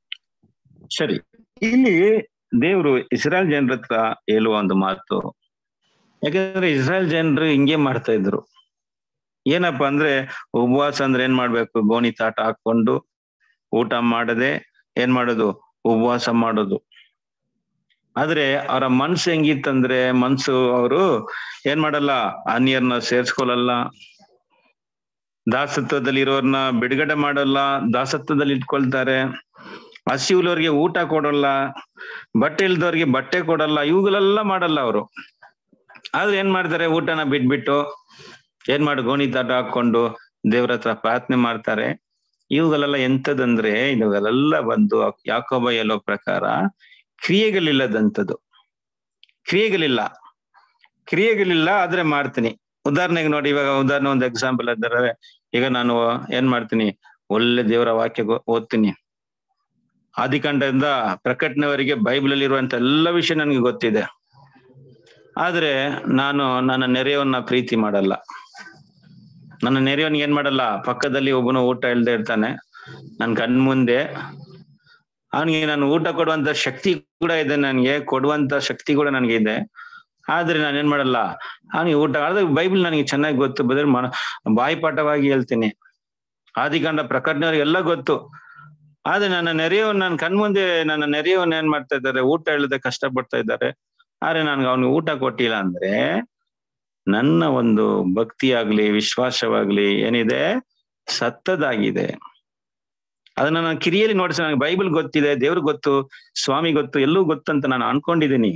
ಸರಿ ಇಲ್ಲಿ ದೇವರು ಇಸ್ರಾಯಲ್ ಜನರ ಹತ್ರ ಹೇಳುವ ಒಂದು ಮಾತು ಯಾಕಂದ್ರೆ ಇಸ್ರಾಯಲ್ ಜನರು ಹಿಂಗೆ ಮಾಡ್ತಾ ಇದ್ರು ಏನಪ್ಪಾ ಅಂದ್ರೆ ಉಪವಾಸ ಅಂದ್ರೆ ಏನ್ ಮಾಡ್ಬೇಕು ಗೋಣಿ ತಾಟ ಹಾಕೊಂಡು ಊಟ ಮಾಡದೆ ಏನ್ ಮಾಡೋದು ಉಪವಾಸ ಮಾಡೋದು ಆದ್ರೆ ಅವರ ಮನ್ಸು ಹೆಂಗಿತ್ತಂದ್ರೆ ಮನ್ಸು ಅವರು ಏನ್ ಮಾಡಲ್ಲ ಅನ್ಯರ್ನ ಸೇರ್ಸ್ಕೊಳಲ್ಲ ದಾಸತ್ವದಲ್ಲಿ ಇರೋರ್ನ ಬಿಡುಗಡೆ ಮಾಡಲ್ಲ ದಾಸತ್ವದಲ್ಲಿ ಇಟ್ಕೊಳ್ತಾರೆ ಹಸಿವುಲವ್ರಿಗೆ ಊಟ ಕೊಡಲ್ಲ ಬಟ್ಟೆ ಇಲ್ದವ್ರಿಗೆ ಬಟ್ಟೆ ಕೊಡಲ್ಲ ಇವುಗಳೆಲ್ಲ ಮಾಡಲ್ಲ ಅವರು ಆದ್ರೆ ಏನ್ ಮಾಡ್ತಾರೆ ಊಟನ ಬಿಟ್ಬಿಟ್ಟು ಏನ್ ಮಾಡಿ ಗೋಣಿ ತಾಟ ಹಾಕೊಂಡು ದೇವ್ರ ಹತ್ರ ಪ್ರಾರ್ಥನೆ ಮಾಡ್ತಾರೆ ಇವುಗಳೆಲ್ಲ ಎಂತದಂದ್ರೆ ಇವುಗಳೆಲ್ಲ ಬಂದು ಯಾಕೋಬ ಹೇಳೋ ಪ್ರಕಾರ ಕ್ರಿಯೆಗಳಿಲ್ಲದಂಥದ್ದು ಕ್ರಿಯೆಗಳಿಲ್ಲ ಕ್ರಿಯೆಗಳಿಲ್ಲ ಆದ್ರೆ ಮಾಡ್ತೀನಿ ಉದಾಹರಣೆಗೆ ನೋಡಿ ಇವಾಗ ಉದಾಹರಣೆ ಒಂದು ಎಕ್ಸಾಂಪಲ್ ಅಂದರೆ ಈಗ ನಾನು ಏನ್ ಮಾಡ್ತೀನಿ ಒಳ್ಳೆ ದೇವರ ವಾಕ್ಯ ಗೊ- ಓದ್ತೀನಿ ಆದಿಕಾಂಡದಿಂದ ಪ್ರಕಟಣೆವರೆಗೆ ಬೈಬಲ್ ಅಲ್ಲಿ ಇರುವಂತ ಎಲ್ಲ ವಿಷಯ ನನಗೆ ಗೊತ್ತಿದೆ ಆದ್ರೆ ನಾನು ನನ್ನ ನೆರೆಯವನ್ನ ಪ್ರೀತಿ ಮಾಡಲ್ಲ ನನ್ನ ನೆರೆಯವನಿಗೆ ಏನ್ ಮಾಡಲ್ಲ ಪಕ್ಕದಲ್ಲಿ ಒಬ್ಬನು ಊಟ ಇಲ್ದೇ ಇರ್ತಾನೆ ನನ್ ಕಣ್ ಮುಂದೆ ಅವನಿಗೆ ನಾನು ಊಟ ಕೊಡುವಂತ ಶಕ್ತಿ ಕೂಡ ಇದೆ ನನಗೆ ಕೊಡುವಂತ ಶಕ್ತಿ ಕೂಡ ನನಗೆ ಇದೆ ಆದ್ರೆ ನಾನು ಏನ್ ಮಾಡಲ್ಲ ಅವನಿಗೆ ಊಟ ಆದ್ರೆ ಬೈಬಲ್ ನನಗೆ ಚೆನ್ನಾಗಿ ಗೊತ್ತು ಬದ್ರ ಮನ ಬಾಯಿಪಾಠವಾಗಿ ಹೇಳ್ತೀನಿ ಆದಿಕಾಂಡ ಪ್ರಕಟಣೆಯವ್ರಿಗೆ ಎಲ್ಲ ಗೊತ್ತು ಆದ್ರೆ ನನ್ನ ನೆರೆಯವನ್ ನನ್ನ ಕಣ್ಮುಂದೆ ನನ್ನ ನೆರೆಯವನ್ ಏನ್ ಮಾಡ್ತಾ ಇದ್ದಾರೆ ಊಟ ಇಲ್ಲದೆ ಕಷ್ಟ ಪಡ್ತಾ ಇದ್ದಾರೆ ಆದ್ರೆ ನನ್ಗೆ ಅವ್ನಿಗೆ ಊಟ ಕೊಟ್ಟಿಲ್ಲ ಅಂದ್ರೆ ನನ್ನ ಒಂದು ಭಕ್ತಿ ಆಗ್ಲಿ ವಿಶ್ವಾಸವಾಗ್ಲಿ ಏನಿದೆ ಸತ್ತದಾಗಿದೆ ಅದನ್ನ ನಾನು ಕಿರಿಯಲ್ಲಿ ನೋಡಿಸಿ ನನಗೆ ಬೈಬಲ್ ಗೊತ್ತಿದೆ ದೇವ್ರಿಗೆ ಗೊತ್ತು ಸ್ವಾಮಿ ಗೊತ್ತು ಎಲ್ಲೂ ಗೊತ್ತು ಅಂತ ನಾನು ಅನ್ಕೊಂಡಿದ್ದೀನಿ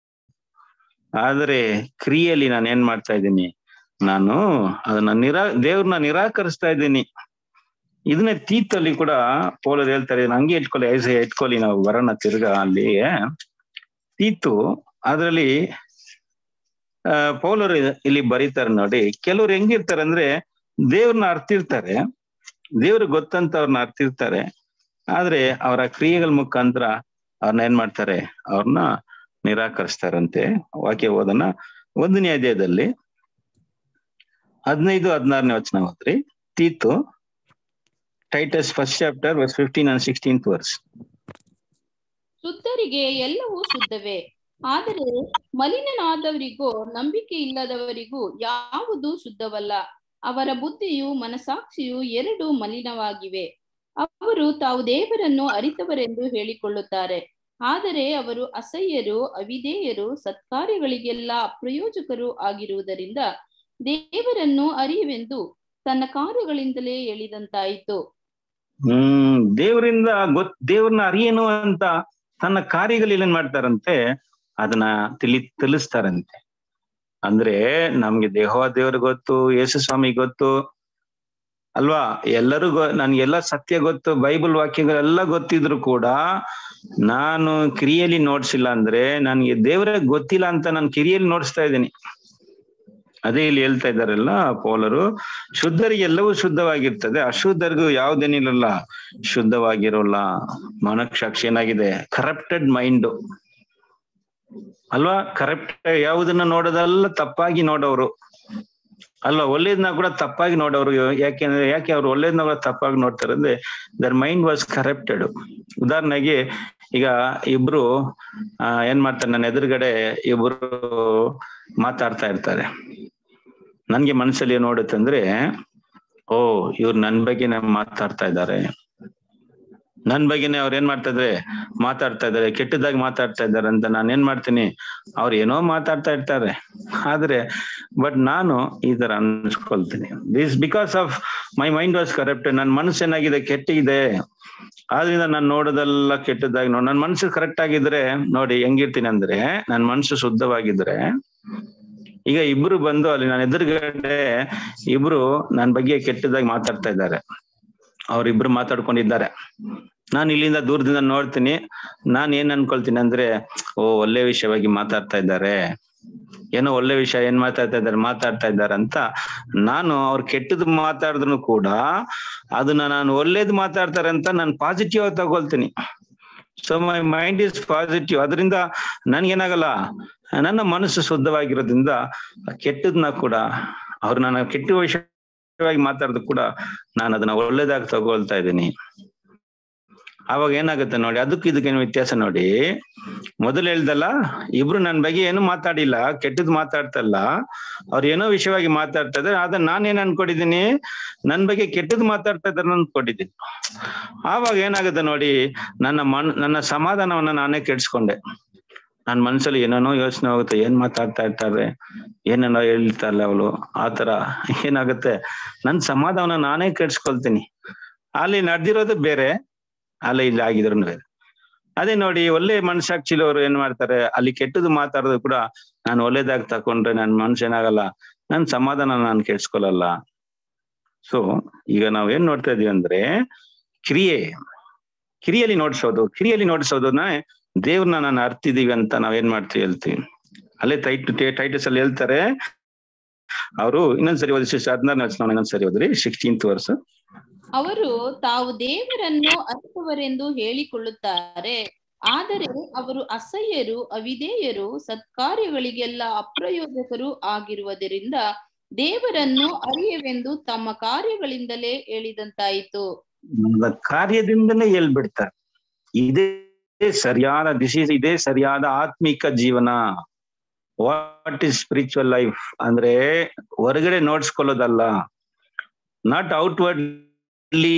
ಆದ್ರೆ ಕ್ರಿಯೆಯಲ್ಲಿ ನಾನು ಏನ್ ಮಾಡ್ತಾ ಇದ್ದೀನಿ ನಾನು ಅದನ್ನ ನಿರಾ ದೇವ್ರನ್ನ ನಿರಾಕರಿಸ್ತಾ ಇದ್ದೀನಿ ಇದನ್ನೇ ತೀತಲ್ಲಿ ಕೂಡ ಪೋಲರ್ ಹೇಳ್ತಾರೆ ಇದನ್ನ ಹಂಗೆ ಇಟ್ಕೊಳ್ಳಿ ಐಸ ಇಟ್ಕೊಳ್ಳಿ ನಾವು ಬರೋಣ ತಿರ್ಗಾ ಅಲ್ಲಿ ತೀತು ಅದ್ರಲ್ಲಿ ಆ ಪೌಲರು ಇಲ್ಲಿ ಬರೀತಾರೆ ನೋಡಿ ಕೆಲವ್ರು ಹೆಂಗಿರ್ತಾರೆ ಅಂದ್ರೆ ದೇವ್ರನ್ನ ಅರ್ತಿರ್ತಾರೆ ದೇವ್ರಿಗೆ ಗೊತ್ತಂತ ಅವ್ರನ್ನ ಅರ್ತಿರ್ತಾರೆ ಆದ್ರೆ ಅವರ ಕ್ರಿಯೆಗಳ ಮುಖಾಂತರ ಅವ್ರನ್ನ ಏನ್ ಮಾಡ್ತಾರೆ ಅವ್ರನ್ನ ನಿರಾಕರಿಸ್ತಾರಂತೆ ವಾಕ್ಯ ಓದನ್ನ ಒಂದನೇ ಅಧ್ಯಾಯದಲ್ಲಿ ಹದಿನೈದು ಹದಿನಾರನೇ ವಚನ ಹೋದ್ರಿ ತೀತು Titus first chapter verse fifteen and sixteenth verse ಶುದ್ಧರಿಗೆ ಎಲ್ಲವೂ ಶುದ್ಧವೇ ಆದರೆ ಮಲಿನನಾದವರಿಗೂ ನಂಬಿಕೆ ಇಲ್ಲದವರಿಗೂ ಯಾವುದು ಶುದ್ಧವಲ್ಲ ಅವರ ಬುದ್ಧಿಯು ಮನಸಾಕ್ಷಿಯು ಎರಡು ಮಲಿನವಾಗಿವೆ ಅವರು ತಾವು ದೇವರನ್ನು ಅರಿತವರೆಂದು ಹೇಳಿಕೊಳ್ಳುತ್ತಾರೆ ಆದರೆ ಅವರು ಅಸಹ್ಯರು ಅವಿಧೇಯರು ಸತ್ಕಾರ್ಯಗಳಿಗೆಲ್ಲ ಅಪ್ರಯೋಜಕರು ಆಗಿರುವುದರಿಂದ ದೇವರನ್ನು ಅರಿಯುವೆಂದು ತನ್ನ ಕಾರ್ಯಗಳಿಂದಲೇ ಹೇಳಿದಂತಾಯಿತು ಹ್ಮ್ ದೇವರಿಂದ ಗೊತ್ ದೇವ್ರನ್ನ ಅರಿಯೇನು ಅಂತ ತನ್ನ ಕಾರ್ಯಗಳಲ್ಲಿ ಏನ್ ಮಾಡ್ತಾರಂತೆ ಅದನ್ನ ತಿಳಿ ತಿಳಿಸ್ತಾರಂತೆ ಅಂದ್ರೆ ನಮ್ಗೆ ದೇಹವ ದೇವ್ರ ಗೊತ್ತು ಯೇಸು ಸ್ವಾಮಿ ಗೊತ್ತು ಅಲ್ವಾ ಎಲ್ಲರೂ ಗೊ ನನ್ಗೆಲ್ಲ ಸತ್ಯ ಗೊತ್ತು ಬೈಬಲ್ ವಾಕ್ಯಗಳೆಲ್ಲ ಗೊತ್ತಿದ್ರು ಕೂಡ ನಾನು ಕ್ರಿಯೆಯಲ್ಲಿ ನೋಡ್ಸಿಲ್ಲ ಅಂದ್ರೆ ನನ್ಗೆ ದೇವರೇ ಗೊತ್ತಿಲ್ಲ ಅಂತ ನಾನು ಕಿರಿಯಲ್ಲಿ ನೋಡಿಸ್ತಾ ಇದ್ದೀನಿ ಅದೇ ಇಲ್ಲಿ ಹೇಳ್ತಾ ಇದ್ದಾರಲ್ಲ ಪೌಲರು ಶುದ್ಧರಿಗೆ ಎಲ್ಲವೂ ಶುದ್ಧವಾಗಿರ್ತದೆ ಅಶುದ್ಧರಿಗೂ ಯಾವ್ದೇನಿರಲ್ಲ ಶುದ್ಧವಾಗಿರೋಲ್ಲ ಮನಸಾಕ್ಷಿ ಏನಾಗಿದೆ ಕರಪ್ಟೆಡ್ ಮೈಂಡ್ ಅಲ್ವಾ ಕರೆಕ್ಟ್ ಯಾವುದನ್ನ ನೋಡೋದೆಲ್ಲ ತಪ್ಪಾಗಿ ನೋಡೋರು ಅಲ್ವಾ ಒಳ್ಳೇದನ್ನ ಕೂಡ ತಪ್ಪಾಗಿ ನೋಡೋರು ಯಾಕೆಂದ್ರೆ ಯಾಕೆ ಅವ್ರು ಒಳ್ಳೇದನ್ನ ಕೂಡ ತಪ್ಪಾಗಿ ನೋಡ್ತಾರೆ ಅಂದ್ರೆ ದರ್ ಮೈಂಡ್ ವಾಸ್ ಕರಪ್ಟೆಡ್ ಉದಾಹರಣೆಗೆ ಈಗ ಇಬ್ರು ಆ ಏನ್ ಮಾಡ್ತಾರೆ ನನ್ನ ಎದುರುಗಡೆ ಇಬ್ರು ಮಾತಾಡ್ತಾ ಇರ್ತಾರೆ ನನ್ಗೆ ಮನಸ್ಸಲ್ಲಿ ಏನ್ ನೋಡುತ್ತಂದ್ರೆ ಓ ಇವ್ರು ನನ್ ಬಗ್ಗೆನೇ ಮಾತಾಡ್ತಾ ಇದ್ದಾರೆ ನನ್ ಬಗ್ಗೆನೆ ಅವ್ರು ಏನ್ ಮಾಡ್ತಾ ಇದಾರೆ ಮಾತಾಡ್ತಾ ಇದಾರೆ ಕೆಟ್ಟದಾಗಿ ಮಾತಾಡ್ತಾ ಇದ್ದಾರೆ ಅಂತ ನಾನು ಏನ್ ಮಾಡ್ತೀನಿ ಅವ್ರು ಏನೋ ಮಾತಾಡ್ತಾ ಇರ್ತಾರೆ ಆದ್ರೆ ಬಟ್ ನಾನು ಈ ತರ ಅನ್ಸ್ಕೊಳ್ತೀನಿ this because of my mind was correct ನನ್ ಮನಸ್ಸು ಏನಾಗಿದೆ ಕೆಟ್ಟಿದೆ ಆದ್ರಿಂದ ನಾನು ನೋಡೋದೆಲ್ಲ ಕೆಟ್ಟದಾಗಿ ನೋಡಿ ನನ್ನ ಮನಸ್ಸು ಕರೆಕ್ಟ್ ಆಗಿದ್ರೆ ನೋಡಿ ಹೆಂಗಿರ್ತೀನಿ ಅಂದ್ರೆ ನನ್ ಮನಸ್ಸು ಶುದ್ಧವಾಗಿದ್ರೆ ಈಗ ಇಬ್ರು ಬಂದು ಅಲ್ಲಿ ನನ್ನ ಎದುರುಗಡೆ ಇಬ್ರು ನನ್ ಬಗ್ಗೆ ಕೆಟ್ಟದಾಗಿ ಮಾತಾಡ್ತಾ ಇದ್ದಾರೆ ಅವ್ರಿಬ್ರು ಮಾತಾಡ್ಕೊಂಡಿದ್ದಾರೆ ನಾನು ಇಲ್ಲಿಂದ ದೂರದಿಂದ ನೋಡ್ತೀನಿ ನಾನ್ ಏನ್ ಅನ್ಕೊಳ್ತೀನಿ ಅಂದ್ರೆ ಓ ಒಳ್ಳೆ ವಿಷಯವಾಗಿ ಮಾತಾಡ್ತಾ ಇದ್ದಾರೆ ಏನೋ ಒಳ್ಳೆ ವಿಷಯ ಏನ್ ಮಾತಾಡ್ತಾ ಇದ್ದಾರೆ ಮಾತಾಡ್ತಾ ಇದ್ದಾರೆ ಅಂತ ನಾನು ಅವ್ರು ಕೆಟ್ಟದ್ ಮಾತಾಡಿದ್ರು ಕೂಡ ಅದನ್ನ ನಾನು ಒಳ್ಳೇದ್ ಮಾತಾಡ್ತಾರೆ ಅಂತ ನಾನು ಪಾಸಿಟಿವ್ ಆಗಿ ತಗೊಳ್ತೀನಿ so my mind is positive ಅದರಿಂದ ನನ್ಗೇನಾಗಲ್ಲ ನನ್ನ ಮನಸ್ಸು ಶುದ್ಧವಾಗಿರೋದ್ರಿಂದ ಕೆಟ್ಟದ್ನ ಕೂಡ ಅವ್ರು ನನ್ನ ಕೆಟ್ಟ ವಿಷಯವಾಗಿ ಮಾತಾಡಿದ್ರು ಕೂಡ ನಾನು ಅದನ್ನ ಒಳ್ಳೇದಾಗಿ ತಗೊಳ್ತಾ ಇದ್ದೀನಿ ಅವಾಗ ಏನಾಗುತ್ತೆ ನೋಡಿ ಅದಕ್ಕೂ ಇದಕ್ಕೇನು ವ್ಯತ್ಯಾಸ ನೋಡಿ ಮೊದಲು ಹೇಳ್ದಲ್ಲ ಇಬ್ರು ನನ್ ಬಗ್ಗೆ ಏನು ಮಾತಾಡಿಲ್ಲ ಕೆಟ್ಟದ್ ಮಾತಾಡ್ತಲ್ಲ ಅವ್ರು ಏನೋ ವಿಷಯವಾಗಿ ಮಾತಾಡ್ತಾ ಇದಾರೆ ಆದ್ರೆ ನಾನ್ ಏನ್ ಅನ್ಕೊಂಡಿದೀನಿ ನನ್ ಬಗ್ಗೆ ಕೆಟ್ಟದ್ ಮಾತಾಡ್ತಾ ಇದಾರೆ ಅನ್ಕೊಂಡಿದ್ದೀನಿ ಆವಾಗ ಏನಾಗುತ್ತೆ ನೋಡಿ ನನ್ನ ಮನ್ ನನ್ನ ಸಮಾಧಾನವನ್ನ ನಾನೇ ಕೆಡ್ಸ್ಕೊಂಡೆ ನನ್ ಮನ್ಸಲ್ಲಿ ಏನೇನೋ ಯೋಚನೆ ಹೋಗುತ್ತೆ ಏನ್ ಮಾತಾಡ್ತಾ ಇರ್ತಾರೆ ಏನೇನೋ ಹೇಳ್ತಾರಲ್ಲ ಅವಳು ಆತರ ಏನಾಗುತ್ತೆ ನನ್ ಸಮಾಧಾನ ನಾನೇ ಕೆಡ್ಸ್ಕೊಳ್ತೀನಿ ಅಲ್ಲಿ ನಡೆದಿರೋದು ಬೇರೆ ಅಲ್ಲಿ ಇಲ್ಲಿ ಆಗಿದ್ರು ಬೇರೆ ಅದೇ ನೋಡಿ ಒಳ್ಳೆ ಮನಸಾಕ್ಷಿಲವರು ಏನ್ ಮಾಡ್ತಾರೆ ಅಲ್ಲಿ ಕೆಟ್ಟದ್ದು ಮಾತಾಡೋದು ಕೂಡ ನಾನು ಒಳ್ಳೇದಾಗಿ ತಕೊಂಡ್ರೆ ನನ್ ಮನ್ಸು ಏನಾಗಲ್ಲ ನನ್ ಸಮಾಧಾನ ನಾನು ಕೆಡ್ಸ್ಕೊಳಲ್ಲ ಸೊ ಈಗ ನಾವ್ ಏನ್ ನೋಡ್ತಾ ಇದೀವಿ ಅಂದ್ರೆ ಕ್ರಿಯೆ ಕ್ರಿಯೆಯಲ್ಲಿ ನೋಡ್ಸೋದು ಕ್ರಿಯೆಯಲ್ಲಿ ನೋಡ್ಸೋದನ್ನ ದೇವ್ರನ್ನ ನಾನು ಅರ್ತಿದೀವಿ ಅಂತ ನಾವ್ ಏನ್ ಮಾಡ್ತೀವಿ ಹೇಳ್ತೀವಿ ಅಲ್ಲೇ ಟೈಟ್ ಟೈಟಸ್ ಅಲ್ಲಿ ಹೇಳ್ತಾರೆ ಅವರು ಇನ್ನೊಂದ್ಸರಿ ಓದಿ ಹದಿನಾರನೇ ವಚನ ಇನ್ನೊಂದ್ಸರಿ ಓದ್ರಿ ಸಿಕ್ಸ್ಟೀನ್ತ್ ವರ್ಸ್ ಅವರು ತಾವು ದೇವರನ್ನು ಅರ್ಥವರೆಂದು ಹೇಳಿಕೊಳ್ಳುತ್ತಾರೆ ಆದರೆ ಅವರು ಅಸಹ್ಯರು ಅವಿಧೇಯರು ಸತ್ಕಾರ್ಯಗಳಿಗೆಲ್ಲ ಅಪ್ರಯೋಜಕರು ಆಗಿರುವುದರಿಂದ ದೇವರನ್ನು ಅರಿಯವೆಂದು ತಮ್ಮ ಕಾರ್ಯಗಳಿಂದಲೇ ಹೇಳಿದಂತಾಯಿತು ಕಾರ್ಯದಿಂದನೇ ಹೇಳ್ಬಿಡ್ತಾರೆ ಇದೇ ಸರಿಯಾದ ದಿಸ್ ಇಸ್ ಇದೇ ಸರಿಯಾದ ಆತ್ಮಿಕ ಜೀವನ ವಾಟ್ ಇಸ್ ಸ್ಪಿರಿಚುವಲ್ ಲೈಫ್ ಅಂದ್ರೆ ಹೊರಗಡೆ ನೋಡ್ಸ್ಕೊಳ್ಳೋದಲ್ಲ ನಾಟ್ ಔಟ್ವರ್ಡ್ಲಿ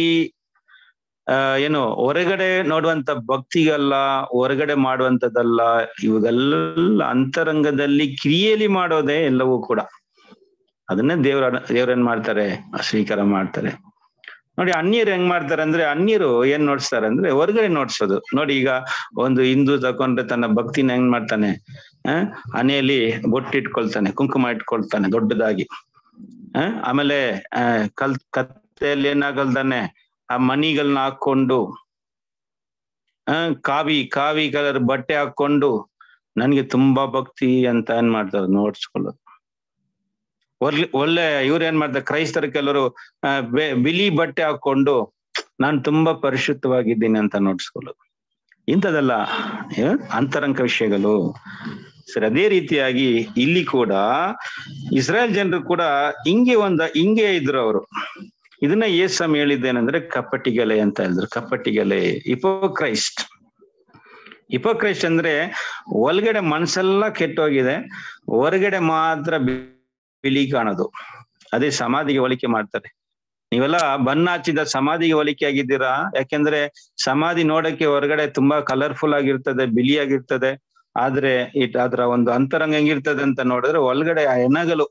ಏನು ಹೊರಗಡೆ ನೋಡುವಂತ ಭಕ್ತಿಗಲ್ಲ ಹೊರಗಡೆ ಮಾಡುವಂತದ್ದಲ್ಲ ಇವಾಗೆಲ್ಲ ಅಂತರಂಗದಲ್ಲಿ ಕ್ರಿಯೆಯಲ್ಲಿ ಮಾಡೋದೇ ಎಲ್ಲವೂ ಕೂಡ ಅದನ್ನೇ ದೇವ್ರ ದೇವ್ರ ಏನ್ ಮಾಡ್ತಾರೆ ಸ್ವೀಕಾರ ಮಾಡ್ತಾರೆ ನೋಡಿ ಅನ್ಯರು ಹೆಂಗ್ ಮಾಡ್ತಾರೆ ಅಂದ್ರೆ ಅನ್ಯರು ಏನ್ ನೋಡ್ಸ್ತಾರೆ ಅಂದ್ರೆ ಹೊರಗಡೆ ನೋಡ್ಸೋದು ನೋಡಿ ಈಗ ಒಂದು ಹಿಂದೂ ತಕೊಂಡ್ರೆ ತನ್ನ ಭಕ್ತಿನ ಹೆಂಗ್ ಮಾಡ್ತಾನೆ ಆ ಹನೆಯಲ್ಲಿ ಬೊಟ್ಟು ಇಟ್ಕೊಳ್ತಾನೆ ಕುಂಕುಮ ಇಟ್ಕೊಳ್ತಾನೆ ದೊಡ್ಡದಾಗಿ ಆ ಆಮೇಲೆ ಆ ಕಲ್ ಕತ್ತೆಯಲ್ಲಿ ಏನಾಗಲ್ದಾನೆ ಆ ಮಣಿಗಳನ್ನ ಹಾಕೊಂಡು ಆ ಕಾವಿ ಕಾವಿ ಕಲರ್ ಬಟ್ಟೆ ಹಾಕೊಂಡು ನನ್ಗೆ ತುಂಬಾ ಭಕ್ತಿ ಅಂತ ಏನ್ ಮಾಡ್ತಾರೆ ನೋಡ್ಸ್ಕೊಳ್ಳೋದು ಒಳ್ಳೆ ಒಳ್ಳೆ ಇವ್ರು ಏನ್ ಮಾಡ್ತಾರೆ ಕ್ರೈಸ್ತರ ಕೆಲವರು ಬಿಳಿ ಬಟ್ಟೆ ಹಾಕೊಂಡು ನಾನು ತುಂಬಾ ಪರಿಶುದ್ಧವಾಗಿದ್ದೀನಿ ಅಂತ ನೋಡ್ಸ್ಕೊಳ್ಳೋದು ಇಂಥದೆಲ್ಲ ಅಂತರಂಗ ವಿಷಯಗಳು ಸರಿ ಅದೇ ರೀತಿಯಾಗಿ ಇಲ್ಲಿ ಕೂಡ ಇಸ್ರಾಯೇಲ್ ಜನರು ಕೂಡ ಹಿಂಗೆ ಒಂದ ಹಿಂಗೆ ಇದ್ರು ಅವರು ಇದನ್ನ ಯೇಸಮ್ ಹೇಳಿದ್ದೇನೆಂದ್ರೆ ಕಪಟಿಗಲೆ ಅಂತ ಹೇಳಿದ್ರು ಕಪಟಿಗಲೆ ಇಪೋಕ್ರೈಸ್ಟ್ ಇಪೋಕ್ರೈಸ್ಟ್ ಅಂದ್ರೆ ಒಳಗಡೆ ಮನ್ಸೆಲ್ಲ ಕೆಟ್ಟೋಗಿದೆ ಹೊರಗಡೆ ಮಾತ್ರ ಬಿಳಿ ಕಾಣೋದು ಅದೇ ಸಮಾಧಿಗೆ ಹೋಲಿಕೆ ಮಾಡ್ತಾರೆ ನೀವೆಲ್ಲ ಬಣ್ಣ ಹಚ್ಚಿದ ಸಮಾಧಿಗೆ ಹೋಲಿಕೆ ಆಗಿದ್ದೀರಾ ಯಾಕೆಂದ್ರೆ ಸಮಾಧಿ ನೋಡಕ್ಕೆ ಹೊರಗಡೆ ತುಂಬಾ ಕಲರ್ಫುಲ್ ಆಗಿರ್ತದೆ ಬಿಳಿಯಾಗಿರ್ತದೆ ಆದ್ರೆ ಇಟ್ ಅದರ ಒಂದು ಅಂತರಂಗ ಹೆಂಗಿರ್ತದೆ ಅಂತ ನೋಡಿದ್ರೆ ಒಳಗಡೆ ಆ ಹೆಣಗಲು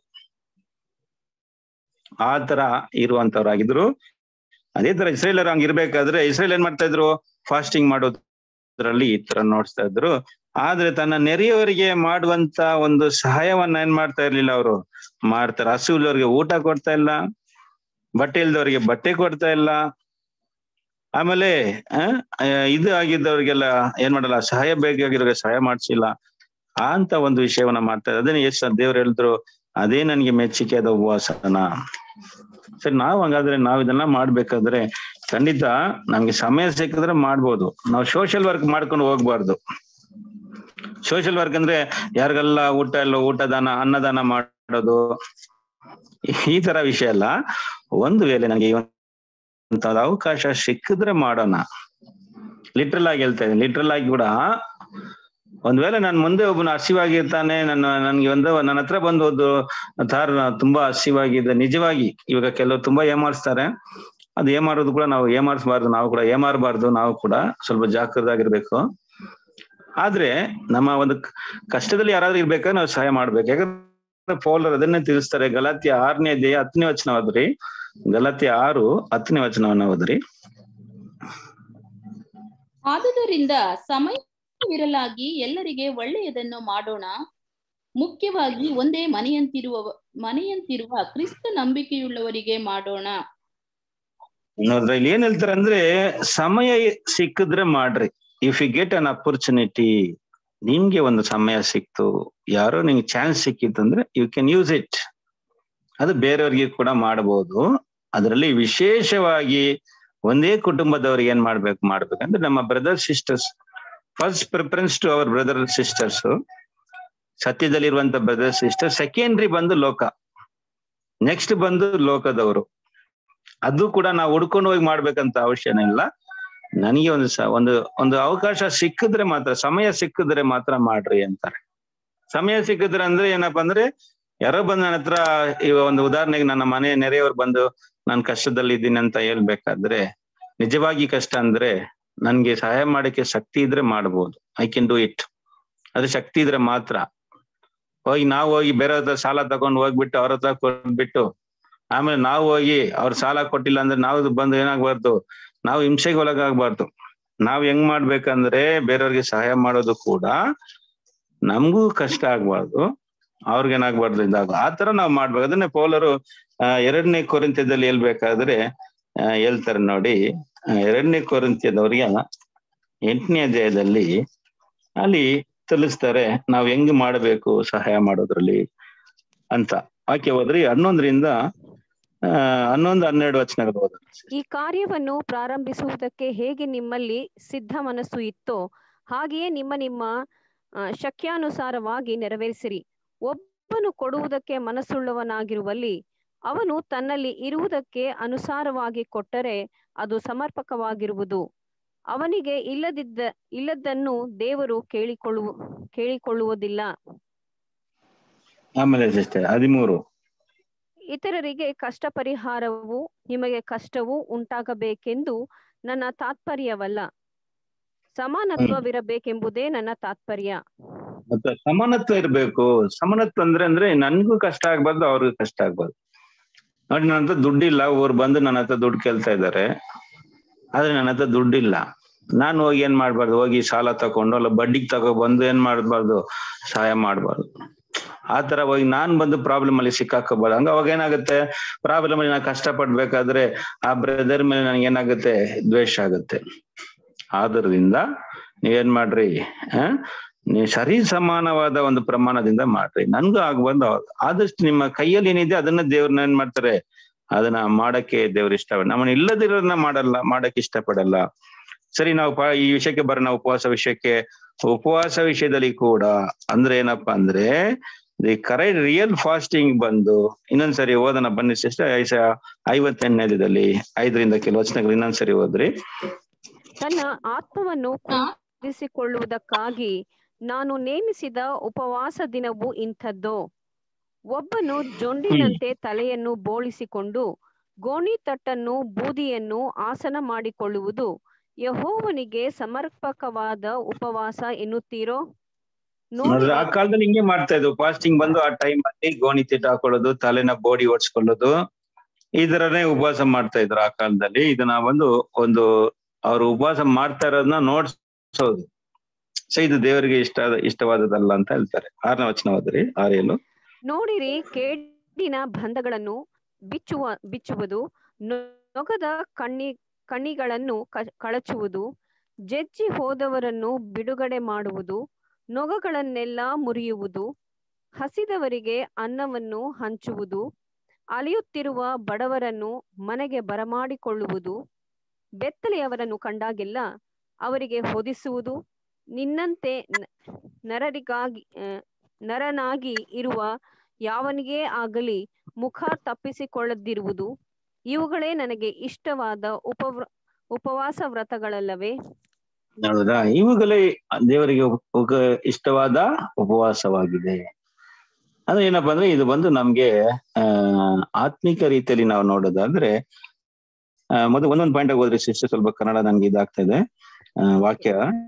ಆ ತರ ಇರುವಂತವ್ರಾಗಿದ್ರು ಅದೇ ತರ ಇಸ್ರೇಲರ್ ಹಂಗ ಇರ್ಬೇಕಾದ್ರೆ ಇಸ್ರೇಲ್ ಏನ್ ಮಾಡ್ತಾ ಇದ್ರು ಫಾಸ್ಟಿಂಗ್ ಮಾಡೋದ್ರಲ್ಲಿ ಈ ತರ ನೋಡ್ತಾ ಇದ್ರು ಆದ್ರೆ ತನ್ನ ನೆರೆಯವರಿಗೆ ಮಾಡುವಂತ ಒಂದು ಸಹಾಯವನ್ನ ಏನ್ ಮಾಡ್ತಾ ಇರ್ಲಿಲ್ಲ ಅವರು ಮಾಡ್ತಾರೆ ಹಸು ಇಲ್ಲವ್ರಿಗೆ ಊಟ ಕೊಡ್ತಾ ಇಲ್ಲ ಬಟ್ಟೆ ಇಲ್ದವ್ರಿಗೆ ಬಟ್ಟೆ ಕೊಡ್ತಾ ಇಲ್ಲ ಆಮೇಲೆ ಆ ಇದು ಆಗಿದ್ದವ್ರಿಗೆಲ್ಲ ಏನ್ ಮಾಡಲ್ಲ ಸಹಾಯ ಬೇಕಾಗಿರೋರಿಗೆ ಸಹಾಯ ಮಾಡ್ಸಿಲ್ಲ ಆ ಅಂತ ಒಂದು ವಿಷಯವನ್ನ ಮಾಡ್ತಾ ಇದ್ದಾರೆ ಅದನ್ನ ಎಸ್ ದೇವ್ರು ಹೇಳಿದ್ರು ಅದೇ ನನ್ಗೆ ಮೆಚ್ಚುಗೆ ಆದ ಉಪವಾಸನ ಸರಿ ನಾವ್ ಹಂಗಾದ್ರೆ ನಾವ್ ಇದನ್ನ ಮಾಡ್ಬೇಕಾದ್ರೆ ಖಂಡಿತ ನಮ್ಗೆ ಸಮಯ ಸಿಕ್ಕಿದ್ರೆ ಮಾಡ್ಬೋದು ನಾವು ಸೋಷಿಯಲ್ ವರ್ಕ್ ಮಾಡ್ಕೊಂಡು ಹೋಗ್ಬಾರ್ದು ಸೋಷಿಯಲ್ ವರ್ಕ್ ಅಂದ್ರೆ ಯಾರಿಗೆಲ್ಲ ಊಟ ಎಲ್ಲ ಊಟ ದಾನ ಅನ್ನದಾನ ಮಾಡೋದು ಈ ತರ ವಿಷಯ ಅಲ್ಲ ಒಂದು ವೇಳೆ ನನಗೆ ಅಂತ ಅವಕಾಶ ಸಿಕ್ಕಿದ್ರೆ ಮಾಡೋಣ ಲಿಟ್ರಲ್ ಆಗಿ ಹೇಳ್ತಾ ಇದ್ದೀನಿ ಲಿಟ್ರಲ್ ಆಗಿ ಕೂಡ ಒಂದ್ ವೇಳೆ ನನ್ ಮುಂದೆ ಒಬ್ಬನ ಹಸಿವಾಗಿರ್ತಾನೆ ನನ್ನ ನನ್ಗೆ ಒಂದು ನನ್ನ ಹತ್ರ ಬಂದು ಒಂದು ತಾರ ತುಂಬಾ ಹಸಿವಾಗಿದೆ ನಿಜವಾಗಿ ಇವಾಗ ಕೆಲವು ತುಂಬಾ ಏಮಾರಿಸ್ತಾರೆ ಅದು ಏಮಾರೋದು ಕೂಡ ನಾವು ಏಮಾರಿಸಬಾರ್ದು ನಾವು ಕೂಡ ಏಮಾರಬಾರ್ದು ನಾವು ಕೂಡ ಸ್ವಲ್ಪ ಜಾಗೃತರಾಗಿರ್ಬೇಕು ಆದ್ರೆ ನಮ್ಮ ಒಂದು ಕಷ್ಟದಲ್ಲಿ ಯಾರಾದ್ರೂ ಇರ್ಬೇಕಾದ್ರೆ ನಾವು ಸಹಾಯ ಮಾಡ್ಬೇಕು ಯಾಕಂದ್ರೆ ಪೌಲರ್ ಅದನ್ನೇ ತಿಳಿಸ್ತಾರೆ ಗಲಾತಿ ಆರನೇ ಅಧ್ಯಾಯ ಹತ್ತನೇ ವಚನ ಓದ್ರಿ ಗಲಾತಿ ಆರು ಹತ್ತನೇ ವಚನವನ್ನ ಓದ್ರಿ ಆದುದರಿಂದ ಸಮಯವಿರಲಾಗಿ ಎಲ್ಲರಿಗೆ ಒಳ್ಳೆಯದನ್ನು ಮಾಡೋಣ ಮುಖ್ಯವಾಗಿ ಒಂದೇ ಮನೆಯಂತಿರುವ ಮನೆಯಂತಿರುವ ಕ್ರಿಸ್ತ ನಂಬಿಕೆಯುಳ್ಳವರಿಗೆ ಮಾಡೋಣ ನೋಡ್ರಿ ಇಲ್ಲಿ ಏನ್ ಹೇಳ್ತಾರೆ ಅಂದ್ರೆ ಸಮಯ ಸಿಕ್ಕಿದ್ರೆ ಮಾಡ್ರಿ if you get an opportunity ನಿಮ್ಗೆ ಒಂದು ಸಮಯ ಸಿಕ್ತು ಯಾರೋ ನಿಮ್ಗೆ ಚಾನ್ಸ್ ಸಿಕ್ಕಿತ್ತಂದ್ರೆ ಯು ಕ್ಯಾನ್ ಯೂಸ್ ಇಟ್ ಅದು ಬೇರೆಯವ್ರಿಗೆ ಕೂಡ ಮಾಡಬಹುದು ಅದರಲ್ಲಿ ವಿಶೇಷವಾಗಿ ಒಂದೇ ಕುಟುಂಬದವ್ರಿಗೆ ಏನ್ ಮಾಡ್ಬೇಕು ಮಾಡ್ಬೇಕಂದ್ರೆ ನಮ್ಮ brother sisters first preference to our brother sisters ಸತ್ಯದಲ್ಲಿರುವಂತ ಬ್ರದರ್ ಸಿಸ್ಟರ್ ಸೆಕೆಂಡ್ರಿ ಬಂದು ಲೋಕ ನೆಕ್ಸ್ಟ್ ಬಂದು ಲೋಕದವರು ಅದು ಕೂಡ ನಾವು ಹುಡ್ಕೊಂಡು ಹೋಗಿ ಮಾಡ್ಬೇಕಂತ ಅವಶ್ಯನ ಇಲ್ಲ ನನಗೆ ಒಂದು ಸ ಒಂದು ಒಂದು ಅವಕಾಶ ಸಿಕ್ಕಿದ್ರೆ ಮಾತ್ರ ಸಮಯ ಸಿಕ್ಕಿದ್ರೆ ಮಾತ್ರ ಮಾಡ್ರಿ ಅಂತಾರೆ ಸಮಯ ಸಿಕ್ಕಿದ್ರೆ ಅಂದ್ರೆ ಏನಪ್ಪಾ ಅಂದ್ರೆ ಯಾರೋ ಬಂದು ನನ್ನ ಹತ್ರ ಈಗ ಒಂದು ಉದಾಹರಣೆಗೆ ನನ್ನ ಮನೆ ನೆರೆಯವರು ಬಂದು ನಾನು ಕಷ್ಟದಲ್ಲಿ ಇದ್ದೀನಿ ಅಂತ ಹೇಳ್ಬೇಕಾದ್ರೆ ನಿಜವಾಗಿ ಕಷ್ಟ ಅಂದ್ರೆ ನನ್ಗೆ ಸಹಾಯ ಮಾಡಕ್ಕೆ ಶಕ್ತಿ ಇದ್ರೆ ಮಾಡ್ಬೋದು ಐ ಕ್ಯಾನ್ ಡೂ ಇಟ್ ಅದು ಶಕ್ತಿ ಇದ್ರೆ ಮಾತ್ರ ಹೋಗಿ ನಾವು ಹೋಗಿ ಬೇರೆ ಹತ್ರ ಸಾಲ ತಗೊಂಡು ಹೋಗ್ಬಿಟ್ಟು ಅವ್ರ ಹತ್ರ ಕೊಟ್ಬಿಟ್ಟು ಆಮೇಲೆ ನಾವು ಹೋಗಿ ಅವ್ರ ಸಾಲ ಕೊಟ್ಟಿಲ್ಲ ಅಂದ್ರೆ ನಾವು ಬಂದು ಏನಾಗ್ಬಾರ್ದು ನಾವು ಹಿಂಸೆಗೆ ಒಳಗಾಗ್ಬಾರ್ದು ನಾವ್ ಹೆಂಗ್ ಮಾಡ್ಬೇಕಂದ್ರೆ ಬೇರೆಯವ್ರಿಗೆ ಸಹಾಯ ಮಾಡೋದು ಕೂಡ ನಮಗೂ ಕಷ್ಟ ಆಗ್ಬಾರ್ದು ಅವ್ರಿಗೇನಾಗ್ಬಾರ್ದು ಇದಾಗ ಆ ತರ ನಾವ್ ಮಾಡ್ಬೇಕು ಅದನ್ನೇ ಪೌಲರು ಆ ಎರಡನೇ ಕೊರಿಂತ್ಯದಲ್ಲಿ ಹೇಳ್ಬೇಕಾದ್ರೆ ಆ ಹೇಳ್ತಾರೆ ನೋಡಿ ಎರಡನೇ ಕೊರಿಂತ್ಯದವ್ರಿಗೆ ಎಂಟನೇ ಅಧ್ಯಾಯದಲ್ಲಿ ಅಲ್ಲಿ ತಿಳಿಸ್ತಾರೆ ನಾವ್ ಹೆಂಗ್ ಮಾಡ್ಬೇಕು ಸಹಾಯ ಮಾಡೋದ್ರಲ್ಲಿ ಅಂತ ಆಕೆ ಹೋದ್ರಿ ಹನ್ನೊಂದರಿಂದ ಆ ಹನ್ನೊಂದು ಹನ್ನೆರಡು ವಚನಗಳು ಹೋದ ಈ ಕಾರ್ಯವನ್ನು ಪ್ರಾರಂಭಿಸುವುದಕ್ಕೆ ಹೇಗೆ ನಿಮ್ಮಲ್ಲಿ ಸಿದ್ಧ ಮನಸ್ಸು ಇತ್ತೋ ಹಾಗೆಯೇ ನಿಮ್ಮ ನಿಮ್ಮ ಆ, ಶಕ್ಯಾನುಸಾರವಾಗಿ ನೆರವೇರಿಸಿರಿ ಒಬ್ಬನು ಕೊಡುವುದಕ್ಕೆ ಮನಸ್ಸುಳ್ಳವನಾಗಿರುವಲ್ಲಿ ಅವನು ತನ್ನಲ್ಲಿ ಇರುವುದಕ್ಕೆ ಅನುಸಾರವಾಗಿ ಕೊಟ್ಟರೆ ಅದು ಸಮರ್ಪಕವಾಗಿರುವುದು ಅವನಿಗೆ ಇಲ್ಲದಿದ್ದ ಇಲ್ಲದ್ದನ್ನು ದೇವರು ಕೇಳಿಕೊಳ್ಳುವ ಕೇಳಿಕೊಳ್ಳುವುದಿಲ್ಲ ಆಮೇಲೆ ಸಿಸ್ಟರ್ ಹದಿಮೂರು ಇತರರಿಗೆ ಕಷ್ಟ ಪರಿಹಾರವು ನಿಮಗೆ ಕಷ್ಟವೂ ಉಂಟಾಗಬೇಕೆಂದು ನನ್ನ ತಾತ್ಪರ್ಯವಲ್ಲ ಸಮಾನತ್ವವಿರಬೇಕೆಂಬುದೇ ನನ್ನ ತಾತ್ಪರ್ಯ ಮತ್ತೆ ಸಮಾನತ್ವ ಇರ್ಬೇಕು ಸಮಾನತ್ವ ಅಂದ್ರೆ ಅಂದ್ರೆ ನನ್ಗೂ ಕಷ್ಟ ಆಗ್ಬಾರ್ದು ಅವ್ರಿಗೂ ಕಷ್ಟ ಆಗ್ಬಾರ್ದು ನೋಡಿ ನನ್ನ ಹತ್ರ ದುಡ್ಡಿಲ್ಲ ಅವ್ರು ಬಂದು ನನ್ನ ಹತ್ರ ದುಡ್ಡು ಕೇಳ್ತಾ ಇದ್ದಾರೆ ಆದ್ರೆ ನನ್ನ ಹತ್ರ ದುಡ್ಡಿಲ್ಲ ನಾನು ಹೋಗಿ ಏನ್ ಮಾಡ್ಬಾರ್ದು ಹೋಗಿ ಸಾಲ ತಕೊಂಡು ಅಲ್ಲ ಬಡ್ಡಿಗೆ ತಗೋ ಬಂದು ಏನ್ ಮಾಡ್ಬಾರ್ದು ಸಹಾಯ ಮಾಡ್ಬಾರ್ದು ಆ ತರ ಹೋಗಿ ನಾನ್ ಬಂದು ಪ್ರಾಬ್ಲಮ್ ಅಲ್ಲಿ ಸಿಕ್ಕಾಕೋಬಾರ್ದು ಹಂಗ ಅವಾಗ ಏನಾಗುತ್ತೆ ಪ್ರಾಬ್ಲಮ್ ಅಲ್ಲಿ ನಾನು ಕಷ್ಟ ಪಡ್ಬೇಕಾದ್ರೆ ಆ ಬ್ರದರ್ ಮೇಲೆ ನನಗೆ ಏನಾಗುತ್ತೆ ದ್ವೇಷ ಆಗುತ್ತೆ ಆದ್ರಿಂದ ನೀವೇನ್ ಮಾಡ್ರಿ ಆ ನೀವು ಸರಿ ಸಮಾನವಾದ ಒಂದು ಪ್ರಮಾಣದಿಂದ ಮಾಡ್ರಿ ನನ್ಗೂ ಆಗ್ಬಾರ್ದು ಅವಾಗ ಆದಷ್ಟು ನಿಮ್ಮ ಕೈಯಲ್ಲಿ ಏನಿದೆ ಅದನ್ನ ದೇವ್ರನ್ನ ಏನ್ ಮಾಡ್ತಾರೆ ಅದನ್ನ ಮಾಡಕ್ಕೆ ದೇವ್ರ ಇಷ್ಟ ನಮ್ಮನ್ನ ಇಲ್ಲದಿರೋದನ್ನ ಮಾಡಲ್ಲ ಮಾಡಕ್ ಇಷ್ಟಪಡಲ್ಲ ಸರಿ ನಾವು ಪ- ಈ ವಿಷಯಕ್ಕೆ ಬರೋಣ ಉಪವಾಸ ವಿಷಯಕ್ಕೆ ಉಪವಾಸ ವಿಷಯದಲ್ಲಿ ಕೂಡ ಅಂದ್ರೆ ಏನಪ್ಪಾ ಅಂದ್ರೆ ದಿ ಕರೆಕ್ಟ್ ರಿಯಲ್ ಫಾಸ್ಟಿಂಗ್ ಬಂದು ಇನ್ನೊಂದ್ಸರಿ ಓದನ ಬನ್ನಿ ಸಿಸ್ಟರ್ ಐಸ ಐವತ್ತೆಂಟನೇದಲ್ಲಿ ಐದರಿಂದ ಕೆಲವು ವಚನಗಳು ಇನ್ನೊಂದ್ಸರಿ ಓದ್ರಿ ತನ್ನ ಆತ್ಮವನ್ನು ಕುದಿಸಿಕೊಳ್ಳುವುದಕ್ಕಾಗಿ ನಾನು ನೇಮಿಸಿದ ಉಪವಾಸ ದಿನವು ಇಂಥದ್ದು ಒಬ್ಬನು ಜೊಂಡಿನಂತೆ ತಲೆಯನ್ನು ಬೋಳಿಸಿಕೊಂಡು ಗೋಣಿತಟ್ಟನ್ನು ಬೂದಿಯನ್ನು ಆಸನ ಮಾಡಿಕೊಳ್ಳುವುದು ಯಹೋವನಿಗೆ ಸಮರ್ಪಕವಾದ ಉಪವಾಸ ಎನ್ನುತ್ತೀರೋ ನೋಡಿದ್ರೆ ಆ ನೋಡಿರಿ ಕಾಲದಲ್ಲಿ ಹಿಂಗೆ ಮಾಡ್ತಾ ಇದ್ರು ಫಾಸ್ಟಿಂಗ್ ಬಂದು ಆ ಟೈಮ್ ಅಲ್ಲಿ ಗೋಣಿ ತಿಟ್ಟು ಹಾಕೊಳ್ಳೋದು ತಲೆನ ಬೋಡಿ ಓಡಿಸ್ಕೊಳ್ಳೋದು ಈ ತರನೇ ಉಪವಾಸ ಮಾಡ್ತಾ ಇದ್ರು ಆ ಕಾಲದಲ್ಲಿ ಇದನ್ನ ಒಂದು ಒಂದು ಅವ್ರು ಉಪವಾಸ ಮಾಡ್ತಾ ಇರೋದನ್ನ ನೋಡ್ಸೋದು ಸೊ ಇದು ದೇವರಿಗೆ ಇಷ್ಟ ಇಷ್ಟವಾದದಲ್ಲ ಅಂತ ಹೇಳ್ತಾರೆ ಆರನೇ ವಚನವಾದ್ರಿ ಆರೇಳು ನೋಡಿರಿ ಕೇಡಿನ ಬಂಧಗಳನ್ನು ಬಿಚ್ಚುವ ಬಿಚ್ಚುವುದು ನೊಗದ ಕಣ್ಣಿ ಕಣ್ಣಿಗಳನ್ನು ಕ- ಕಳಚುವುದು ಜಜ್ಜಿ ಹೋದವರನ್ನು ಬಿಡುಗಡೆ ಮಾಡುವುದು ನೊಗಗಳನ್ನೆಲ್ಲ ಮುರಿಯುವುದು ಹಸಿದವರಿಗೆ ಅನ್ನವನ್ನು ಹಂಚುವುದು ಅಲಿಯುತ್ತಿರುವ ಬಡವರನ್ನು ಮನೆಗೆ ಬರಮಾಡಿಕೊಳ್ಳುವುದು ಬೆತ್ತಲೆಯವರನ್ನು ಕಂಡಾಗೆಲ್ಲ ಅವರಿಗೆ ಹೊದಿಸುವುದು ನಿನ್ನಂತೆ ನ- ನರರಿಗಾಗಿ ಆ, ನರನಾಗಿ ಇರುವ ಯಾವನಿಗೇ ಆಗಲಿ ಮುಖ ತಪ್ಪಿಸಿಕೊಳ್ಳದಿರುವುದು ಇವುಗಳೇ ನನಗೆ ಇಷ್ಟವಾದ ಉಪವ್ರ ಉಪವಾಸ ವ್ರತಗಳಲ್ಲವೇ ನೋಡಿದ್ರ ಇವುಗಳೇ ದೇವರಿಗೆ ಉಪ- ಉಪ- ಇಷ್ಟವಾದ ಉಪವಾಸವಾಗಿದೆ ಅಂದ್ರೆ ಏನಪ್ಪಾ ಅಂದ್ರೆ ಇದು ಬಂದು ನಮ್ಗೆ ಆ ಆತ್ಮಿಕ ರೀತಿಯಲ್ಲಿ ನಾವು ನೋಡೋದಾದ್ರೆ ಆ, ಮೊದಲು ಒಂದೊಂದು ಪಾಯಿಂಟ್ ಹೋದ್ರೆ ಶಿಷ್ಯ ಸ್ವಲ್ಪ ಕನ್ನಡ ನನ್ಗೆ ಇದಾಗ್ತಾ ಇದೆ ಆ, ವಾಕ್ಯ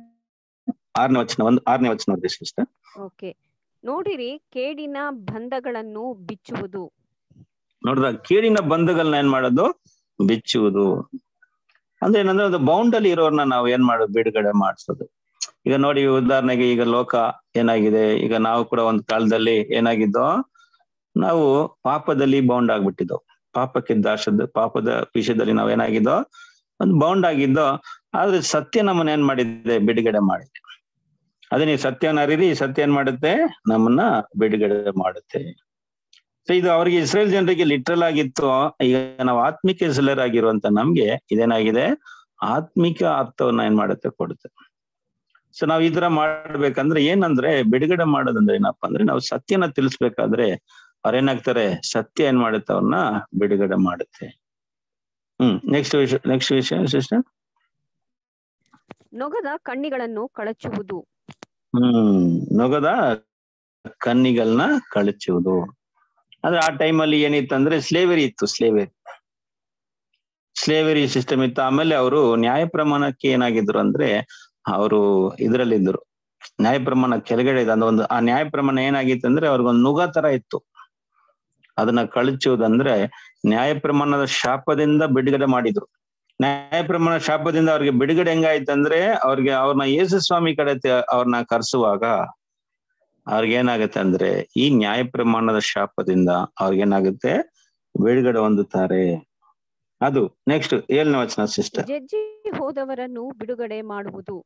ಆರನೇ ವಚನ ಒಂದು ಆರನೇ ವಚನ ಓದ್ರಿ ಸಿಸ್ಟರ್ ಓಕೆ ನೋಡಿರಿ ಕೇಡಿನ ಬಂಧಗಳನ್ನು ಬಿಚ್ಚುವುದು ನೋಡಿದ್ರ ಕೇಡಿನ ಬಂಧಗಳನ್ನ ಏನ್ ಮಾಡೋದು ಬಿಚ್ಚುವುದು ಅಂದ್ರೆ ಏನಂದ್ರೆ ಒಂದು ಬೌಂಡಲ್ಲಿ ಇರೋರ್ನ ನಾವು ಏನ್ ಮಾಡೋದು ಬಿಡುಗಡೆ ಮಾಡಿಸೋದು ಈಗ ನೋಡಿ ಉದಾಹರಣೆಗೆ ಈಗ ಲೋಕ ಏನಾಗಿದೆ ಈಗ ನಾವು ಕೂಡ ಒಂದು ಕಾಲದಲ್ಲಿ ಏನಾಗಿದ್ದೋ ನಾವು ಪಾಪದಲ್ಲಿ ಬೌಂಡ್ ಆಗ್ಬಿಟ್ಟಿದ್ದೋ ಪಾಪಕ್ಕೆ ದಾಸದ ಪಾಪದ ವಿಷಯದಲ್ಲಿ ನಾವ್ ಏನಾಗಿದ್ದೋ ಒಂದು ಬೌಂಡ್ ಆಗಿದ್ದೋ ಆದ್ರೆ ಸತ್ಯ ನಮ್ಮನ್ನ ಏನ್ ಮಾಡಿದೆ ಬಿಡುಗಡೆ ಮಾಡಿದೆ ಅದೇ ನೀವು ಸತ್ಯನ ಅರಿರಿ ಸತ್ಯ ಏನ್ ಮಾಡುತ್ತೆ ನಮ್ಮನ್ನ ಬಿಡುಗಡೆ ಮಾಡುತ್ತೆ ಸೊ ಇದು ಅವರಿಗೆ ಇಸ್ರೇಲ್ ಜನರಿಗೆ ಲಿಟ್ರಲ್ ಆಗಿತ್ತು ಈಗ ನಾವು ಆತ್ಮಿಕ ಇಸ್ರೇಲರ್ ಆಗಿರುವಂತ ನಮ್ಗೆ ಇದೇನಾಗಿದೆ ಆತ್ಮಿಕ ಅರ್ಥವನ್ನ ಏನ್ ಮಾಡುತ್ತೆ ಕೊಡುತ್ತೆ ಸೊ ನಾವ್ ಈ ತರ ಮಾಡ್ಬೇಕಂದ್ರೆ ಏನಂದ್ರೆ ಬಿಡುಗಡೆ ಮಾಡೋದಂದ್ರೆ ಏನಪ್ಪಾ ಅಂದ್ರೆ ನಾವು ಸತ್ಯನ ತಿಳಿಸ್ಬೇಕಾದ್ರೆ ಅವ್ರೇನಾಗ್ತಾರೆ ಸತ್ಯ ಏನ್ ಮಾಡುತ್ತೆ ಅವ್ರನ್ನ ಬಿಡುಗಡೆ ಮಾಡುತ್ತೆ ಹ್ಮ್ ನೆಕ್ಸ್ಟ್ ವಿಷಯ ನೆಕ್ಸ್ಟ್ ವಿಷಯ ಸಿಸ್ಟರ್ ನೊಗದ ಕಣ್ಣಿಗಳನ್ನು ಕಳಚುವುದು ಹ್ಮ್ ನೊಗದ ಕನ್ನಿಗಳನ್ನ ಕಳಚುವುದು ಅಂದ್ರೆ ಆ ಟೈಮಲ್ಲಿ ಏನಿತ್ತಂದ್ರೆ ಸ್ಲೇವರಿ ಇತ್ತು ಸ್ಲೇವರಿ ಸ್ಲೇವರಿ ಸಿಸ್ಟಮ್ ಇತ್ತು ಆಮೇಲೆ ಅವರು ನ್ಯಾಯ ಪ್ರಮಾಣಕ್ಕೆ ಏನಾಗಿದ್ರು ಅಂದ್ರೆ ಅವರು ಇದ್ರಲ್ಲಿದ್ರು ನ್ಯಾಯ ಪ್ರಮಾಣ ಕೆಳಗಡೆ ಇದೆ ಅಂದ್ರೆ ಒಂದು ಆ ನ್ಯಾಯ ಪ್ರಮಾಣ ಏನಾಗಿತ್ತು ಅಂದ್ರೆ ಅವ್ರಿಗೊಂದು ನುಗ ತರ ಇತ್ತು ಅದನ್ನ ಕಳಚುವುದಂದ್ರೆ ನ್ಯಾಯ ಪ್ರಮಾಣದ ಶಾಪದಿಂದ ಬಿಡುಗಡೆ ಮಾಡಿದ್ರು ನ್ಯಾಯ ಪ್ರಮಾಣ ಶಾಪದಿಂದ ಅವ್ರಿಗೆ ಬಿಡುಗಡೆ ಹೆಂಗಾಯ್ತಂದ್ರೆ ಅವ್ರಿಗೆ ಅವ್ರನ್ನ ಯೇಸು ಸ್ವಾಮಿ ಕಡೆ ತೆ- ಅವ್ರನ್ನ ಕರೆಸುವಾಗ ಅವ್ರಿಗೆ ಏನಾಗುತ್ತೆ ಅಂದ್ರೆ ಈ ನ್ಯಾಯ ಪ್ರಮಾಣದ ಶಾಪದಿಂದ ಅವ್ರಿಗೇನಾಗುತ್ತೆ ಬಿಡುಗಡೆ ಹೊಂದುತ್ತಾರೆ ಅದು ನೆಕ್ಸ್ಟ್ ಏಳನೇ ವಚನ ಸಿಸ್ಟರ್ ಜಜ್ಜಿ ಹೋದವರನ್ನು ಬಿಡುಗಡೆ ಮಾಡುವುದು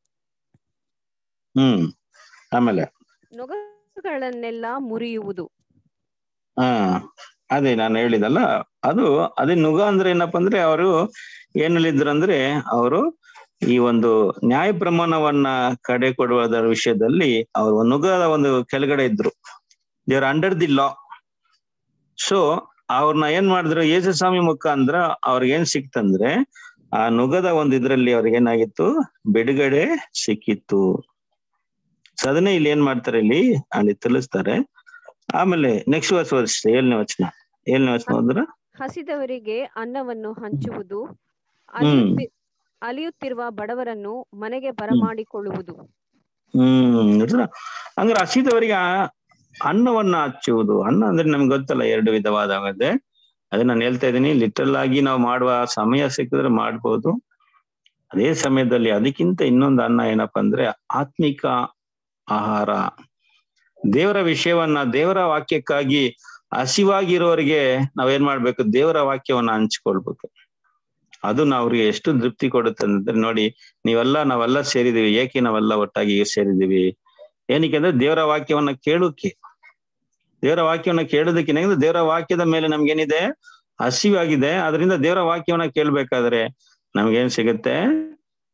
ಹ್ಮ್ ಆಮೇಲೆ ನೊಗಗಳನ್ನೆಲ್ಲ ಮುರಿಯುವುದು ಹಾ ಅದೇ ನಾನು ಹೇಳಿದಲ್ಲ ಅದು ಅದೇ ನುಗ ಅಂದ್ರೆ ಏನಪ್ಪಾ ಅಂದ್ರೆ ಅವರು ಏನ್ ಹೇಳಿದ್ರು ಅಂದ್ರೆ ಅವರು ಈ ಒಂದು ನ್ಯಾಯ ಪ್ರಮಾಣವನ್ನ ಕಡೆ ಕೊಡುವುದರ ವಿಷಯದಲ್ಲಿ ಅವರು ನುಗದ ಒಂದು ಕೆಳಗಡೆ ಇದ್ರು ದೇವ್ರ ಅಂಡರ್ ದಿ ಲಾ ಸೊ ಅವ್ರನ್ನ ಏನ್ ಮಾಡಿದ್ರು ಯೇಸು ಸ್ವಾಮಿ ಮುಖಾಂತರ ಅವ್ರಿಗೆ ಏನ್ ಸಿಕ್ತಂದ್ರೆ ಆ ನುಗದ ಒಂದು ಇದ್ರಲ್ಲಿ ಅವ್ರಿಗೆ ಏನಾಗಿತ್ತು ಬಿಡುಗಡೆ ಸಿಕ್ಕಿತ್ತು ಸೊ ಅದನ್ನೇ ಇಲ್ಲಿ ಏನ್ ಮಾಡ್ತಾರೆ ಇಲ್ಲಿ ಅಲ್ಲಿ ತಿಳಿಸ್ತಾರೆ ಆಮೇಲೆ ನೆಕ್ಸ್ಟ್ ವರ್ಷ ವರ್ಷ ಏಳನೇ ವಚನ ಏಳನೇ ವಚನ ಹೋದ್ರ ಹಸಿದವರಿಗೆ ಅನ್ನವನ್ನು ಹಂಚುವುದು ಹ್ಮ್ ಅಲಿಯುತ್ತಿ ಅಲಿಯುತ್ತಿರುವ ಬಡವರನ್ನು ಮನೆಗೆ ಬರಮಾಡಿಕೊಳ್ಳುವುದು ಹ್ಮ್ ನೋಡಿದ್ರ ಹಂಗಾರೆ ಹಸಿದವರಿಗೆ ಆ ಅನ್ನವನ್ನ ಹಚ್ಚುವುದು ಅನ್ನ ಅಂದ್ರೆ ನಮ್ಗೆ ಗೊತ್ತಲ್ಲ ಎರಡು ವಿಧವಾದವಾಗಿದೆ ಅದೇ ನಾನು ಹೇಳ್ತಾ ಇದ್ದೀನಿ ಲಿಟರಲ್ ಆಗಿ ನಾವು ಮಾಡುವ ಸಮಯ ಸಿಕ್ಕಿದ್ರೆ ಮಾಡ್ಬೋದು ಅದೇ ಸಮಯದಲ್ಲಿ ಅದಕ್ಕಿಂತ ಇನ್ನೊಂದು ಅನ್ನ ಏನಪ್ಪಾ ಅಂದ್ರೆ ಆತ್ಮಿಕ ಆಹಾರ ದೇವರ ವಿಷಯವನ್ನ ದೇವರ ವಾಕ್ಯಕ್ಕಾಗಿ ಹಸಿವಾಗಿರೋರಿಗೆ ನಾವೇನ್ ಮಾಡ್ಬೇಕು ದೇವರ ವಾಕ್ಯವನ್ನ ಹಂಚ್ಕೊಳ್ಬೇಕು ಅದು ನಾವು ಅವ್ರಿಗೆ ಎಷ್ಟು ತೃಪ್ತಿ ಕೊಡುತ್ತೆ ಅಂದ್ರೆ ನೋಡಿ ನೀವೆಲ್ಲ ನಾವೆಲ್ಲ ಸೇರಿದೀವಿ ಏಕೆ ನಾವೆಲ್ಲ ಒಟ್ಟಾಗಿ ಸೇರಿದೀವಿ ಏನಕ್ಕೆ ಅಂದ್ರೆ ದೇವರ ವಾಕ್ಯವನ್ನ ಕೇಳೋಕೆ ದೇವರ ವಾಕ್ಯವನ್ನ ಕೇಳೋದಕ್ಕೆ ಏನಾಗಿದೆ ದೇವರ ವಾಕ್ಯದ ಮೇಲೆ ನಮ್ಗೇನಿದೆ ಹಸಿವಾಗಿದೆ ಅದರಿಂದ ದೇವರ ವಾಕ್ಯವನ್ನ ಕೇಳ್ಬೇಕಾದ್ರೆ ನಮ್ಗೇನ್ ಸಿಗುತ್ತೆ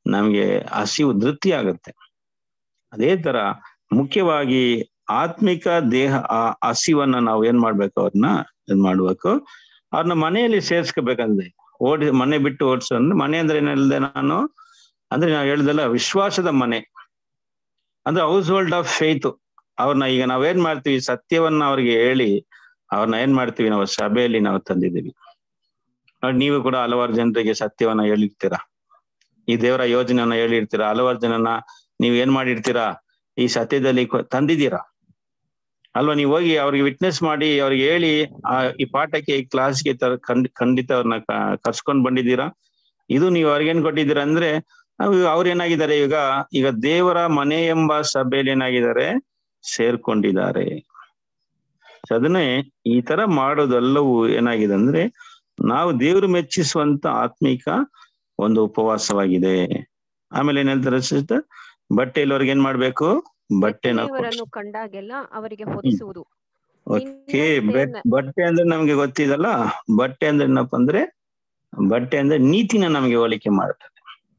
ನಮ್ಗೆ ಹಸಿವು ಧೃತಿ ಆಗುತ್ತೆ ಅದೇ ತರ ಮುಖ್ಯವಾಗಿ ಆತ್ಮಿಕ ದೇಹ ಆ ಹಸಿವನ್ನ ನಾವು ಏನ್ ಮಾಡ್ಬೇಕು ಅವ್ರನ್ನ ಇದ್ ಮಾಡ್ಬೇಕು ಅವ್ರನ್ನ ಮನೆಯಲ್ಲಿ ಸೇರ್ಸ್ಕೋಬೇಕಂದ್ರೆ ಓಡಿ ಮನೆ ಬಿಟ್ಟು ಓಡಿಸು ಅಂದ್ರೆ ಮನೆ ಅಂದ್ರೆ ಏನ್ ಹೇಳ್ದೆ ನಾನು ಅಂದ್ರೆ ನಾವು ಹೇಳ್ದಲ್ಲ ವಿಶ್ವಾಸದ ಮನೆ ಅಂದ್ರೆ ಹೌಸ್ ಹೋಲ್ಡ್ ಆಫ್ ಫೇತ್ ಅವ್ರನ್ನ ಈಗ ನಾವೇನ್ ಮಾಡ್ತೀವಿ ಸತ್ಯವನ್ನ ಅವ್ರಿಗೆ ಹೇಳಿ ಅವ್ರನ್ನ ಏನ್ ಮಾಡ್ತೀವಿ ನಾವು ಸಭೆಯಲ್ಲಿ ನಾವು ತಂದಿದ್ದೀವಿ ನೋಡಿ ನೀವು ಕೂಡ ಹಲವಾರು ಜನರಿಗೆ ಸತ್ಯವನ್ನ ಹೇಳಿರ್ತೀರಾ ಈ ದೇವರ ಯೋಜನೆಯನ್ನ ಹೇಳಿರ್ತೀರಾ ಹಲವಾರು ಜನನ ನೀವ್ ಏನ್ ಮಾಡಿರ್ತೀರಾ ಈ ಸತ್ಯದಲ್ಲಿ ಕೊ- ತಂದಿದ್ದೀರಾ ಅಲ್ವಾ ನೀವು ಹೋಗಿ ಅವ್ರಿಗೆ ವಿಟ್ನೆಸ್ ಮಾಡಿ ಅವ್ರಿಗೆ ಹೇಳಿ ಆ ಈ ಪಾಠಕ್ಕೆ ಈ ಕ್ಲಾಸ್ಗೆ ತರ ಖಂಡ್ ಖಂಡಿತ ಅವ್ರನ್ನ ಕ- ಕರ್ಸ್ಕೊಂಡ್ ಬಂದಿದ್ದೀರಾ ಇದು ನೀವು ಅವ್ರಿಗೇನ್ ಕೊಟ್ಟಿದ್ದೀರಾ ಅಂದ್ರೆ ನಾವು ಅವ್ರು ಏನಾಗಿದ್ದಾರೆ ಈಗ ಈಗ ದೇವರ ಮನೆ ಎಂಬ ಸಭೆಯಲ್ಲಿ ಏನಾಗಿದ್ದಾರೆ ಸೇರ್ಕೊಂಡಿದ್ದಾರೆ So ಅದನ್ನೇ ಈ ತರ ಮಾಡೋದೆಲ್ಲವೂ ಏನಾಗಿದೆ ಅಂದ್ರೆ ನಾವು ದೇವರು ಮೆಚ್ಚಿಸುವಂತ ಆತ್ಮಿಕ ಒಂದು ಉಪವಾಸವಾಗಿದೆ ಆಮೇಲೆ ಏನ್ ಹೇಳ್ತಾರೆ sister? ಬಟ್ಟೆಯಲ್ಲಿ ಅವ್ರಿಗೆ ಏನ್ ಮಾಡ್ಬೇಕು ಬಟ್ಟೆನ ಕೊಡ್ಸಿ ಬೆತ್ತಲೆಯವರನ್ನು ಕಂಡಾಗೆಲ್ಲ ಅವರಿಗೆ ಹೊದಿಸುವುದು ಓಕೆ ನಿನ್ನಂತೆ ಬಟ್ಟೆ ಅಂದ್ರೆ ನಮ್ಗೆ ಗೊತ್ತಿದಲ್ಲ ಬಟ್ಟೆ ಅಂದ್ರೆ ಏನಪ್ಪ ಅಂದ್ರೆ ಬಟ್ಟೆ ಅಂದ್ರೆ ನೀತಿನ ನಮಗೆ ಹೋಲಿಕೆ ಮಾಡುತ್ತದೆ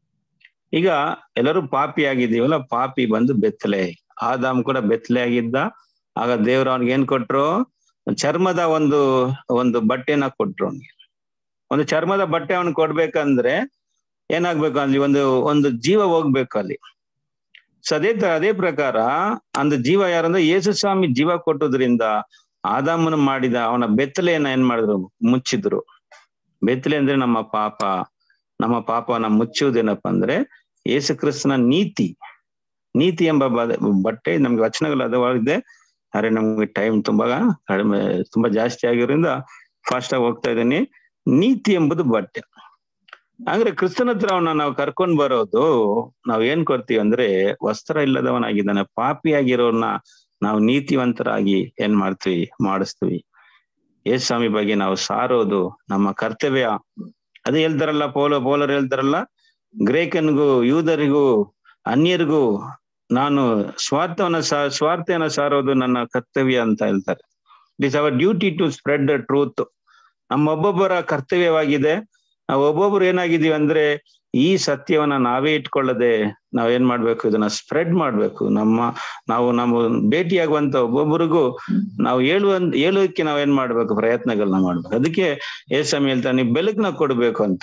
ಈಗ ಎಲ್ಲರೂ ಪಾಪಿ ಆಗಿದ್ದೀವಲ್ಲ ಪಾಪಿ ಬಂದು ಬೆತ್ತಲೆ ಆದಾಮ್ ಕೂಡ ಬೆತ್ತಲೆ ಆಗಿದ್ದ ಆಗ ದೇವ್ರು ಅವ್ನಿಗೆ ಏನ್ ಕೊಟ್ರು ಚರ್ಮದ ಒಂದು ಒಂದು ಬಟ್ಟೆನ ಕೊಟ್ರು ಅವ್ನಿಗೆ ಒಂದು ಚರ್ಮದ ಬಟ್ಟೆ ಅವ್ನ್ ಕೊಡ್ಬೇಕಂದ್ರೆ ಏನಾಗ್ಬೇಕು ಅಲ್ಲಿ ಒಂದು ಒಂದು ಜೀವ ಹೋಗ್ಬೇಕು ಅಲ್ಲಿ ಸೊ ಅದೇ ತರ ಅದೇ ಪ್ರಕಾರ ಅಂದ ಜೀವ ಯಾರಂದ್ರೆ ಯೇಸು ಸ್ವಾಮಿ ಜೀವ ಕೊಟ್ಟುದ್ರಿಂದ ಆದಾಮನು ಮಾಡಿದ ಅವನ ಬೆತ್ತಲೆಯನ್ನ ಏನ್ ಮಾಡಿದ್ರು ಮುಚ್ಚಿದ್ರು ಬೆತ್ತಲೆ ಅಂದ್ರೆ ನಮ್ಮ ಪಾಪ ನಮ್ಮ ಪಾಪವನ್ನ ಮುಚ್ಚುವುದೇನಪ್ಪ ಅಂದ್ರೆ ಯೇಸು ಕ್ರಿಸ್ತನ ನೀತಿ ನೀತಿ ಎಂಬ ಬ- ಬಟ್ಟೆ ನಮ್ಗೆ ವಚನಗಳು ಅದವಾಗಿದೆ ಆದ್ರೆ ನಮ್ಗೆ ಟೈಮ್ ತುಂಬಾ ಕಡಿಮೆ ತುಂಬಾ ಜಾಸ್ತಿ ಆಗಿರೋದ್ರಿಂದ ಫಾಸ್ಟ್ ಆಗಿ ಹೋಗ್ತಾ ಇದ್ದೀನಿ ನೀತಿ ಎಂಬುದು ಬಟ್ಟೆ ಅಂದ್ರೆ ಕ್ರಿಸ್ತನ ಹತ್ರ ಅವನ್ನ ನಾವು ಕರ್ಕೊಂಡ್ ಬರೋದು ನಾವ್ ಏನ್ ಕೊಡ್ತೀವಿ ಅಂದ್ರೆ ವಸ್ತ್ರ ಇಲ್ಲದವನಾಗಿದ್ದಾನೆ ಪಾಪಿಯಾಗಿರೋರ್ನ ನಾವು ನೀತಿವಂತರಾಗಿ ಏನ್ ಮಾಡ್ತೀವಿ ಮಾಡಿಸ್ತೀವಿ ಯೇಸು ಸ್ವಾಮಿ ಬಗ್ಗೆ ನಾವು ಸಾರೋದು ನಮ್ಮ ಕರ್ತವ್ಯ ಅದೇ ಹೇಳ್ತಾರಲ್ಲ ಪೋಲ ಪೋಲರ್ ಹೇಳ್ತಾರಲ್ಲ ಗ್ರೇಕನ್ಗೂ ಯೂದರಿಗೂ ಅನ್ಯರಿಗೂ ನಾನು ಸ್ವಾರ್ಥವನ್ನ ಸಾ ಸ್ವಾರ್ಥನ ಸಾರೋದು ನನ್ನ ಕರ್ತವ್ಯ ಅಂತ ಹೇಳ್ತಾರೆ it is our duty to spread the truth ನಮ್ಮೊಬ್ಬೊಬ್ಬರ ಕರ್ತವ್ಯವಾಗಿದೆ ನಾವು ಒಬ್ಬೊಬ್ರು ಏನಾಗಿದೀವಿ ಅಂದ್ರೆ ಈ ಸತ್ಯವನ್ನ ನಾವೇ ಇಟ್ಕೊಳ್ಳದೆ ನಾವೇನ್ ಮಾಡ್ಬೇಕು ಇದನ್ನ ಸ್ಪ್ರೆಡ್ ಮಾಡ್ಬೇಕು ನಮ್ಮ ನಾವು ನಮ್ಮ ಭೇಟಿಯಾಗುವಂತ ಒಬ್ಬೊಬ್ಬರಿಗೂ ನಾವು ಹೇಳುವ ಹೇಳೋದಕ್ಕೆ ನಾವೇನ್ ಮಾಡ್ಬೇಕು ಪ್ರಯತ್ನಗಳನ್ನ ಮಾಡ್ಬೇಕು ಅದಕ್ಕೆ ಏಸಮಿ ಹೇಳ್ತಾನೆ ನೀವು ಬೆಳಕನ್ನ ಕೊಡ್ಬೇಕು ಅಂತ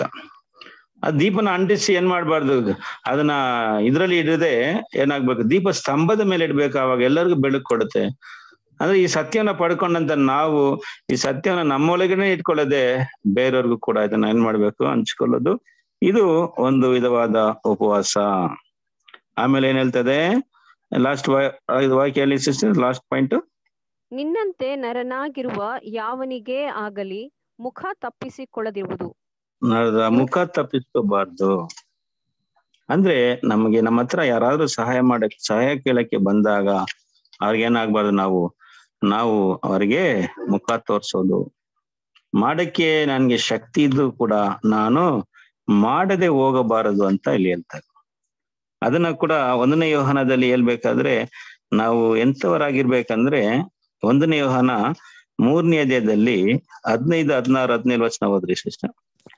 ಆ ದೀಪನ ಅಂಟಿಸಿ ಏನ್ ಮಾಡ್ಬಾರ್ದು ಅದನ್ನ ಇದ್ರಲ್ಲಿ ಇಡದೆ ಏನಾಗ್ಬೇಕು ದೀಪ ಸ್ತಂಭದ ಮೇಲೆ ಇಡ್ಬೇಕು ಅವಾಗ ಎಲ್ಲರಿಗೂ ಬೆಳಕು ಕೊಡುತ್ತೆ ಅಂದ್ರೆ ಈ ಸತ್ಯವನ್ನ ಪಡ್ಕೊಂಡಂತ ನಾವು ಈ ಸತ್ಯವನ್ನ ನಮ್ಮೊಳಗನೆ ಇಟ್ಕೊಳ್ಳದೆ ಬೇರೆಯವ್ರಿಗೂ ಕೂಡ ಇದನ್ನ ಏನ್ ಮಾಡ್ಬೇಕು ಹಂಚ್ಕೊಳ್ಳೋದು ಇದು ಒಂದು ವಿಧವಾದ ಉಪವಾಸ ಆಮೇಲೆ ಏನ್ ಹೇಳ್ತದೆ ಲಾಸ್ಟ್ ಇದು ವಾಕ್ಯಲ್ಲಿ ಸಿಸ್ಟರ್ ಲಾಸ್ಟ್ ಪಾಯಿಂಟ್ ನಿನ್ನಂತೆ ನರನಾಗಿರುವ ಯಾವನಿಗೇ ಆಗಲಿ ಮುಖ ತಪ್ಪಿಸಿಕೊಳ್ಳದಿರುವುದು ಮುಖ ತಪ್ಪಿಸ್ಕೋಬಾರ್ದು ಅಂದ್ರೆ ನಮಗೆ ನಮ್ಮ ಹತ್ರ ಯಾರಾದ್ರೂ ಸಹಾಯ ಮಾಡಕ್ ಸಹಾಯ ಕೇಳಕ್ಕೆ ಬಂದಾಗ ಅವ್ರಿಗೇನಾಗ್ಬಾರ್ದು ನಾವು ನಾವು ಅವರಿಗೆ ಮುಖ ತೋರ್ಸೋದು ಮಾಡಕ್ಕೆ ನನ್ಗೆ ಶಕ್ತಿ ಇದ್ದು ಕೂಡ ನಾನು ಮಾಡದೆ ಹೋಗಬಾರದು ಅಂತ ಇಲ್ಲಿ ಹೇಳ್ತಾರೆ ಅದನ್ನ ಕೂಡ ಒಂದನೇ ಯೋಹನದಲ್ಲಿ ಹೇಳ್ಬೇಕಾದ್ರೆ ನಾವು ಎಂತವರಾಗಿರ್ಬೇಕಂದ್ರೆ ಒಂದನೇ ಯೋಹನ ಮೂರನೇ ಅಧ್ಯಾಯದಲ್ಲಿ ಹದಿನೈದು ಹದಿನಾರು ಹದಿನೇಳು ವಚನ ಓದ್ರಿ ಸಿಸ್ಟರ್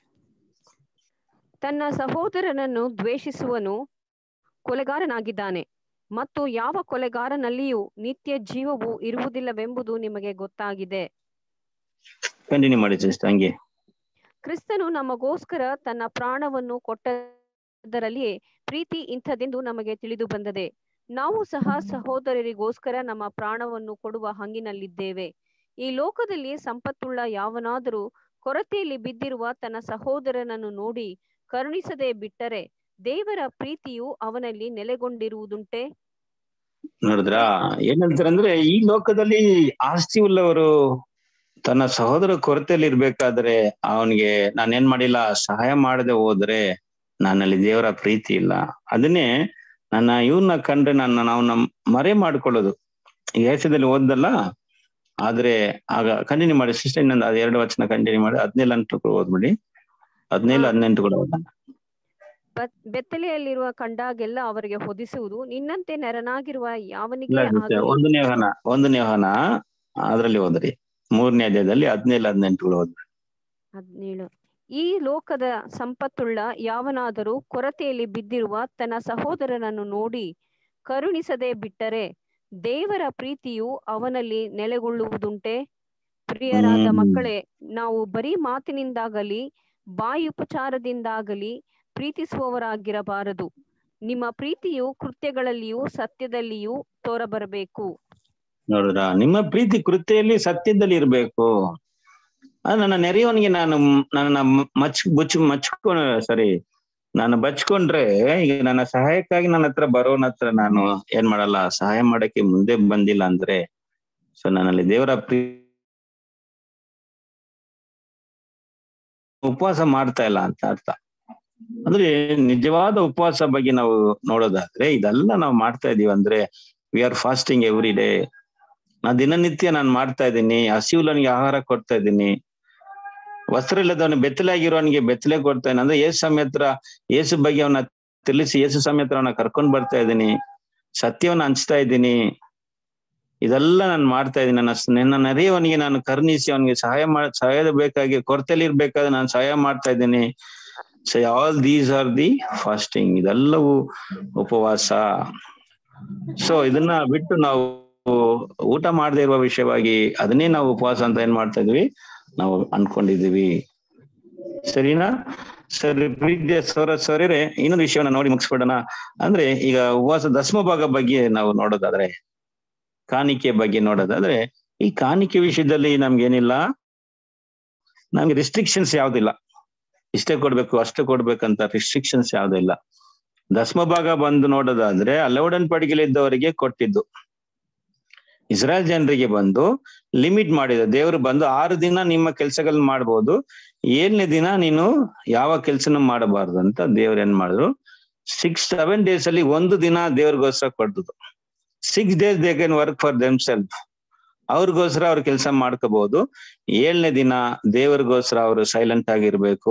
ತನ್ನ ಸಹೋದರನನ್ನು ದ್ವೇಷಿಸುವನು ಕೊಲೆಗಾರನಾಗಿದ್ದಾನೆ ಮತ್ತು ಯಾವ ಕೊಲೆಗಾರನಲ್ಲಿಯೂ ನಿತ್ಯ ಜೀವವು ಇರುವುದಿಲ್ಲವೆಂಬುದು ನಿಮಗೆ ಗೊತ್ತಾಗಿದೆ ಕಂಟಿನ್ಯೂ ಮಾಡಿ ಸಿಸ್ಟರ್ ಹಂಗೆ ಕ್ರಿಸ್ತನು ನಮಗೋಸ್ಕರ ತನ್ನ ಪ್ರಾಣವನ್ನು ಕೊಟ್ಟದರಲ್ಲಿಯೇ ಪ್ರೀತಿ ಇಂಥದೆಂದು ನಮಗೆ ತಿಳಿದು ಬಂದದೆ ನಾವು ಸಹ ಸಹೋದರರಿಗೋಸ್ಕರ ನಮ್ಮ ಪ್ರಾಣವನ್ನು ಕೊಡುವ ಹಂಗಿನಲ್ಲಿದ್ದೇವೆ ಈ ಲೋಕದಲ್ಲಿ ಸಂಪತ್ತುಳ್ಳ ಯಾವನಾದರೂ ಕೊರತೆಯಲ್ಲಿ ಬಿದ್ದಿರುವ ತನ್ನ ಸಹೋದರನನ್ನು ನೋಡಿ ಕರುಣಿಸದೆ ಬಿಟ್ಟರೆ ದೇವರ ಪ್ರೀತಿಯು ಅವನಲ್ಲಿ ನೆಲೆಗೊಂಡಿರುವುದುಂಟೆ ನೋಡಿದ್ರಾ ಏನ್ ಹೇಳ್ತಾರೆ ಅಂದ್ರೆ ಈ ಲೋಕದಲ್ಲಿ ಆಸ್ತಿ ಉಳ್ಳವರು ತನ್ನ ಸಹೋದರ ಕೊರತೆಯಲ್ಲಿ ಇರ್ಬೇಕಾದ್ರೆ ಅವನಿಗೆ ನಾನೇನ್ ಮಾಡಿಲ್ಲ ಸಹಾಯ ಮಾಡದೆ ಹೋದ್ರೆ ನನ್ನಲ್ಲಿ ದೇವರ ಪ್ರೀತಿ ಇಲ್ಲ ಅದನ್ನೇ ನನ್ನ ಇವ್ರನ್ನ ಕಂಡ್ರೆ ನನ್ನ ನಾವು ನಮ್ ಮರೆ ಮಾಡ್ಕೊಳ್ಳೋದು ಈ ದೇಶದಲ್ಲಿ ಓದ್ದಲ್ಲ ಆದ್ರೆ ಆಗ ಕಂಟಿನ್ಯೂ ಮಾಡಿ ಸಿಸ್ಟರ್ ಇನ್ನೊಂದು ಅದ್ ಎರಡು ವಚನ ಕಂಟಿನ್ಯೂ ಮಾಡಿ ಹದಿನೇಳು ಅಂಟು ಓದ್ಬಿಡಿ ಹದಿನೇಳು ಹದಿನೆಂಟು ಕೂಡ ಓದ ಬತ್- ಬೆತ್ತಲೆಯಲ್ಲಿರುವ ಕಂಡಾಗೆಲ್ಲ ಅವರಿಗೆ ಹೊದಿಸುವುದು ನಿನ್ನಂತೆ ನೆರನಾಗಿರುವ ಇಲ್ಲ ಯಾವನಿಗೆ sister, ಆಗಲಿ ಒಂದನೇ ಹನ ಒಂದನೇ ಹನ ಅದ್ರಲ್ಲಿ ಓದ್ರಿ ಮೂರನೇ ಅಧ್ಯಾಯದಲ್ಲಿ ಹದಿನೇಳು ಹದಿನೆಂಟುಗಳು ಓದ್ರಿ ಹದಿನೇಳು ಈ ಲೋಕದ ಸಂಪತ್ತುಳ್ಳ ಯಾವನಾದರೂ ಕೊರತೆಯಲ್ಲಿ ಬಿದ್ದಿರುವ ತನ್ನ ಸಹೋದರನನ್ನು ನೋಡಿ ಕರುಣಿಸದೆ ಬಿಟ್ಟರೆ ದೇವರ ಪ್ರೀತಿಯು ಅವನಲ್ಲಿ ನೆಲೆಗೊಳ್ಳುವುದುಂಟೆ ಪ್ರಿಯರಾದ ಹ್ಮ್. ಮಕ್ಕಳೇ ನಾವು ಬರೀ ಮಾತಿನಿಂದಾಗಲಿ ಬಾಯುಪಚಾರದಿಂದಾಗಲಿ ಪ್ರೀತಿಸುವವರಾಗಿರಬಾರದು ನಿಮ್ಮ ಪ್ರೀತಿಯು ಕೃತ್ಯಗಳಲ್ಲಿಯೂ ಸತ್ಯದಲ್ಲಿಯೂ ತೋರಬರಬೇಕು ನೋಡಿದ್ರ ನಿಮ್ಮ ಪ್ರೀತಿ ಕೃತ್ಯದಲ್ಲಿ ಸತ್ಯದಲ್ಲಿ ಇರ್ಬೇಕು ಆ, ನನ್ನ ನೆರೆಯವನಿಗೆ ನಾನು ನನ್ನ ಮಚ್ ಬುಚ್ ಮಚ್ಕೊ ಸರಿ ನಾನು ಬಚ್ಕೊಂಡ್ರೆ ಈಗ ನನ್ನ ಸಹಾಯಕ್ಕಾಗಿ ನನ್ನ ಹತ್ರ ಬರೋನ ಹತ್ರ ನಾನು ಏನ್ ಮಾಡಲ್ಲ ಸಹಾಯ ಮಾಡಕ್ಕೆ ಮುಂದೆ ಬಂದಿಲ್ಲ ಅಂದ್ರೆ ಸೊ ನನ್ನಲ್ಲಿ ದೇವರ ಪ್ರೀ ಉಪವಾಸ ಮಾಡ್ತಾ ಇಲ್ಲ ಅಂತ ಅರ್ಥ ಅಂದ್ರೆ ನಿಜವಾದ ಉಪವಾಸ ಬಗ್ಗೆ ನಾವು ನೋಡೋದಾದ್ರೆ ಇದೆಲ್ಲ ನಾವು ಮಾಡ್ತಾ ಇದೀವಿ ಅಂದ್ರೆ we are fasting every day ನಾ ದಿನನಿತ್ಯ ನಾನು ಮಾಡ್ತಾ ಇದ್ದೀನಿ ಹಸಿವುಲನಿಗೆ ಆಹಾರ ಕೊಡ್ತಾ ಇದ್ದೀನಿ ವಸ್ತ್ರ ಇಲ್ಲದವನು ಬೆತ್ತಲೆ ಆಗಿರೋನಿಗೆ ಬೆತ್ತಲೆ ಕೊಡ್ತಾ ಇದ್ದೀನಿ ಅಂದ್ರೆ ಏಸು ಸಮೇತ್ರ ಏಸು ಬಗ್ಗೆ ಅವನ ತಿಳಿಸಿ ಏಸು ಸಮೇತ್ರ ಅವನ ಕರ್ಕೊಂಡ್ ಬರ್ತಾ ಇದ್ದೀನಿ ಸತ್ಯವನ್ನ ಹಂಚ್ತಾ ಇದ್ದೀನಿ ಇದೆಲ್ಲ ನಾನು ಮಾಡ್ತಾ ಇದ್ದೀನಿ ನನ್ನ ನನ್ನ ನೆರೆಯವನಿಗೆ ನಾನು ಕರ್ಣಿಸಿ ಅವನಿಗೆ ಸಹಾಯ ಮಾಡ ಸಹಾಯದ ಬೇಕಾಗಿ ಕೊರತೆಯಲ್ಲಿ ಇರ್ಬೇಕಾದ್ರೆ ನಾನು ಸಹಾಯ ಮಾಡ್ತಾ ಇದ್ದೀನಿ so all these are the fasting ಇದೆಲ್ಲವೂ ಉಪವಾಸ ಸೊ ಇದನ್ನ ಬಿಟ್ಟು ನಾವು ಊಟ ಮಾಡದೇ ಇರುವ ವಿಷಯವಾಗಿ ಅದನ್ನೇ ನಾವು ಉಪವಾಸ ಅಂತ ಏನ್ ಮಾಡ್ತಾ ಇದೀವಿ ನಾವು ಅನ್ಕೊಂಡಿದೀವಿ ಸರಿನಾ ಸರಿ ಪ್ರೀತಿಯ ಸೌರ ಸೌರ್ಯರೇ ಇನ್ನೊಂದು ವಿಷಯವನ್ನ ನೋಡಿ ಮುಗಿಸ್ಬಿಡೋಣ ಅಂದ್ರೆ ಈಗ ಉಪವಾಸ ದಶಮ ಭಾಗ ಬಗ್ಗೆ ನಾವು ನೋಡೋದಾದ್ರೆ ಕಾಣಿಕೆ ಬಗ್ಗೆ ನೋಡೋದಾದ್ರೆ ಈ ಕಾಣಿಕೆ ವಿಷಯದಲ್ಲಿ ನಮ್ಗೇನಿಲ್ಲ ನಮ್ಗೆ ರಿಸ್ಟ್ರಿಕ್ಷನ್ಸ್ ಯಾವ್ದಿಲ್ಲ ಇಷ್ಟೇ ಕೊಡ್ಬೇಕು ಅಷ್ಟೇ ಕೊಡ್ಬೇಕಂತ ರಿಸ್ಟ್ರಿಕ್ಷನ್ಸ್ ಯಾವ್ದು ಇಲ್ಲ ದಶಮ ಭಾಗ ಬಂದು ನೋಡೋದಾದ್ರೆ ಅಲೌಡನ್ ಪಡಿಗೆಲಿದ್ದವರಿಗೆ ಕೊಟ್ಟಿದ್ದು ಇಸ್ರಾಯಲ್ ಜನರಿಗೆ ಬಂದು ಲಿಮಿಟ್ ಮಾಡಿದ ದೇವರು ಬಂದು ಆರು ದಿನ ನಿಮ್ಮ ಕೆಲ್ಸಗಳನ್ನ ಮಾಡ್ಬೋದು ಏಳನೇ ದಿನ ನೀನು ಯಾವ ಕೆಲ್ಸನೂ ಮಾಡಬಾರ್ದು ಅಂತ ದೇವ್ರು ಏನ್ ಮಾಡಿದ್ರು ಸಿಕ್ಸ್ ಸೆವೆನ್ ಡೇಸ್ ಅಲ್ಲಿ ಒಂದು ದಿನ ದೇವ್ರಿಗೋಸ್ಕರ ಕೊಟ್ಟದ್ದು six days they can work for themself ಅವ್ರಿಗೋಸ್ಕರ ಅವ್ರ ಕೆಲಸ ಮಾಡ್ಕೋಬಹುದು ಏಳನೇ ದಿನ ದೇವ್ರಿಗೋಸ್ಕರ ಅವರು ಸೈಲೆಂಟ್ ಆಗಿರ್ಬೇಕು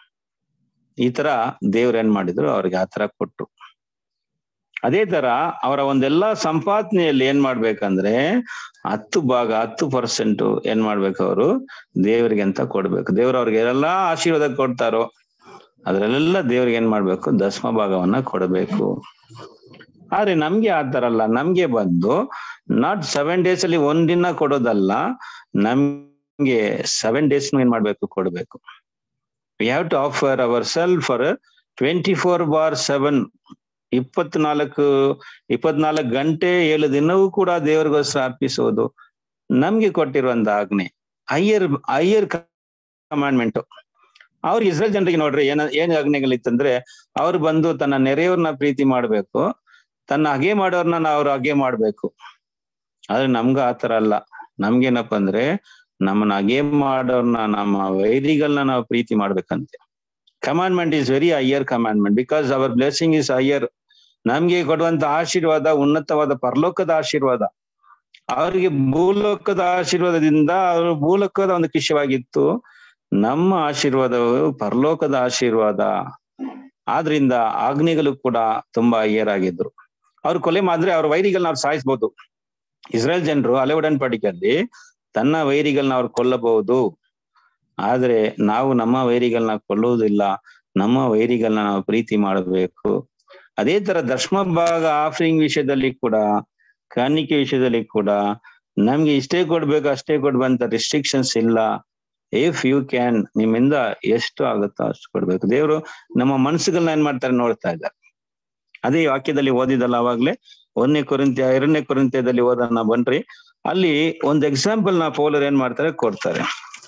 ಈ ತರ ದೇವ್ರ ಏನ್ ಮಾಡಿದ್ರು ಅವ್ರಿಗೆ ಆ ತರ ಕೊಟ್ಟು ಅದೇ ತರ ಅವರ ಒಂದೆಲ್ಲಾ ಸಂಪಾದನೆಯಲ್ಲಿ ಏನ್ ಮಾಡ್ಬೇಕಂದ್ರೆ ಹತ್ತು ಭಾಗ ಹತ್ತು ಪರ್ಸೆಂಟ್ ಏನ್ ಮಾಡ್ಬೇಕು ಅವರು ದೇವರಿಗೆ ಅಂತ ಕೊಡ್ಬೇಕು ದೇವ್ರು ಅವ್ರಿಗೆ ಎಲ್ಲಾ ಆಶೀರ್ವಾದ ಕೊಡ್ತಾರೋ ಅದ್ರಲ್ಲೆಲ್ಲ ದೇವ್ರಿಗೆ ಏನ್ ಮಾಡ್ಬೇಕು ದಶಮ ಭಾಗವನ್ನ ಕೊಡಬೇಕು ಆದ್ರೆ ನಮ್ಗೆ ಆ ತರ ಅಲ್ಲ ನಮ್ಗೆ ಬಂದು ನಾಟ್ ಸೆವೆನ್ ಡೇಸ್ ಅಲ್ಲಿ ಒಂದಿನ ಕೊಡೋದಲ್ಲ ನಮ್ಗೆ ಸೆವೆನ್ ಡೇಸ್ ಏನ್ ಮಾಡ್ಬೇಕು ಕೊಡ್ಬೇಕು we have to offer ourself for twenty four by seven ಇಪ್ಪತ್ನಾಲ್ಕು ಇಪ್ಪತ್ನಾಲ್ಕು ಗಂಟೆ ಏಳು ದಿನವೂ ಕೂಡ ದೇವರಿಗೋಸ್ಕರ ಅರ್ಪಿಸೋದು ನಮ್ಗೆ ಕೊಟ್ಟಿರುವಂತ ಆಜ್ಞೆ ಹೈಯರ್ ಹೈಯರ್ ಕಮಾಂಡ್ಮೆಂಟ್ ಅವ್ರು ಇಸ್ರೇಲ್ ಜನರಿಗೆ ನೋಡ್ರಿ ಏನ ಏನ್ ಆಜ್ಞೆಗಳಿತ್ತಂದ್ರೆ ಅವ್ರು ಬಂದು ತನ್ನ ನೆರೆಯವ್ರನ್ನ ಪ್ರೀತಿ ಮಾಡ್ಬೇಕು ತನ್ನ ಹಗೆ ಮಾಡೋರ್ನ ಅವ್ರು ಹಗೆ ಮಾಡ್ಬೇಕು ಆದ್ರೆ ನಮ್ಗ ಆತರ ಅಲ್ಲ ನಮ್ಗೇನಪ್ಪ ಅಂದ್ರೆ ನಮ್ಮನ್ನ ಹಗೆ ಮಾಡೋರ್ನ ನಮ್ಮ ವೈರಿಗಳನ್ನ ನಾವು ಪ್ರೀತಿ ಮಾಡ್ಬೇಕಂತೆ commandment is very higher commandment because our blessing is higher ನಮ್ಗೆ ಕೊಡುವಂತ ಆಶೀರ್ವಾದ ಉನ್ನತವಾದ ಪರಲೋಕದ ಆಶೀರ್ವಾದ ಅವರಿಗೆ ಭೂಲೋಕದ ಆಶೀರ್ವಾದದಿಂದ ಅವರು ಭೂಲೋಕದ ಒಂದು ವಿಷಯವಾಗಿತ್ತು ನಮ್ಮ ಆಶೀರ್ವಾದವು ಪರಲೋಕದ ಆಶೀರ್ವಾದ ಆದ್ರಿಂದ ಆಜ್ಞೆಗಳು ಕೂಡ ತುಂಬಾ ಹೈಯರ್ ಆಗಿದ್ರು ಅವ್ರು ಕೊಲೆ ಮಾಡಿದ್ರೆ ಅವ್ರ ವೈರಿಗಳನ್ನ ಅವ್ರು ಸಾಯಿಸ್ಬೋದು ಇಸ್ರೇಲ್ ಜನರು ಅಲೆವಡನ್ ಪಡಿಕಲ್ಲಿ ತನ್ನ ವೈರಿಗಳನ್ನ ಅವ್ರು ಕೊಲ್ಲಬಹುದು ಆದ್ರೆ ನಾವು ನಮ್ಮ ವೈರಿಗಳನ್ನ ಕೊಲ್ಲುವುದಿಲ್ಲ ನಮ್ಮ ವೈರಿಗಳನ್ನ ನಾವು ಪ್ರೀತಿ ಮಾಡಬೇಕು ಅದೇ ತರ ದಶಮ ಭಾಗ ಆಫರಿಂಗ್ ವಿಷಯದಲ್ಲಿ ಕೂಡ ಕಾಣಿಕೆ ವಿಷಯದಲ್ಲಿ ಕೂಡ ನಮ್ಗೆ ಇಷ್ಟೇ ಕೊಡ್ಬೇಕು ಅಷ್ಟೇ ಕೊಡ್ಬೇಕಂತ ರಿಸ್ಟ್ರಿಕ್ಷನ್ಸ್ ಇಲ್ಲ ಇಫ್ ಯು ಕ್ಯಾನ್ ನಿಮ್ಮಿಂದ ಎಷ್ಟು ಆಗುತ್ತೋ ಅಷ್ಟು ಕೊಡ್ಬೇಕು ದೇವರು ನಮ್ಮ ಮನಸ್ಸುಗಳನ್ನ ಏನ್ ಮಾಡ್ತಾರೆ ನೋಡ್ತಾ ಇದ್ದಾರೆ ಅದೇ ಈ ವಾಕ್ಯದಲ್ಲಿ ಓದಿದಲ್ಲ ಅವಾಗ್ಲೇ ಒಂದನೇ ಕೊರಿಂತ್ಯ ಎರಡನೇ ಕೊರಿಂತ್ಯದಲ್ಲಿ ಓದೋಣ ಬನ್ರಿ ಅಲ್ಲಿ ಒಂದು ಎಕ್ಸಾಂಪಲ್ ನಾ ಪೌಲರ್ ಏನ್ ಮಾಡ್ತಾರೆ ಕೊಡ್ತಾರೆ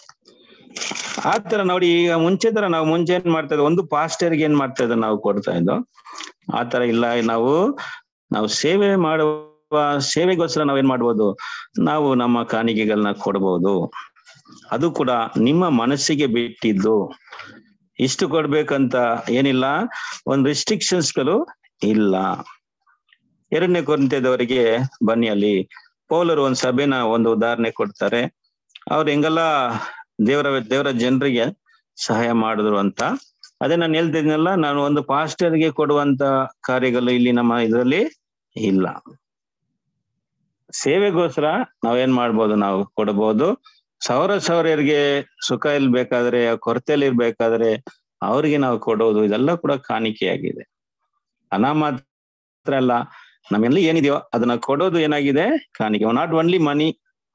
ಆ ತರ ನೋಡಿ ಈಗ ಮುಂಚೆ ತರ ನಾವು ಮುಂಚೆ ಏನ್ ಮಾಡ್ತಾ ಇದ್ವಿ ಒಂದು ಪಾಸ್ಟರ್ಗೆ ಏನ್ ಮಾಡ್ತಾ ಇದ್ದ ನಾವು ಕೊಡ್ತಾ ಇದ್ದೋ ಆ ತರ ಇಲ್ಲ ನಾವು ನಾವು ಸೇವೆ ಮಾಡುವ ಸೇವೆಗೋಸ್ಕರ ನಾವೇನ್ ಮಾಡ್ಬೋದು ನಾವು ನಮ್ಮ ಕಾಣಿಕೆಗಳನ್ನ ಕೊಡ್ಬೋದು ಅದು ಕೂಡ ನಿಮ್ಮ ಮನಸ್ಸಿಗೆ ಬಿಟ್ಟಿದ್ದು ಇಷ್ಟು ಕೊಡ್ಬೇಕಂತ ಏನಿಲ್ಲ ಒಂದು ರಿಸ್ಟ್ರಿಕ್ಷನ್ಸ್ಗಳು ಇಲ್ಲ ಎರಡನೇ ಕೊರಂತ್ಯದವರಿಗೆ ಬನ್ನಿ ಅಲ್ಲಿ ಪೌಲರು ಒಂದ್ ಸಭೆನ ಒಂದು ಉದಾಹರಣೆ ಕೊಡ್ತಾರೆ ಅವ್ರು ಹೆಂಗೆಲ್ಲ ದೇವರ ದೇವರ ಜನರಿಗೆ ಸಹಾಯ ಮಾಡಿದ್ರು ಅಂತ ಅದೇ ನಾನು ಹೇಳ್ತಿದ್ನಲ್ಲ ನಾನು ಒಂದು ಪಾಸ್ಟರ್ಗೆ ಕೊಡುವಂತ ಕಾರ್ಯಗಳು ಇಲ್ಲಿ ನಮ್ಮ ಇದರಲ್ಲಿ ಇಲ್ಲ ಸೇವೆಗೋಸ್ಕರ ನಾವೇನ್ ಮಾಡ್ಬೋದು ನಾವು ಕೊಡಬಹುದು ಸೌರ ಸೌರ್ಯರಿಗೆ ಸುಖ ಇಲ್ಲಿ ಬೇಕಾದ್ರೆ ಕೊರತೆಯಲ್ಲಿ ಇರ್ಬೇಕಾದ್ರೆ ಅವ್ರಿಗೆ ನಾವು ಕೊಡೋದು ಇದೆಲ್ಲ ಕೂಡ ಕಾಣಿಕೆಯಾಗಿದೆ ಹಣ ಮಾತ್ರ ಅಲ್ಲ ನಮ್ಮೆಲ್ಲ ಏನಿದೆಯೋ ಅದನ್ನ ಕೊಡೋದು ಏನಾಗಿದೆ ಕಾಣಿಕೆ ನಾಟ್ ಓನ್ಲಿ ಮನಿ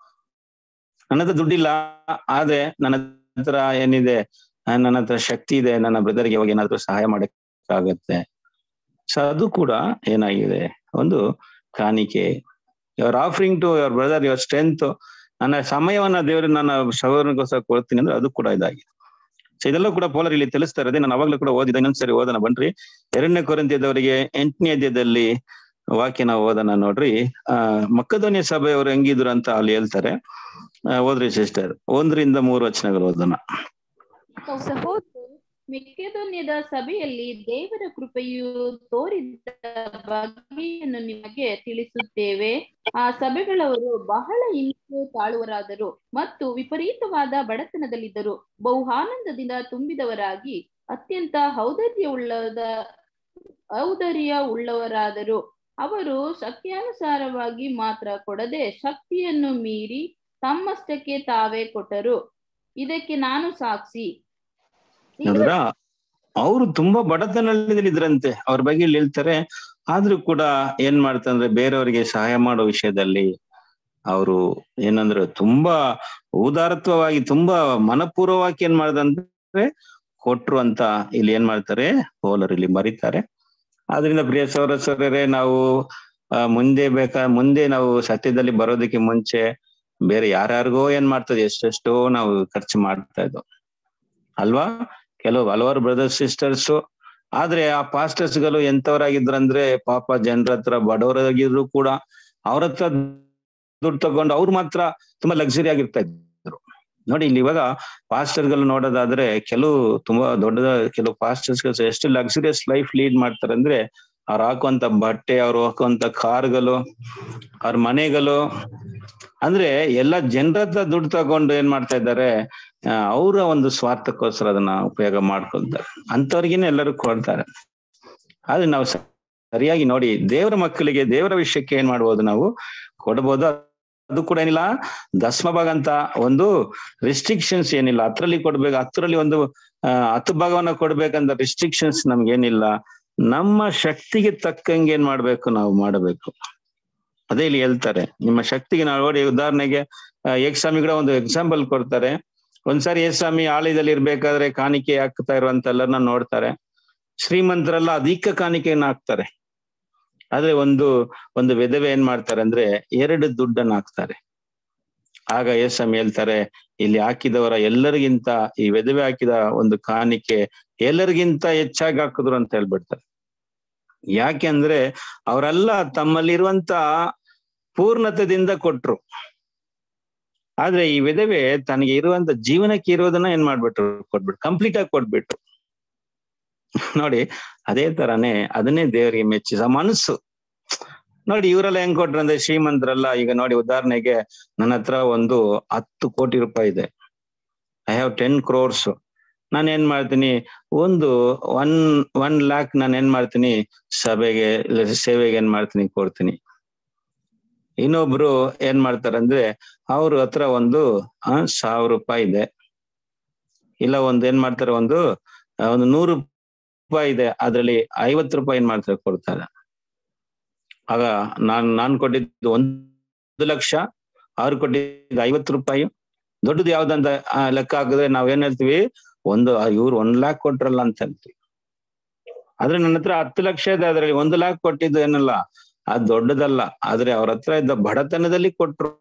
ನನ್ನ ಹತ್ರ ದುಡ್ಡಿಲ್ಲ ಆದ್ರೆ ನನ್ನ ಹತ್ರ ಏನಿದೆ ಆ, ನನ್ನ ಹತ್ರ ಶಕ್ತಿ ಇದೆ ನನ್ನ ಬ್ರದರ್ಗೆ ಇವಾಗ ಏನಾದ್ರೂ ಸಹಾಯ ಮಾಡಕ್ಕಾಗತ್ತೆ ಸೊ ಅದು ಕೂಡ ಏನಾಗಿದೆ ಒಂದು ಕಾಣಿಕೆ your offering to your brother your strength ನನ್ನ ಸಮಯವನ್ನ ದೇವರು ನನ್ನ ಸಹೋದರನಿಗೋಸ್ಕರ ಕೊಡ್ತೀನಿ ಅಂದ್ರೆ ಅದು ಕೂಡ ಇದಾಗಿದೆ ಸೊ ಇದೆಲ್ಲ ಕೂಡ ಪೋಲರ್ ಇಲ್ಲಿ ತಿಳಿಸ್ತಾ ಇರೋದೇ ನಾನು ಅವಾಗ್ಲೂ ಕೂಡ ಓದಿದ ಇನ್ನೊಂದ್ಸರಿ ಓದೋಣ ಬನ್ರಿ ಎರಡನೇ ಕೊರಂತಿಯದವರಿಗೆ ಎಂಟನೇ ಅಧ್ಯಾಯದಲ್ಲಿ ವಾಕ್ಯ ನಾವು ಓದೋಣ ನೋಡ್ರಿ ಆ ಮಕ್ಕದೋನಿಯ ಸಭೆಯವರು ಹೆಂಗಿದ್ರು ಅಂತ ಅಲ್ಲಿ ಹೇಳ್ತಾರೆ ಆ, ಓದ್ರಿ ಸಿಸ್ಟರ್ ಒಂದರಿಂದ ಮೂರು ವಚನಗಳು ಓದೋಣ ಸಹೋದ ಮೆಕ್ಕೆದೋನ್ಯದ ಸಭೆಯಲ್ಲಿ ದೇವರ ಕೃಪೆಯು ತೋರಿದ ಬಗೆಯನ್ನು ನಿಮಗೆ ತಿಳಿಸುತ್ತೇವೆ ಆ ಸಭೆಗಳವರು ಬಹಳ ಹಿಂಸೆ ತಾಳುವರಾದರು ಮತ್ತು ವಿಪರೀತವಾದ ಬಡತನದಲ್ಲಿದ್ದರು ಬಹು ಆನಂದದಿಂದ ತುಂಬಿದವರಾಗಿ ಅತ್ಯಂತ ಔದರ್ಯವುಳ್ಳದ ಔದರ್ಯ ಉಳ್ಳವರಾದರು ಅವರು ಶಕ್ತಿಯಾನುಸಾರವಾಗಿ ಮಾತ್ರ ಕೊಡದೆ ಶಕ್ತಿಯನ್ನು ಮೀರಿ ತಮ್ಮಷ್ಟಕ್ಕೆ ತಾವೇ ಕೊಟ್ಟರು ಇದಕ್ಕೆ ನಾನು ಸಾಕ್ಷಿ ನೋಡಿದ್ರ ಅವರು ತುಂಬಾ ಬಡತನದಲ್ಲಿ ಇದ್ರಂತೆ ಅವ್ರ ಬಗ್ಗೆ ಇಲ್ಲಿ ಹೇಳ್ತಾರೆ ಆದ್ರೂ ಕೂಡ ಏನ್ ಮಾಡ್ತಂದ್ರೆ ಬೇರೆಯವರಿಗೆ ಸಹಾಯ ಮಾಡೋ ವಿಷಯದಲ್ಲಿ ಅವರು ಏನಂದ್ರೆ ತುಂಬಾ ಉದಾರತ್ವವಾಗಿ ತುಂಬಾ ಮನಪೂರ್ವವಾಗಿ ಏನ್ ಮಾಡ್ದಂದ್ರೆ ಕೊಟ್ರು ಅಂತ ಇಲ್ಲಿ ಏನ್ ಮಾಡ್ತಾರೆ ಹೋಲರ್ ಇಲ್ಲಿ ಮರಿತಾರೆ ಆದ್ರಿಂದ ಪ್ರಿಯ ಸೌರ ಸೌರರೇ ನಾವು ಆ, ಮುಂದೆ ಬೇಕಾ ಮುಂದೆ ನಾವು ಸತ್ಯದಲ್ಲಿ ಬರೋದಕ್ಕೆ ಮುಂಚೆ ಬೇರೆ ಯಾರ್ಯಾರಿಗೋ ಏನ್ ಮಾಡ್ತದೆ ಎಷ್ಟೆಷ್ಟೋ ನಾವು ಖರ್ಚು ಮಾಡ್ತಾ ಇದ್ದೋ ಅಲ್ವಾ ಕೆಲವು ಹಲವಾರು ಬ್ರದರ್ಸ್ ಸಿಸ್ಟರ್ಸ್ ಆದ್ರೆ ಆ ಪಾಸ್ಟರ್ಸ್ ಗಳು ಎಂತವರಾಗಿದ್ರಂದ್ರೆ ಪಾಪ ಜನರ ಹತ್ರ ಬಡವರಾಗಿದ್ರು ಕೂಡ ಅವ್ರ ಹತ್ರ ದುಡ್ಡು ತಗೊಂಡು ಅವ್ರು ಮಾತ್ರ ತುಂಬಾ ಲಕ್ಸುರಿ ಆಗಿರ್ತಾ ಇದ್ರು ನೋಡಿ ಇಲ್ಲಿ ಇವಾಗ ಪಾಸ್ಟರ್ ಗಳು ನೋಡೋದಾದ್ರೆ ಕೆಲವು ತುಂಬಾ ದೊಡ್ಡದ ಕೆಲವು ಪಾಸ್ಟರ್ಸ್ ಎಷ್ಟು ಲಕ್ಸುರಿಯಸ್ ಲೈಫ್ ಲೀಡ್ ಮಾಡ್ತಾರೆ ಅಂದ್ರೆ ಅವ್ರು ಹಾಕುವಂತ ಬಟ್ಟೆ ಅವ್ರು ಹಾಕುವಂತ ಕಾರ್ಗಳು ಅವ್ರ ಮನೆಗಳು ಅಂದ್ರೆ ಎಲ್ಲ ಜನರ ಹತ್ರ ದುಡ್ಡು ತಗೊಂಡು ಏನ್ ಮಾಡ್ತಾ ಇದ್ದಾರೆ ಅವರ ಒಂದು ಸ್ವಾರ್ಥಕ್ಕೋಸ್ಕರ ಅದನ್ನ ಉಪಯೋಗ ಮಾಡ್ಕೊಳ್ತಾರೆ ಅಂತವ್ರಿಗೇನೆ ಎಲ್ಲರೂ ಕೊಡ್ತಾರೆ ಆದ್ರೆ ನಾವು ಸ- ಸರಿಯಾಗಿ ನೋಡಿ ದೇವರ ಮಕ್ಕಳಿಗೆ ದೇವರ ವಿಷಯಕ್ಕೆ ಏನ್ ಮಾಡ್ಬೋದು ನಾವು ಕೊಡ್ಬೋದು ಅದು ಕೂಡ ಏನಿಲ್ಲ ದಶಮ ಭಾಗ ಅಂತ ಒಂದು ರಿಸ್ಟ್ರಿಕ್ಷನ್ಸ್ ಏನಿಲ್ಲ ಹತ್ರಲ್ಲಿ ಕೊಡ್ಬೇಕು ಹತ್ತರಲ್ಲಿ ಒಂದು ಆ, ಹತ್ತು ಭಾಗವನ್ನ ಕೊಡ್ಬೇಕಂತ ರಿಸ್ಟ್ರಿಕ್ಷನ್ಸ್ ನಮ್ಗೇನಿಲ್ಲ ನಮ್ಮ ಶಕ್ತಿಗೆ ತಕ್ಕಂಗೆ ಏನ್ ಮಾಡ್ಬೇಕು ನಾವು ಮಾಡಬೇಕು ಅದೇ ಇಲ್ಲಿ ಹೇಳ್ತಾರೆ ನಿಮ್ಮ ಶಕ್ತಿಗೆ ನಾವು ನೋಡಿ ಉದಾಹರಣೆಗೆ ಏಕ್ಸ್ವಾಮಿ ಕೂಡ ಒಂದು ಎಕ್ಸಾಂಪಲ್ ಕೊಡ್ತಾರೆ ಒಂದ್ಸಾರಿ ಏಸ್ವಾಮಿ ಆಲಯದಲ್ಲಿ ಇರ್ಬೇಕಾದ್ರೆ ಕಾಣಿಕೆ ಹಾಕ್ತಾ ಇರುವಂತ ಎಲ್ಲರನ್ನ ನೋಡ್ತಾರೆ ಶ್ರೀಮಂತರೆಲ್ಲ ಅಧಿಕ ಕಾಣಿಕೆಯನ್ನ ಹಾಕ್ತಾರೆ ಆದ್ರೆ ಒಂದು ಒಂದು ವಿಧವೆ ಏನ್ ಮಾಡ್ತಾರೆ ಅಂದ್ರೆ ಎರಡು ದುಡ್ಡನ್ನ ಹಾಕ್ತಾರೆ ಆಗ ಏಸ್ವಾಮಿ ಹೇಳ್ತಾರೆ ಇಲ್ಲಿ ಹಾಕಿದವರ ಎಲ್ಲರಿಗಿಂತ ಈ ವಿಧವೆ ಹಾಕಿದ ಒಂದು ಕಾಣಿಕೆ ಎಲ್ಲರಿಗಿಂತ ಹೆಚ್ಚಾಗಿ ಹಾಕಿದ್ರು ಅಂತ ಹೇಳ್ಬಿಡ್ತಾರೆ ಯಾಕೆ ಅಂದ್ರೆ ಅವರೆಲ್ಲ ತಮ್ಮಲ್ಲಿರುವಂತ ಪೂರ್ಣತೆದಿಂದ ಕೊಟ್ರು ಆದ್ರೆ ಈ ವಿಧವೆ ತನಗೆ ಇರುವಂತ ಜೀವನಕ್ಕೆ ಇರೋದನ್ನ ಏನ್ ಮಾಡ್ಬಿಟ್ರು ಕೊಟ್ಬಿಟ್ರು ಕಂಪ್ಲೀಟ್ ಆಗಿ ಕೊಟ್ಬಿಟ್ರು ನೋಡಿ ಅದೇ ತರಾನೇ ಅದನ್ನೇ ದೇವರಿಗೆ ಮೆಚ್ಚಿಸ ಮನಸ್ಸು ನೋಡಿ ಇವರೆಲ್ಲ ಹೆಂಗ್ ಕೊಟ್ರು ಅಂದ್ರೆ ಶ್ರೀಮಂತರೆಲ್ಲ ಈಗ ನೋಡಿ ಉದಾಹರಣೆಗೆ ನನ್ನ ಹತ್ರ ಒಂದು ಹತ್ತು ಕೋಟಿ ರೂಪಾಯಿ ಇದೆ ಐ ಹ್ಯಾವ್ ಟೆನ್ ಕ್ರೋರ್ಸ್ ನಾನು ಏನ್ ಮಾಡ್ತೀನಿ ಒಂದು ಒನ್ ಒನ್ ಲ್ಯಾಕ್ ನಾನು ಏನ್ ಮಾಡ್ತೀನಿ ಸಭೆಗೆ ಇಲ್ಲ ಸೇವೆಗೆ ಏನ್ ಮಾಡ್ತೀನಿ ಕೊಡ್ತೀನಿ ಇನ್ನೊಬ್ರು ಏನ್ ಮಾಡ್ತಾರೆ ಅಂದ್ರೆ ಅವ್ರ ಹತ್ರ ಒಂದು ಆ ಸಾವಿರ ರೂಪಾಯಿ ಇದೆ ಇಲ್ಲ ಒಂದ್ ಏನ್ ಮಾಡ್ತಾರೆ ಒಂದು ಆ, ಒಂದು ನೂರು ರೂಪಾಯಿ ಇದೆ ಅದ್ರಲ್ಲಿ ಐವತ್ತು ರೂಪಾಯಿ ಏನ್ ಮಾಡ್ತಾರೆ ಕೊಡ್ತಾರೆ ಆಗ ನಾನ್ ನಾನ್ ಕೊಟ್ಟಿದ್ದು ಒಂದು ಲಕ್ಷ ಅವ್ರು ಕೊಟ್ಟಿದ್ದು ಐವತ್ತು ರೂಪಾಯಿ ದೊಡ್ಡದು ಯಾವ್ದಂತ ಆ, ಲೆಕ್ಕ ಹಾಕಿದ್ರೆ ನಾವ್ ಏನ್ ಹೇಳ್ತೀವಿ ಒಂದು ಇವ್ರು ಒಂದ್ ಲ್ಯಾಕ್ ಕೊಟ್ರಲ್ಲ ಅಂತ ಹೇಳ್ತೀವಿ ಆದ್ರೆ ನನ್ನ ಹತ್ರ ಹತ್ತು ಲಕ್ಷ ಇದೆ ಅದ್ರಲ್ಲಿ ಒಂದು ಲ್ಯಾಕ್ ಕೊಟ್ಟಿದ್ದು ಏನಲ್ಲ ಅದ್ ದೊಡ್ಡದಲ್ಲ ಆದ್ರೆ ಅವ್ರ ಹತ್ರ ಇದ್ದ ಬಡತನದಲ್ಲಿ ಕೊಟ್ರು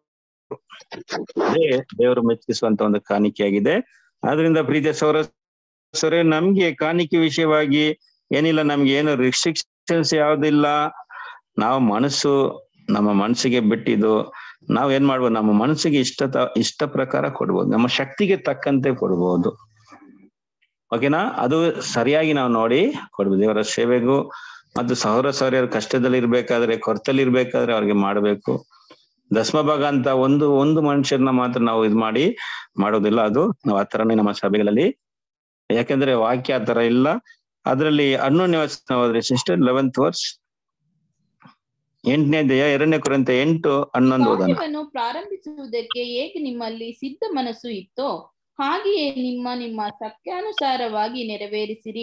ಅದೇ ದೇವರು ಮೆಚ್ಚಿಸುವಂತ ಒಂದು ಕಾಣಿಕೆಯಾಗಿದೆ ಆದ್ರಿಂದ ಪ್ರೀತಿಯ ಸೌರ ಸೊರೆ ನಮ್ಗೆ ಕಾಣಿಕೆ ವಿಷಯವಾಗಿ ಏನಿಲ್ಲ ನಮ್ಗೆ ಏನು ರಿಸ್ಟ್ರಿಕ್ಷನ್ಸ್ ಯಾವ್ದಿಲ್ಲ ನಾವು ಮನಸ್ಸು ನಮ್ಮ ಮನಸ್ಸಿಗೆ ಬಿಟ್ಟಿದ್ದು ನಾವ್ ಏನ್ ಮಾಡ್ಬೋದು ನಮ್ಮ ಮನಸ್ಸಿಗೆ ಇಷ್ಟ ತ- ಇಷ್ಟ ಪ್ರಕಾರ ಕೊಡ್ಬೋದು ನಮ್ಮ ಶಕ್ತಿಗೆ ತಕ್ಕಂತೆ ಕೊಡ್ಬೋದು ಓಕೆನಾ ಅದು ಸರಿಯಾಗಿ ನಾವು ನೋಡಿ ಕೊಡ್ಬೋದು ದೇವರ ಸೇವೆಗೂ ಮತ್ತು ಸಹೋರ ಸೌರ್ಯರು ಕಷ್ಟದಲ್ಲಿ ಇರ್ಬೇಕಾದ್ರೆ ಕೊರತಲ್ಲಿ ಇರ್ಬೇಕಾದ್ರೆ ಅವ್ರಿಗೆ ಮಾಡ್ಬೇಕು ದಶಮ ಭಾಗ ಅಂತ ಒಂದು ಒಂದು ಮನುಷ್ಯರನ್ನ ಮಾತ್ರ ನಾವು ಇದ್ ಮಾಡಿ ಮಾಡೋದಿಲ್ಲ ಅದು ನಾವು ಆ ತರನೇ ನಮ್ಮ ಸಭೆಗಳಲ್ಲಿ ಯಾಕೆಂದ್ರೆ ವಾಕ್ಯ ಆ ತರ ಇಲ್ಲ ಅದರಲ್ಲಿ ಹನ್ನೊಂದನೇ ವರ್ಷ ಹೋದ್ರೆ ಸಿಸ್ಟರ್ ಲೆವೆಂತ್ ವರ್ಸ್ ಎಂಟನೇ ಅಧ್ಯಾಯ ಎರಡನೇ ಕುರಿತ ಎಂಟು ಹನ್ನೊಂದು ಓದೋಣ ಕಾರ್ಯವನ್ನು ಪ್ರಾರಂಭಿಸುವುದಕ್ಕೆ ಹೇಗೆ ನಿಮ್ಮಲ್ಲಿ ಸಿದ್ಧ ಮನಸ್ಸು ಇತ್ತೋ ಹಾಗೆಯೇ ನಿಮ್ಮ ನಿಮ್ಮ ಶಕ್ಯಾನುಸಾರವಾಗಿ ನೆರವೇರಿಸಿರಿ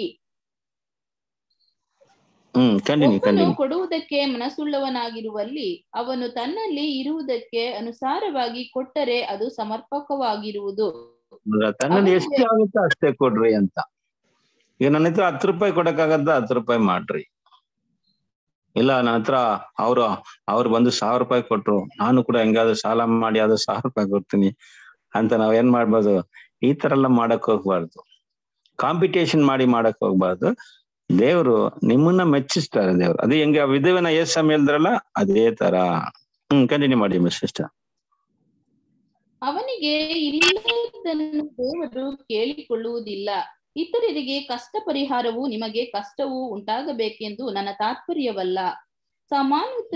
ಹ್ಮ್ ಕಂಟಿನ್ಯೂ ಒಬ್ಬನು ಕಂಟಿನ್ಯೂ ಕೊಡುವುದಕ್ಕೆ ಮನಸ್ಸುಳ್ಳವನಾಗಿರುವಲ್ಲಿ ಅವನು ತನ್ನಲ್ಲಿ ಇರುವುದಕ್ಕೆ ಅನುಸಾರವಾಗಿ ಕೊಟ್ಟರೆ ಅದು ಸಮರ್ಪಕವಾಗಿರುವುದು ತನ್ನಲ್ಲಿ ಅವನಿಗೆ- ಎಷ್ಟು ಆಗುತ್ತೋ ಅಷ್ಟೇ ಕೊಡ್ರಿ ಅಂತ ಈಗ ನನ್ನ ಹತ್ರ ಹತ್ತು ರೂಪಾಯಿ ಕೊಡಕ್ಕಾಗತ್ತ ಹತ್ತು ರೂಪಾಯಿ ಮಾಡ್ರಿ ಇಲ್ಲ ನನ್ನ ಹತ್ರ ಅವ್ರು ಅವ್ರು ಬಂದು ಸಾವಿರ ರೂಪಾಯಿ ಕೊಟ್ರು ನಾನು ಕೂಡ ಹೆಂಗಾದ್ರು ಸಾಲ ಮಾಡಿ ಅದು ಸಾವಿರ ರೂಪಾಯಿ ಕೊಡ್ತೀನಿ ಅಂತ ನಾವ್ ಏನ್ ಮಾಡ್ಬೋದು ಈ ತರ ಎಲ್ಲ ಮಾಡಕ್ ಹೋಗ್ಬಾರ್ದು ಕಾಂಪಿಟೇಷನ್ ಮಾಡಿ ಮಾಡಕ್ ಹೋಗ್ಬಾರ್ದು ದೇವ್ರು ನಿಮ್ಮನ್ನ ಮೆಚ್ಚಿಸ್ತಾರೆ ದೇವ್ರು ಅದು ಹೆಂಗೆ ಆ ವಿಧವೆನ ಏಸ್ ಸಮಯ ಹೇಳಿದ್ರಲ್ಲ ಅದೇ ತರ ಹ್ಮ್ ಕಂಟಿನ್ಯೂ ಮಾಡಿ ಮಿಸ್ ಸಿಸ್ಟರ್ ಅವನಿಗೆ ಇಲ್ಲದನ್ನು ದೇವರು ಕೇಳಿಕೊಳ್ಳುವುದಿಲ್ಲ ಇತರರಿಗೆ ಕಷ್ಟ ಪರಿಹಾರವು ನಿಮಗೆ ಕಷ್ಟವು ಉಂಟಾಗಬೇಕೆಂದು ನನ್ನ ತಾತ್ಪರ್ಯವಲ್ಲ ಸಮಾನತ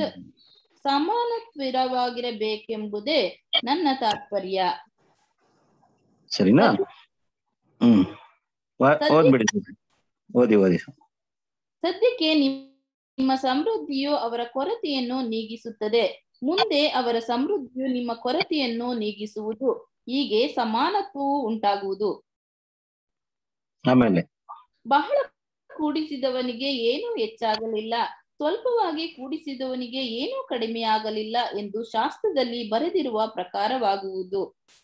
ಸಮಾನತ್ವರವಾಗಿರಬೇಕೆಂಬುದೇ ನನ್ನ ತಾತ್ಪರ್ಯ ಸರಿನಾ ಹ್ಮ್ ವ- ಓದ್ಬಿಡಿ sister. ಓದಿ ಓದಿ ಸದ್ಯಕ್ಕೆ ನಿಮ್ಮ ಸಮೃದ್ಧಿಯು ಅವರ ಕೊರತೆಯನ್ನು ನೀಗಿಸುತ್ತದೆ ಮುಂದೆ ಅವರ ಸಮೃದ್ಧಿಯು ನಿಮ್ಮ ಕೊರತೆಯನ್ನು ನೀಗಿಸುವುದು ಹೀಗೆ ಸಮಾನತ್ವವು ಉಂಟಾಗುವುದು ಆಮೇಲೆ ಬಹಳ ಕೂಡಿಸಿದವನಿಗೆ ಏನೂ ಹೆಚ್ಚಾಗಲಿಲ್ಲ ಸ್ವಲ್ಪವಾಗಿ ಕೂಡಿಸಿದವನಿಗೆ ಏನೂ ಕಡಿಮೆ ಆಗಲಿಲ್ಲ ಎಂದು ಶಾಸ್ತ್ರದಲ್ಲಿ ಬರೆದಿರುವ ಪ್ರಕಾರವಾಗುವುದು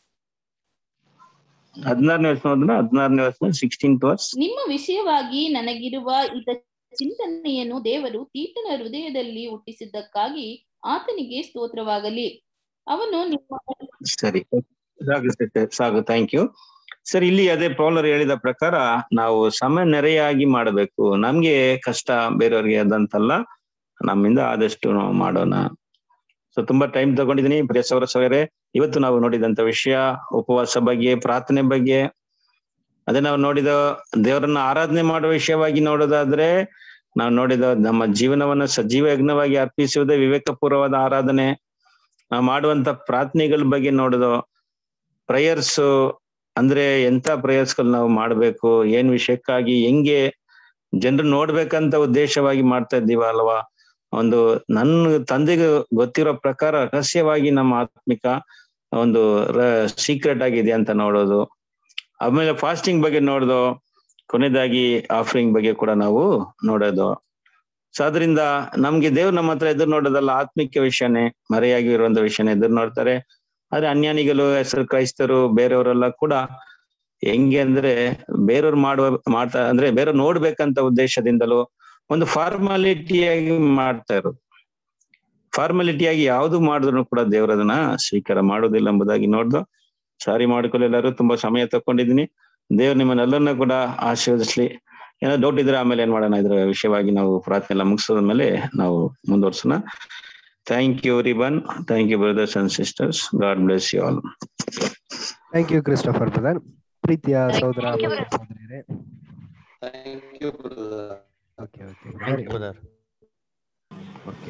ಹದಿನಾರನೇ ವರ್ಷ ಹೋದ್ರೆ ಹದಿನಾರನೇ ವರ್ಷ ಸಿಕ್ಸ್ಟೀನ್ ವರ್ಸ್ ನಿಮ್ಮ ವಿಷಯವಾಗಿ ನನಗಿರುವ ಇತ ಚಿಂತನೆಯನ್ನು ದೇವರು ತೀತನ ಹೃದಯದಲ್ಲಿ ಹುಟ್ಟಿಸಿದ್ದಕ್ಕಾಗಿ ಆತನಿಗೆ ಸ್ತೋತ್ರವಾಗಲಿ ಅವನು ನಿಮ್ಮ ಸರಿ ಸಾಕು sister, ಸಾಕು ಥ್ಯಾಂಕ್ ಯು ಸರ್ ಇಲ್ಲಿ ಅದೇ ಪೌಲರ್ ಹೇಳಿದ ಪ್ರಕಾರ ನಾವು ಸಮ ನೆರೆಯಾಗಿ ಮಾಡಬೇಕು ನಮ್ಗೆ ಕಷ್ಟ ಬೇರೆಯವ್ರಿಗೆ ಅದಂತಲ್ಲ ನಮ್ಮಿಂದ ಆದಷ್ಟು ನಾವು ಮಾಡೋಣ ಸೊ ತುಂಬಾ ಟೈಮ್ ತಗೊಂಡಿದ್ದೀನಿ ಪ್ರಿಯ ಸೌರ ಸೌರೇ ಇವತ್ತು ನಾವು ನೋಡಿದಂತ ವಿಷಯ ಉಪವಾಸ ಬಗ್ಗೆ ಪ್ರಾರ್ಥನೆ ಬಗ್ಗೆ ಅದೇ ನಾವು ನೋಡಿದ ದೇವರನ್ನ ಆರಾಧನೆ ಮಾಡುವ ವಿಷಯವಾಗಿ ನೋಡೋದಾದ್ರೆ ನಾವು ನೋಡಿದ ನಮ್ಮ ಜೀವನವನ್ನ ಸಜೀವ ಯಜ್ಞವಾಗಿ ಅರ್ಪಿಸುವುದೇ ವಿವೇಕಪೂರ್ವವಾದ ಆರಾಧನೆ ನಾವು ಮಾಡುವಂತ ಪ್ರಾರ್ಥನೆಗಳ ಬಗ್ಗೆ ನೋಡುದು ಪ್ರೇಯರ್ಸ್ ಅಂದ್ರೆ ಎಂತ ಪ್ರೇಯರ್ಸ್ ಗಳು ನಾವು ಮಾಡ್ಬೇಕು ಏನ್ ವಿಷಯಕ್ಕಾಗಿ ಹೆಂಗೆ ಜನರು ನೋಡ್ಬೇಕಂತ ಉದ್ದೇಶವಾಗಿ ಮಾಡ್ತಾ ಇದ್ದೀವ ಅಲ್ವಾ ಒಂದು ನನ್ನ ತಂದೆಗೆ ಗೊತ್ತಿರೋ ಪ್ರಕಾರ ರಹಸ್ಯವಾಗಿ ನಮ್ಮ ಆತ್ಮಿಕ ಒಂದು ಸೀಕ್ರೆಟ್ ಆಗಿದೆ ಅಂತ ನೋಡೋದು ಆಮೇಲೆ ಫಾಸ್ಟಿಂಗ್ ಬಗ್ಗೆ ನೋಡೋದು ಕೊನೆಯದಾಗಿ ಆಫರಿಂಗ್ ಬಗ್ಗೆ ಕೂಡ ನಾವು ನೋಡೋದು ಸೊ ಅದರಿಂದ ನಮ್ಗೆ ದೇವ್ರು ನಮ್ಮ ಹತ್ರ ಎದುರು ನೋಡೋದಲ್ಲ ಆತ್ಮಿಕ ವಿಷಯನೇ ಮರೆಯಾಗಿ ಇರುವಂತ ವಿಷಯನೇ ಎದುರು ನೋಡ್ತಾರೆ ಆದ್ರೆ ಅನ್ಯಾನಿಗಳು ಹೆಸರು ಕ್ರೈಸ್ತರು ಬೇರೆಯವರೆಲ್ಲ ಕೂಡ ಹೆಂಗೆ ಅಂದ್ರೆ ಬೇರೆಯವ್ರು ಮಾಡುವ ಮಾಡ್ತಾ ಅಂದ್ರೆ ಬೇರೆಯವ್ರು ನೋಡ್ಬೇಕಂತ ಉದ್ದೇಶದಿಂದಲೂ ಒಂದು ಫಾರ್ಮಾಲಿಟಿಯಾಗಿ ಮಾಡ್ತಾ ಇರೋದು ಫಾರ್ಮಾಲಿಟಿಯಾಗಿ ಯಾವ್ದು ಮಾಡಿದ್ರು ಕೂಡ ದೇವರದನ್ನ ಸ್ವೀಕಾರ ಮಾಡೋದಿಲ್ಲ ಎಂಬುದಾಗಿ ನೋಡ್ದು ಸಾರಿ ಮಾಡ್ಕೊಳ್ಳಿ ಎಲ್ಲರೂ ತುಂಬಾ ಸಮಯ ತಕೊಂಡಿದ್ದೀನಿ ದೇವ್ರು ನಿಮ್ಮನ್ನೆಲ್ಲರನ್ನ ಕೂಡ ಆಶೀರ್ವದಿಸ್ಲಿ ಏನೋ ಡೌಟ್ ಇದ್ರೆ ಆಮೇಲೆ ಏನ್ ಮಾಡೋಣ ಇದ್ರ ವಿಷಯವಾಗಿ ನಾವು ಪ್ರಾರ್ಥನೆ ಎಲ್ಲ ಮುಗಿಸೋದ ಮೇಲೆ ನಾವು ಮುಂದುವರ್ಸೋಣ thank you Reuben thank you brothers and sisters God bless you all thank you Christopher brother ಪ್ರೀತಿಯ ಸಹೋದರ ಮತ್ತು ಸಹೋದರಿಯರೇ Thank you, brother. Okay okay Thank you, brother. Okay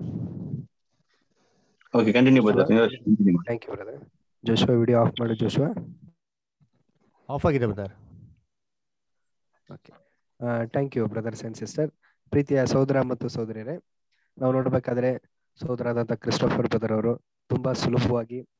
okay continue brother thank you brother Joshua video off ಮಾಡಿ ಜೋಶುವ ಆಫ್ ಆಗಿದೆ brother okay thank you brothers and sister ಪ್ರೀತಿಯ ಸಹೋದರ ಮತ್ತು ಸಹೋದರಿಯರೇ ನಾವು ನೋಡಬೇಕಾದ್ರೆ ಸಹೋದರಾದಂಥ ಕ್ರಿಸ್ಟೋಫರ್ ಬ್ರದರ್ ಅವರು ತುಂಬಾ ಸುಲಭವಾಗಿ